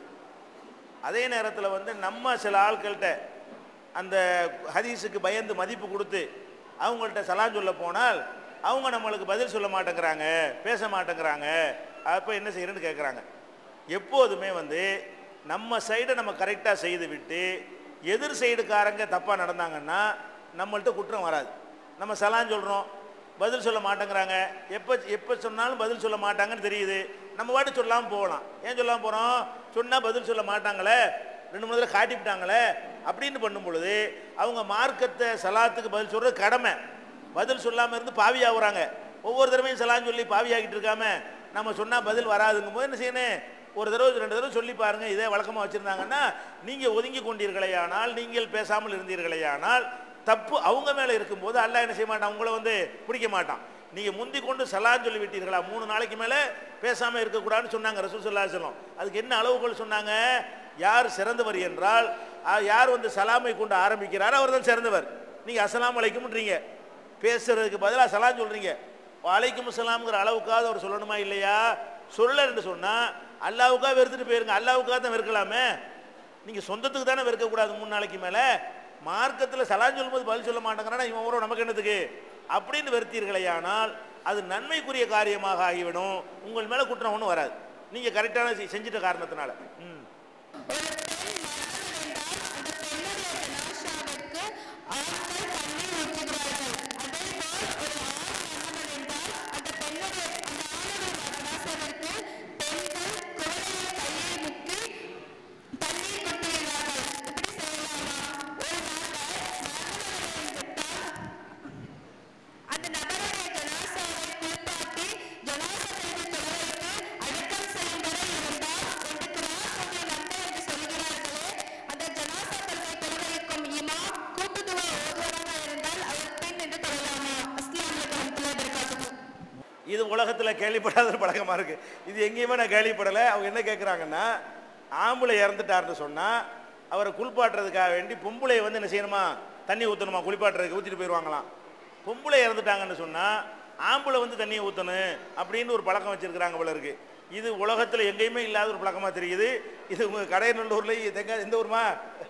[SPEAKER 2] அதே நேரத்தில் வந்து நம்ம சில ஆட்கள்கிட்ட அந்த ஹதீஸுக்கு பயந்து மதிப்பு கொடுத்து அவங்கள்ட்ட சலான் சொல்ல போனால் அவங்க நம்மளுக்கு பதில் சொல்ல மாட்டேங்கிறாங்க பேச மாட்டேங்கிறாங்க அப்போ என்ன செய்யறேன்னு கேட்குறாங்க எப்போதுமே வந்து நம்ம சைடை நம்ம கரெக்டாக செய்து விட்டு எதிர் சைடுக்காரங்க தப்பாக நடந்தாங்கன்னா நம்மள்ட்ட குற்றம் வராது நம்ம சலான் சொல்கிறோம் பதில் சொல்ல மாட்டேங்கிறாங்க எப்போ எப்போ சொன்னாலும் பதில் சொல்ல மாட்டாங்கன்னு தெரியுது நம்ம பாட்டு சொல்லாமல் போகலாம் ஏன் சொல்லாமல் போகிறோம் சொன்னால் பதில் சொல்ல மாட்டாங்களே ரெண்டு மூணு தடவை காட்டிவிட்டாங்களே அப்படின்னு பண்ணும் பொழுது அவங்க மார்க்கத்தை சலாத்துக்கு பதில் சொல்கிறது கடமை பதில் சொல்லாமல் இருந்து பாவி ஆகுறாங்க ஒவ்வொரு தடவையும் சலான் சொல்லி பாவி ஆகிட்டு இருக்காம நம்ம சொன்னால் பதில் வராதுங்கும் போது என்ன செய்யணும் ஒரு தடவை ரெண்டு தடவை சொல்லி பாருங்க இதே வழக்கமாக வச்சுருந்தாங்கன்னா நீங்கள் ஒதுங்கி கொண்டீர்களேயானால் நீங்கள் பேசாமல் இருந்தீர்களேயானால் தப்பு அவங்க மேலே இருக்கும்போது அல்லாஹ் என்ன செய்ய மாட்டான் உங்களை வந்து பிடிக்க மாட்டான் நீங்கள் முந்தி கொண்டு சலான் சொல்லி விட்டீர்களா மூணு நாளைக்கு மேலே பேசாமல் இருக்கக்கூடாதுன்னு சொன்னாங்க ரசூல் சல்லா சொல்லம் அதுக்கு என்ன அளவுகள் சொன்னாங்க யார் சிறந்தவர் என்றால் ஆ, யார் வந்து சலாமை கொண்டு ஆரம்பிக்கிறாரோ அவர் தான் சிறந்தவர் நீங்கள் அஸ்ஸலாமு அலைக்கும்ன்றீங்க பேசுறதுக்கு பதிலாக சலாம் சொல்கிறீங்க அலைக்கும் சலாம்ங்கிற அளவுக்காவது அவர் சொல்லணுமா இல்லையா சொல்லலன்னு சொன்னால் அல்லாவுக்காக வெறுத்துட்டு போயிருங்க அல்லாவுக்காக தான் வெறுக்கலாமே நீங்கள் சொந்தத்துக்கு தானே வெறுக்கக்கூடாது மூணு நாளைக்கு மேலே மார்க்கத்தில் சலான் சொல்லும்போது பதில் சொல்ல மாட்டேங்கிறானா இவன் வரும் நமக்கு என்னத்துக்கு அப்படின்னு வெறுத்தீர்களேயானால் அது நன்மைக்குரிய காரியமாக ஆகிவிடும் உங்கள் மேலே குற்றம் ஒன்றும் வராது நீங்கள் கரெக்டான செ- செஞ்சிட்ட காரணத்தினால ம்
[SPEAKER 4] ஒரு பெண்
[SPEAKER 2] இது உலகத்தில் கேள்விப்படாத ஒரு பழக்கமாக இருக்குது இது எங்கேயுமே நான் கேள்விப்படலை அவங்க என்ன கேட்குறாங்கன்னா ஆம்பளை இறந்துட்டாருன்னு சொன்னால் அவரை குளிப்பாட்டுறதுக்காக வேண்டி பொம்பளையை வந்து என்ன செய்யணுமா தண்ணி ஊற்றணுமா குளிப்பாட்டுறதுக்கு ஊற்றிட்டு போயிடுவாங்களாம் பொம்பளை இறந்துட்டாங்கன்னு சொன்னால் ஆம்பளை வந்து தண்ணியை ஊற்றணும் அப்படின்னு ஒரு பழக்கம் வச்சுருக்கிறாங்க போல இருக்கு இது உலகத்தில் எங்கேயுமே இல்லாத ஒரு பழக்கமாக தெரியுது இது உங்கள் கடையநல்லூர்லேயும் தெங்க எந்த ஊருமா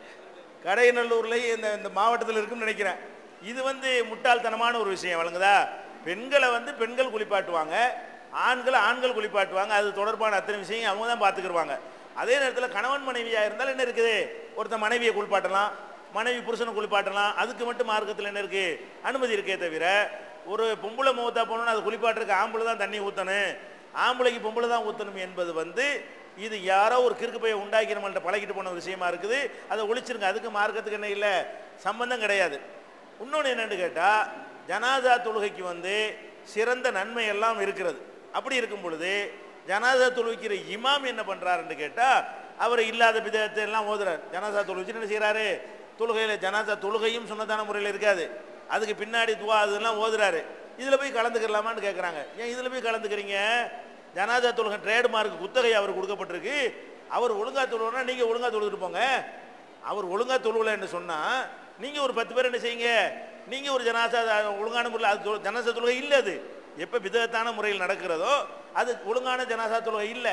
[SPEAKER 2] கடையநல்லூர்லேயும் இந்த இந்த மாவட்டத்தில் இருக்குன்னு நினைக்கிறேன் இது வந்து முட்டாள்தனமான ஒரு விஷயம் வழங்குதா பெண்களை வந்து பெண்கள் குளிப்பாட்டுவாங்க ஆண்களை ஆண்கள் குளிப்பாட்டுவாங்க அது தொடர்பான அத்தனை விஷயம் அவங்க தான் பார்த்துக்கிடுவாங்க அதே நேரத்தில் கணவன் மனைவியாக இருந்தால் என்ன இருக்குது ஒருத்தன் மனைவியை குளிப்பாட்டலாம் மனைவி புருஷனை குளிப்பாட்டலாம் அதுக்கு மட்டும் மார்க்கத்தில் என்ன இருக்குது அனுமதி இருக்கே தவிர ஒரு பொம்பளை முகத்தா போகணும்னு அது குளிப்பாட்டுறதுக்கு ஆம்பளை தான் தண்ணி ஊற்றணும் ஆம்பளைக்கு பொம்பளை தான் ஊற்றணும் என்பது வந்து இது யாரோ ஒரு கிறுக்கு பைய உண்டாக்கி நம்மள்ட்ட பழகிட்டு போன ஒரு விஷயமா இருக்குது அதை ஒழிச்சிருங்க அதுக்கு மார்க்கத்துக்கு என்ன இல்லை சம்பந்தம் கிடையாது இன்னொன்று என்னன்னு கேட்டால் ஜனாதா தொழுகைக்கு வந்து சிறந்த நன்மை எல்லாம் இருக்கிறது அப்படி இருக்கும் பொழுது ஜனாதா தொழுவிக்கிற இமாம் என்ன பண்ணுறாருன்னு கேட்டால் அவர் இல்லாத விதத்தை எல்லாம் ஓதுறார் ஜனாதா தொழுவிச்சு என்ன செய்கிறாரு தொழுகையில் ஜனாதா தொழுகையும் சுன்னதான முறையில் இருக்காது அதுக்கு பின்னாடி துவா அதெல்லாம் ஓதுறாரு இதில் போய் கலந்துக்கலாமான்னு கேட்குறாங்க ஏன் இதில் போய் கலந்துக்கிறீங்க ஜனாதா தொழுகை ட்ரேட்மார்க் குத்தகை அவர் கொடுக்கப்பட்டிருக்கு அவர் ஒழுங்கா தொழுவனா நீங்கள் ஒழுங்கா தொழுதுட்டு போங்க அவர் ஒழுங்கா தொழுவலைன்னு சொன்னால் நீங்கள் ஒரு பத்து பேர் என்ன செய்யுங்க நீங்கள் ஒரு ஜனாசா ஒழுங்கான முறையில் அது தொழு- ஜனாசா தொழுகை இல்லை அது எப்போ விதத்தான முறையில் நடக்கிறதோ அது ஒழுங்கான ஜனாசா தொழுகை இல்லை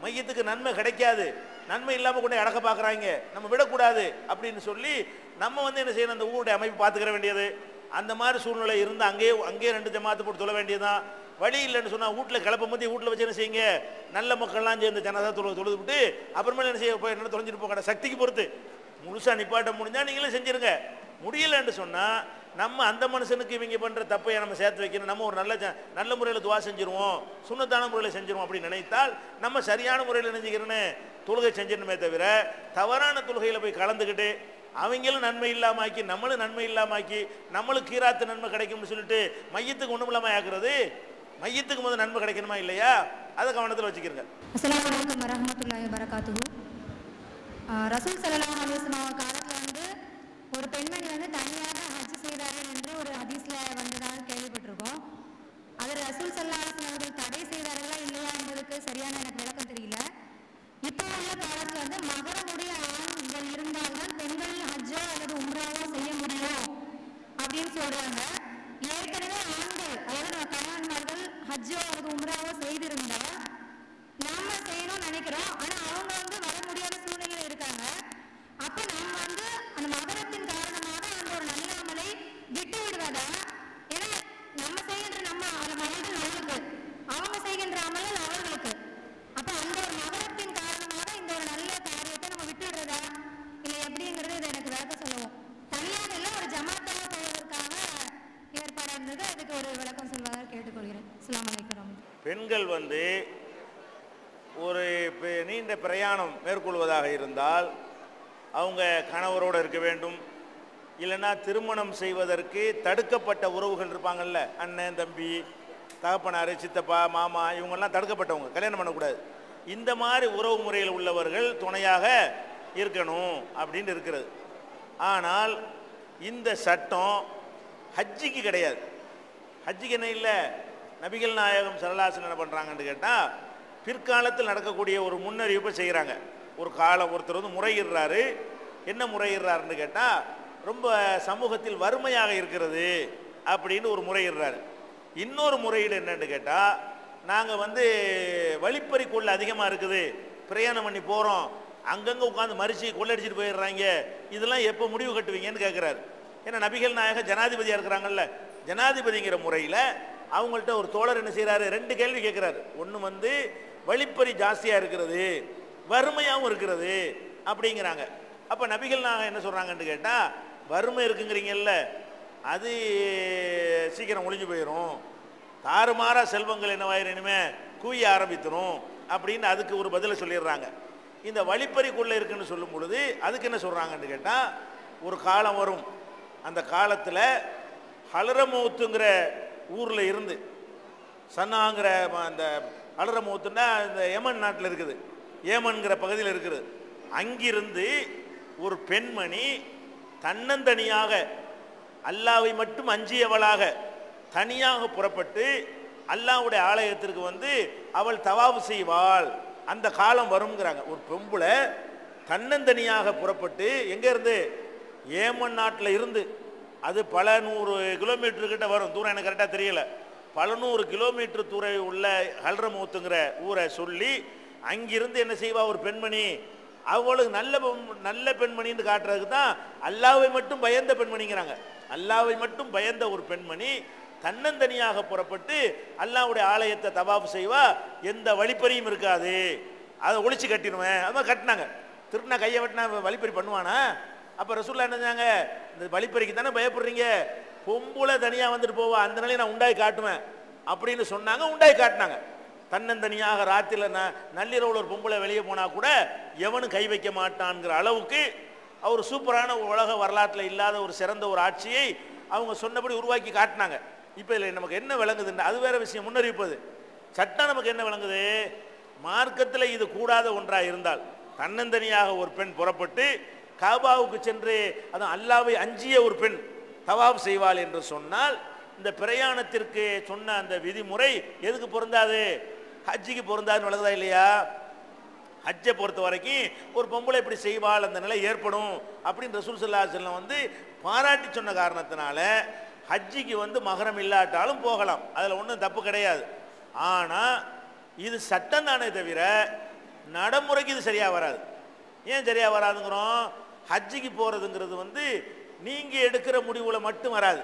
[SPEAKER 2] மையத்துக்கு நன்மை கிடைக்காது நன்மை இல்லாமல் கொண்டு அடக்க பார்க்குறாங்க நம்ம விடக்கூடாது அப்படின்னு சொல்லி நம்ம வந்து என்ன செய்யணும் அந்த ஊருடைய அமைப்பு பார்த்துக்கிற வேண்டியது அந்த மாதிரி சூழ்நிலை இருந்து அங்கேயே அங்கேயே ரெண்டு ஜமாத்து போட்டு தொழ வேண்டியதுதான் வழி இல்லைன்னு சொன்னால் வீட்டில் கிளப்ப மத்தி வீட்டில் வச்சு என்ன செய்யுங்க நல்ல மக்கள்லாம் சேர்ந்து ஜனதா தொழு தொழுது விட்டு அப்புறமேல என்ன செய்ய போய் என்ன தொலைஞ்சிட்டு போங்க சக்திக்கு பொறுத்து முழுசாக நிப்பாட்ட முடிஞ்சால் நீங்களே செஞ்சிருங்க முடியலன்னு சொன்னால் நம்ம அந்த மனுஷனுக்கு இவங்க பண்ணுற தப்பையை நம்ம சேர்த்து வைக்கணும் நம்ம ஒரு நல்ல ஜ- நல்ல முறையில் துவா செஞ்சிருவோம் சுண்ணத்தான முறையில் செஞ்சிருவோம் அப்படின்னு நினைத்தால் நம்ம சரியான முறையில் நினைஞ்சிக்கிறேன்னு தொழுகை செஞ்சிடணுமே தவிர தவறான தொழுகையில் போய் கலந்துக்கிட்டு அவங்களும் நன்மை இல்லாமாக்கி நம்மளும் நன்மை இல்லாமாக்கி நம்மளும் கீராத்து நன்மை கிடைக்கும்னு சொல்லிட்டு மையத்துக்கு ஒன்றும் இல்லாமல் ஆக்குறது மையத்துக்கு முதல் நன்மை கிடைக்கணுமா இல்லையா அதை கவனத்தில் வச்சுக்கிறங்க
[SPEAKER 7] அஸ்ஸலாமு அலைக்கும் வரஹ்மத்துல்லாஹி வரகாத்துஹு ரசூல் ஸல்லல்லாஹு அலைஹி வஸல்லம் காலத்துல வந்து ஒரு பெண்மணி வந்து தனியாக ஹஜ் செய்தார்கள் என்று ஒரு ஹதீஸ்ல வந்ததாக கேள்விப்பட்டிருக்கோம் அது ரசூல் ஸல்லல்லாஹு அலைஹி வஸல்லம் அவர்கள் தடை செய்தார்களா இல்லையா என்பதற்கு சரியான எனக்கு விளக்கம் தெரியல இப்போ உள்ள காலத்துல வந்து மகரமுடைய ஆண்கள் இருந்தால்தான் பெண்கள் ஹஜ்ஜோ அல்லது உம்ராவோ செய்ய முடியும் அப்படின்னு சொல்றாங்க ஏற்கனவே ஆண்கள் அதாவது நம்ம கணவன்மார்கள் ஹஜ்ஜோ அல்லது உம்ராவோ செய்திருந்தா நாம செய்யணும்னு நினைக்கிறோம் ஆனா அவங்க வந்து வர முடியாத சூழ்நிலையில இருக்காங்க அப்ப நாம வந்து அந்த மகரத்தின் காரணமாக அந்த ஒரு நல்ல அமலை விட்டு விடுவதா ஏன்னா நம்ம செய்கின்ற நம்ம அந்த அமல்கள் நம்மளுக்கு அவங்க செய்கின்ற அமல்கள் அவர்களுக்கு அப்ப அந்த ஒரு மகரத்தின் காரணமாக இந்த ஒரு நல்ல காரியத்தை நம்ம விட்டு விடுறதா இல்ல எப்படிங்கிறது இதை எனக்கு விளக்க சொல்லுவோம் தனியாக இல்லை ஒரு ஜமாத்தாக செய்வதற்காக ஏற்பாடு இருந்தது அதுக்கு ஒரு விளக்கம் சொல்வதாக கேட்டுக்கொள்கிறேன் அஸ்ஸலாமு அலைக்கும் வரஹ்மத்துல்லாஹி
[SPEAKER 2] பெண்கள் வந்து ஒரு பெ- நீண்ட பிரயாணம் மேற்கொள்வதாக இருந்தால் அவங்க கணவரோடு இருக்க வேண்டும் இல்லைன்னா திருமணம் செய்வதற்கு தடுக்கப்பட்ட உறவுகள் இருப்பாங்கல்ல அண்ணன் தம்பி தகப்பனார் சித்தப்பா மாமா இவங்கெல்லாம் தடுக்கப்பட்டவங்க கல்யாணம் பண்ணக்கூடாது இந்த மாதிரி உறவு முறையில் உள்ளவர்கள் துணையாக இருக்கணும் அப்படின்னு இருக்கிறது ஆனால் இந்த சட்டம் ஹஜ்ஜிக்கு கிடையாது ஹஜ்ஜிக்கு என்ன இல்லை நபிகள் நாயகம் சரலாசன் என்ன பண்ணுறாங்கன்னு கேட்டால் பிற்காலத்தில் நடக்கக்கூடிய ஒரு முன்னறிவிப்பை செய்கிறாங்க ஒரு காலம் ஒருத்தர் வந்து முறையிடுறாரு என்ன முறையிடுறாருன்னு கேட்டால் ரொம்ப சமூகத்தில் வறுமையாக இருக்கிறது அப்படின்னு ஒரு முறையிடுறாரு இன்னொரு முறையீடு என்னன்னு கேட்டால் நாங்கள் வந்து வழிப்பறி கொள்ள அதிகமாக இருக்குது பிரயாணம் பண்ணி போகிறோம் அங்கங்கே உட்காந்து மறிச்சு கொள்ளடிச்சிட்டு போயிடுறாங்க இதெல்லாம் எப்போ முடிவு கட்டுவீங்கன்னு கேட்குறாரு ஏன்னா நபிகள் நாயகம் ஜனாதிபதியாக இருக்கிறாங்கல்ல ஜனாதிபதிங்கிற முறையில் அவங்கள்ட்ட ஒரு தோழர் என்ன செய்கிறாரு ரெண்டு கேள்வி கேட்குறாரு ஒன்று வந்து வழிப்பறி ஜாஸ்தியாக இருக்கிறது வறுமையாகவும் இருக்கிறது அப்படிங்கிறாங்க அப்போ நபிகள் நாயகம் என்ன சொல்கிறாங்கன்னு கேட்டால் வறுமை இருக்குங்கிறீங்கல்ல அது சீக்கிரம் ஒளிஞ்சு போயிடும் தாறுமாறா செல்வங்கள் என்னவாயிரும் இனிமே குவிய ஆரம்பித்துரும் அப்படின்னு அதுக்கு ஒரு பதிலை சொல்லிடுறாங்க இந்த வழிப்பறிக்குள்ளே இருக்குன்னு சொல்லும் பொழுது அதுக்கு என்ன சொல்கிறாங்கன்னு கேட்டால் ஒரு காலம் வரும் அந்த காலத்தில் ஹலரமௌத்துங்கிற ஊரில் இருந்து சன்னாங்கிற ம- அந்த அலரமௌத்துன்னா இந்த ஏமன் நாட்டில் இருக்குது ஏமன்கிற பகுதியில் இருக்குது அங்கிருந்து ஒரு பெண்மணி தன்னந்தனியாக அல்லாவை மட்டும் அஞ்சியவளாக தனியாக புறப்பட்டு அல்லாஹ்வுடைய ஆலயத்திற்கு வந்து அவள் தவாவு செய்வாள் அந்த காலம் வருங்கிறாங்க ஒரு பொம்பளை தன்னந்தனியாக புறப்பட்டு எங்க இருந்து ஏமன் நாட்டில் இருந்து அது பல நூறு கிலோமீட்டர் கிட்ட வரும் தூரம் எனக்கு கரெக்டாக தெரியல பல நூறு கிலோமீட்டர் தூர உள்ள ஹல்ரமூத்துங்கிற ஊரை சொல்லி அங்கிருந்து என்ன செய்வா ஒரு பெண்மணி அவங்களுக்கு நல்ல பெண்- நல்ல பெண்மணின்னு காட்டுறதுக்கு தான் அல்லாவை மட்டும் பயந்த பெண்மணிங்கிறாங்க அல்லாவை மட்டும் பயந்த ஒரு பெண்மணி தன்னந்தனியாக புறப்பட்டு அல்லாவுடைய ஆலயத்தை தவாஃப் செய்வா எந்த வழிப்பறியும் இருக்காது அதை ஒழிச்சு கட்டிடுவேன் அது மாதிரி கட்டினாங்க திருட்டினா கையை வெட்டினா வழிப்பறி பண்ணுவானா அப்போ ரசூல்லா என்ன செஞ்சாங்க இந்த வழிப்பறிக்கு தானே பயப்படுறீங்க பொம்புல தனியாக வந்துட்டு போவா அந்த நிலையை நான் உண்டாய் காட்டுவேன் அப்படின்னு சொன்னாங்க உண்டாய் காட்டினாங்க தன்னந்தனியாக ராத்திரில ந நள்ளிரவில் ஒரு பொம்பளை வெளியே போனால் கூட எவனும் கை வைக்க மாட்டான்ங்கிற அளவுக்கு அவர் சூப்பரான ஒரு உலக வரலாற்றில் இல்லாத ஒரு சிறந்த ஒரு ஆட்சியை அவங்க சொன்னபடி உருவாக்கி காட்டினாங்க இப்போ இதில் நமக்கு என்ன விளங்குதுன்னா அது வேற விஷயம் முன்னறிவிப்பது சட்டம் நமக்கு என்ன விளங்குது மார்க்கத்தில் இது கூடாத ஒன்றாக இருந்தால் தன்னந்தனியாக ஒரு பெண் புறப்பட்டு காபாவுக்கு சென்று அதுவும் அல்லாவை அஞ்சிய ஒரு பெண் தவாப் செய்வாள் என்று சொன்னால் இந்த பிரயாணத்திற்கு சொன்ன அந்த விதிமுறை எதுக்கு பொருந்தாது ஹஜ்ஜிக்கு பொருந்தாதுன்னு விளங்குதா இல்லையா ஹஜ்ஜை பொறுத்த வரைக்கும் ஒரு பொம்பளை இப்படி செய்வாள் அந்த நிலை ஏற்படும் அப்படின்னு ரசூல் சல்லா செல்லம் வந்து பாராட்டி சொன்ன காரணத்தினால ஹஜ்ஜிக்கு வந்து மகரம் இல்லாட்டாலும் போகலாம் அதில் ஒன்றும் தப்பு கிடையாது ஆனால் இது சட்டம் தானே தவிர நடைமுறைக்கு இது சரியாக வராது ஏன் சரியாக வராதுங்கிறோம் ஹஜ்ஜிக்கு போகிறதுங்கிறது வந்து நீங்கள் எடுக்கிற முடிவுல மட்டும் வராது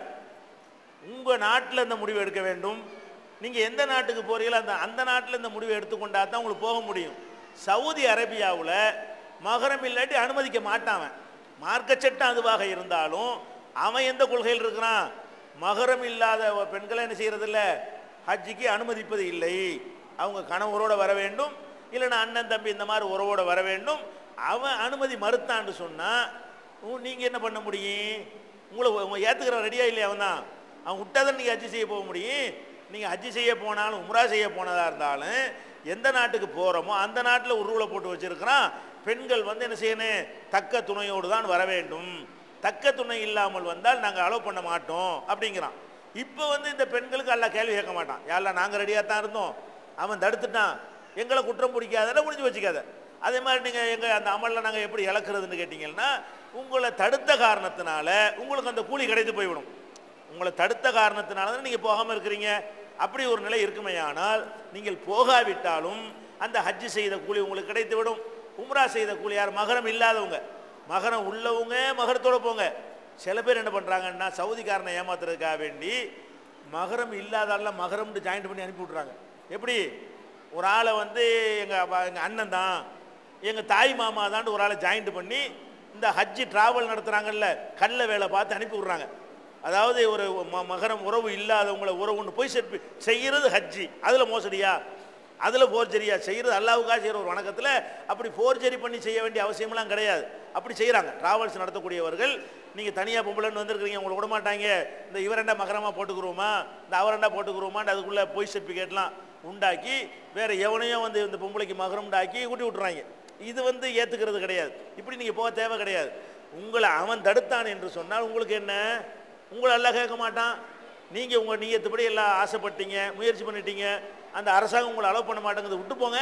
[SPEAKER 2] உங்கள் நாட்டில் இந்த முடிவு எடுக்க வேண்டும் நீங்கள் எந்த நாட்டுக்கு போறீங்களோ அந்த அந்த நாட்டில் இந்த முடிவை எடுத்துக்கொண்டா தான் உங்களுக்கு போக முடியும் சவுதி அரேபியாவில் மகரம் இல்லாட்டி அனுமதிக்க மாட்டான் அவன். மார்க்க சட்டம் அதுவாக இருந்தாலும் அவன் எந்த கொள்கையில் இருக்கிறான் மகரம் இல்லாத பெண்களை என்ன செய்யறதில்ல ஹஜ்ஜிக்கு அனுமதிப்பது இல்லை அவங்க கணவரோட வர வேண்டும் இல்லைன்னா அண்ணன் தம்பி இந்த மாதிரி உறவோட வர வேண்டும் அவன் அனுமதி மறுத்தான்னு சொன்னால் நீங்கள் என்ன பண்ண முடியும் உங்களை உங்க ஏற்றுக்கிற ரெடியா இல்லையா அவன் தான் அவன் விட்டாதான் நீங்கள் ஹஜ்ஜி செய்ய போக முடியும் நீங்கள் ஹஜ்ஜி செய்ய போனாலும் உம்ரா செய்ய போனதாக இருந்தாலும் எந்த நாட்டுக்கு போகிறோமோ அந்த நாட்டில் ஒரு ரூலை போட்டு வச்சிருக்கிறான் பெண்கள் வந்து என்ன செய்யணும் தக்க துணையோடு தான் வர வேண்டும் தக்க துணை இல்லாமல் வந்தால் நாங்கள் அலோவ் பண்ண மாட்டோம் அப்படிங்கிறான் இப்போ வந்து இந்த பெண்களுக்கு எல்லாம் கேள்வி கேட்க மாட்டான் யாரெல்லாம் நாங்கள் ரெடியாக தான் இருந்தோம் அவன் தடுத்துட்டான் எங்களை குற்றம் பிடிக்காதல முடிஞ்சு வச்சுக்காத அதே மாதிரி நீங்கள் எங்கள் அந்த அமலில் நாங்கள் எப்படி இழக்கிறதுன்னு கேட்டிங்கன்னா உங்களை தடுத்த காரணத்தினால உங்களுக்கு அந்த கூலி கிடைத்து போய்விடும் உங்களை தடுத்த காரணத்தினால தான் நீங்கள் போகாமல் இருக்கிறீங்க அப்படி ஒரு நிலை இருக்குமேயானால் நீங்கள் போகாவிட்டாலும் அந்த ஹஜ்ஜு செய்த கூலி உங்களுக்கு கிடைத்து விடும் உம்ரா செய்த கூலி யார் மகரம் இல்லாதவங்க மகரம் உள்ளவங்க மகரத்தோட போங்க சில பேர் என்ன பண்ணுறாங்கன்னா சவுதிக்காரனை ஏமாத்துறதுக்காக வேண்டி மகரம் இல்லாதால மகரம்னு ஜாயிண்ட் பண்ணி அனுப்பி விட்றாங்க எப்படி ஒரு ஆளை வந்து எங்கள் எங்கள் அண்ணன் தான் எங்கள் தாய் மாமா தான் ஒரு ஆளை ஜாயிண்ட் பண்ணி இந்த ஹஜ்ஜி டிராவல் நடத்துகிறாங்கல்ல கல்ல வேலை பார்த்து அனுப்பி விட்றாங்க அதாவது ஒரு ம- மகரம் உறவு இல்லாதவங்கள உறவுன்னு போய் செட் செய்கிறது ஹஜ்ஜி அதில் மோசடியா அதில் ஃபோர்ஜரியா செய்கிறது அல்லாவுக்காக செய்கிற ஒரு வணக்கத்தில் அப்படி ஃபோர்ஜரி பண்ணி செய்ய வேண்டிய அவசியமெல்லாம் கிடையாது அப்படி செய்கிறாங்க டிராவல்ஸ் நடத்தக்கூடியவர்கள் நீங்கள் தனியாக பொம்பளைன்னு வந்திருக்கிறீங்க உங்களை விட மாட்டாங்க இந்த இவரெண்டா மகரமாக போட்டுக்குருவோமா இந்த அவரெண்டா போட்டுக்குருவோமான்னு அதுக்குள்ளே பொய் சர்டிஃபிகேட்லாம் உண்டாக்கி வேறு எவனையும் வந்து இந்த பொம்பளைக்கு மகரம் உண்டாக்கி கூட்டி விட்டுறாங்க இது வந்து ஏற்றுக்கிறது கிடையாது இப்படி நீங்கள் போக தேவை கிடையாது உங்களை அவன் தடுத்தான் என்று சொன்னால் உங்களுக்கு என்ன உங்களை எல்லாம் கேட்க மாட்டான் நீங்கள் உங்கள் நீயத்துப்படி எல்லாம் ஆசைப்பட்டீங்க முயற்சி பண்ணிட்டீங்க அந்த அரசாங்கம் உங்களை அலோவ் பண்ண மாட்டேங்குது விட்டு போங்க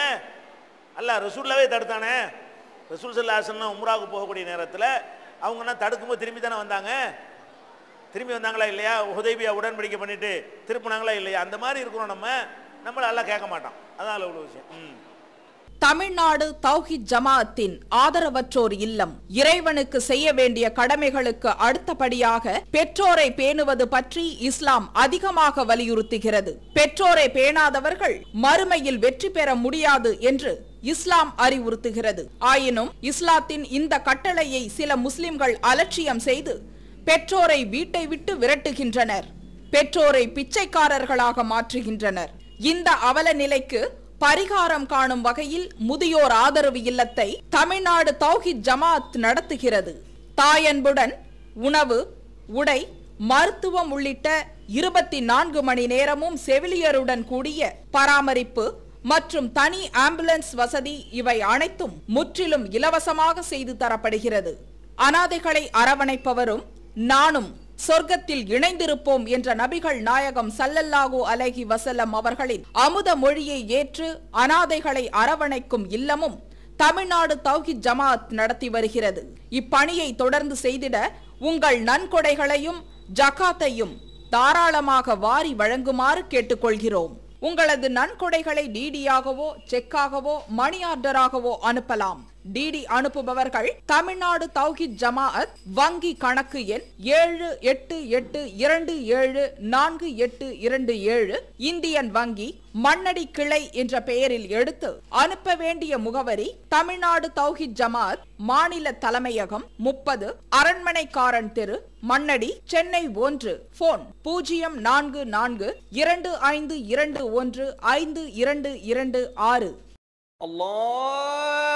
[SPEAKER 2] அல்ல ரசூல்லாவே தடுத்தானே ரசூல் சல்லாசன்னா உம்ராவுக்கு போகக்கூடிய நேரத்தில் அவங்கன்னா தடுக்கும்போது திரும்பி தானே வந்தாங்க திரும்பி வந்தாங்களா இல்லையா உதவியா உடன்படிக்கை பண்ணிட்டு திருப்பினாங்களா இல்லையா அந்த மாதிரி இருக்கிறோம் நம்ம நம்மள எல்லாம் கேட்க மாட்டான் அதான் அதில் உள்ள விஷயம் ம்
[SPEAKER 8] தமிழ்நாடு தௌஹித் ஜமாஅத்தின் ஆதரவற்றோர் இல்லம் இறைவனுக்கு செய்ய வேண்டிய கடமைகளுக்கு அடுத்தபடியாக பெற்றோரை பேணுவது பற்றி இஸ்லாம் அதிகமாக வலியுறுத்துகிறது பெற்றோரை பேணாதவர்கள் மறுமையில் வெற்றி பெற முடியாது என்று இஸ்லாம் அறிவுறுத்துகிறது ஆயினும் இஸ்லாத்தின் இந்த கட்டளையை சில முஸ்லிம்கள் அலட்சியம் செய்து பெற்றோரை வீட்டை விட்டு விரட்டுகின்றனர் பெற்றோரை பிச்சைக்காரர்களாக மாற்றுகின்றனர் இந்த அவல நிலைக்கு பரிகாரம் காணும் வகையில் முதியோர் ஆதரவு இல்லத்தை தமிழ்நாடு தௌஹித் ஜமாத் நடத்துகிறது தாயன்புடன் உணவு உடை மருத்துவம் உள்ளிட்ட இருபத்தி நான்கு மணி நேரமும் செவிலியருடன் கூடிய பராமரிப்பு மற்றும் தனி ஆம்புலன்ஸ் வசதி இவை அனைத்தும் முற்றிலும் இலவசமாக செய்து தரப்படுகிறது அனாதைகளை அரவணைப்பவரும் நானும் சொர்க்கத்தில் இணைந்திருப்போம் என்ற நபிகள் நாயகம் சல்லல்லாஹு அலைஹி வஸல்லம் அவர்களின் அமுத மொழியை ஏற்று அனாதைகளை அரவணைக்கும் இல்லமும் தமிழ்நாடு தௌஹித் ஜமாத் நடத்தி வருகிறது இப்பணியை தொடர்ந்து செய்திட உங்கள் நன்கொடைகளையும் ஜகாத்தையும் தாராளமாக வாரி வழங்குமாறு கேட்டுக்கொள்கிறோம் உங்களது நன்கொடைகளை டிடியாகவோ செக்காகவோ மணி ஆர்டராகவோ அனுப்பலாம் டிடி அனுப்புபவர்கள் தமிழ்நாடு தௌஹித் ஜமாஅத் வங்கி கணக்கு எண் ஏழு எட்டு எட்டு இரண்டு ஏழு நான்கு எட்டு இரண்டு ஏழு இந்தியன் வங்கி மண்ணடி கிளை என்ற பெயரில் எடுத்து அனுப்ப வேண்டிய முகவரி தமிழ்நாடு தௌஹித் ஜமாஅத் மாநில தலைமையகம் முப்பது அரண்மனைக்காரன் தெரு மண்ணடி சென்னை ஒன்று போன் பூஜ்ஜியம் நான்கு நான்கு இரண்டு ஐந்து இரண்டு ஒன்று ஐந்து இரண்டு இரண்டு ஆறு
[SPEAKER 9] الله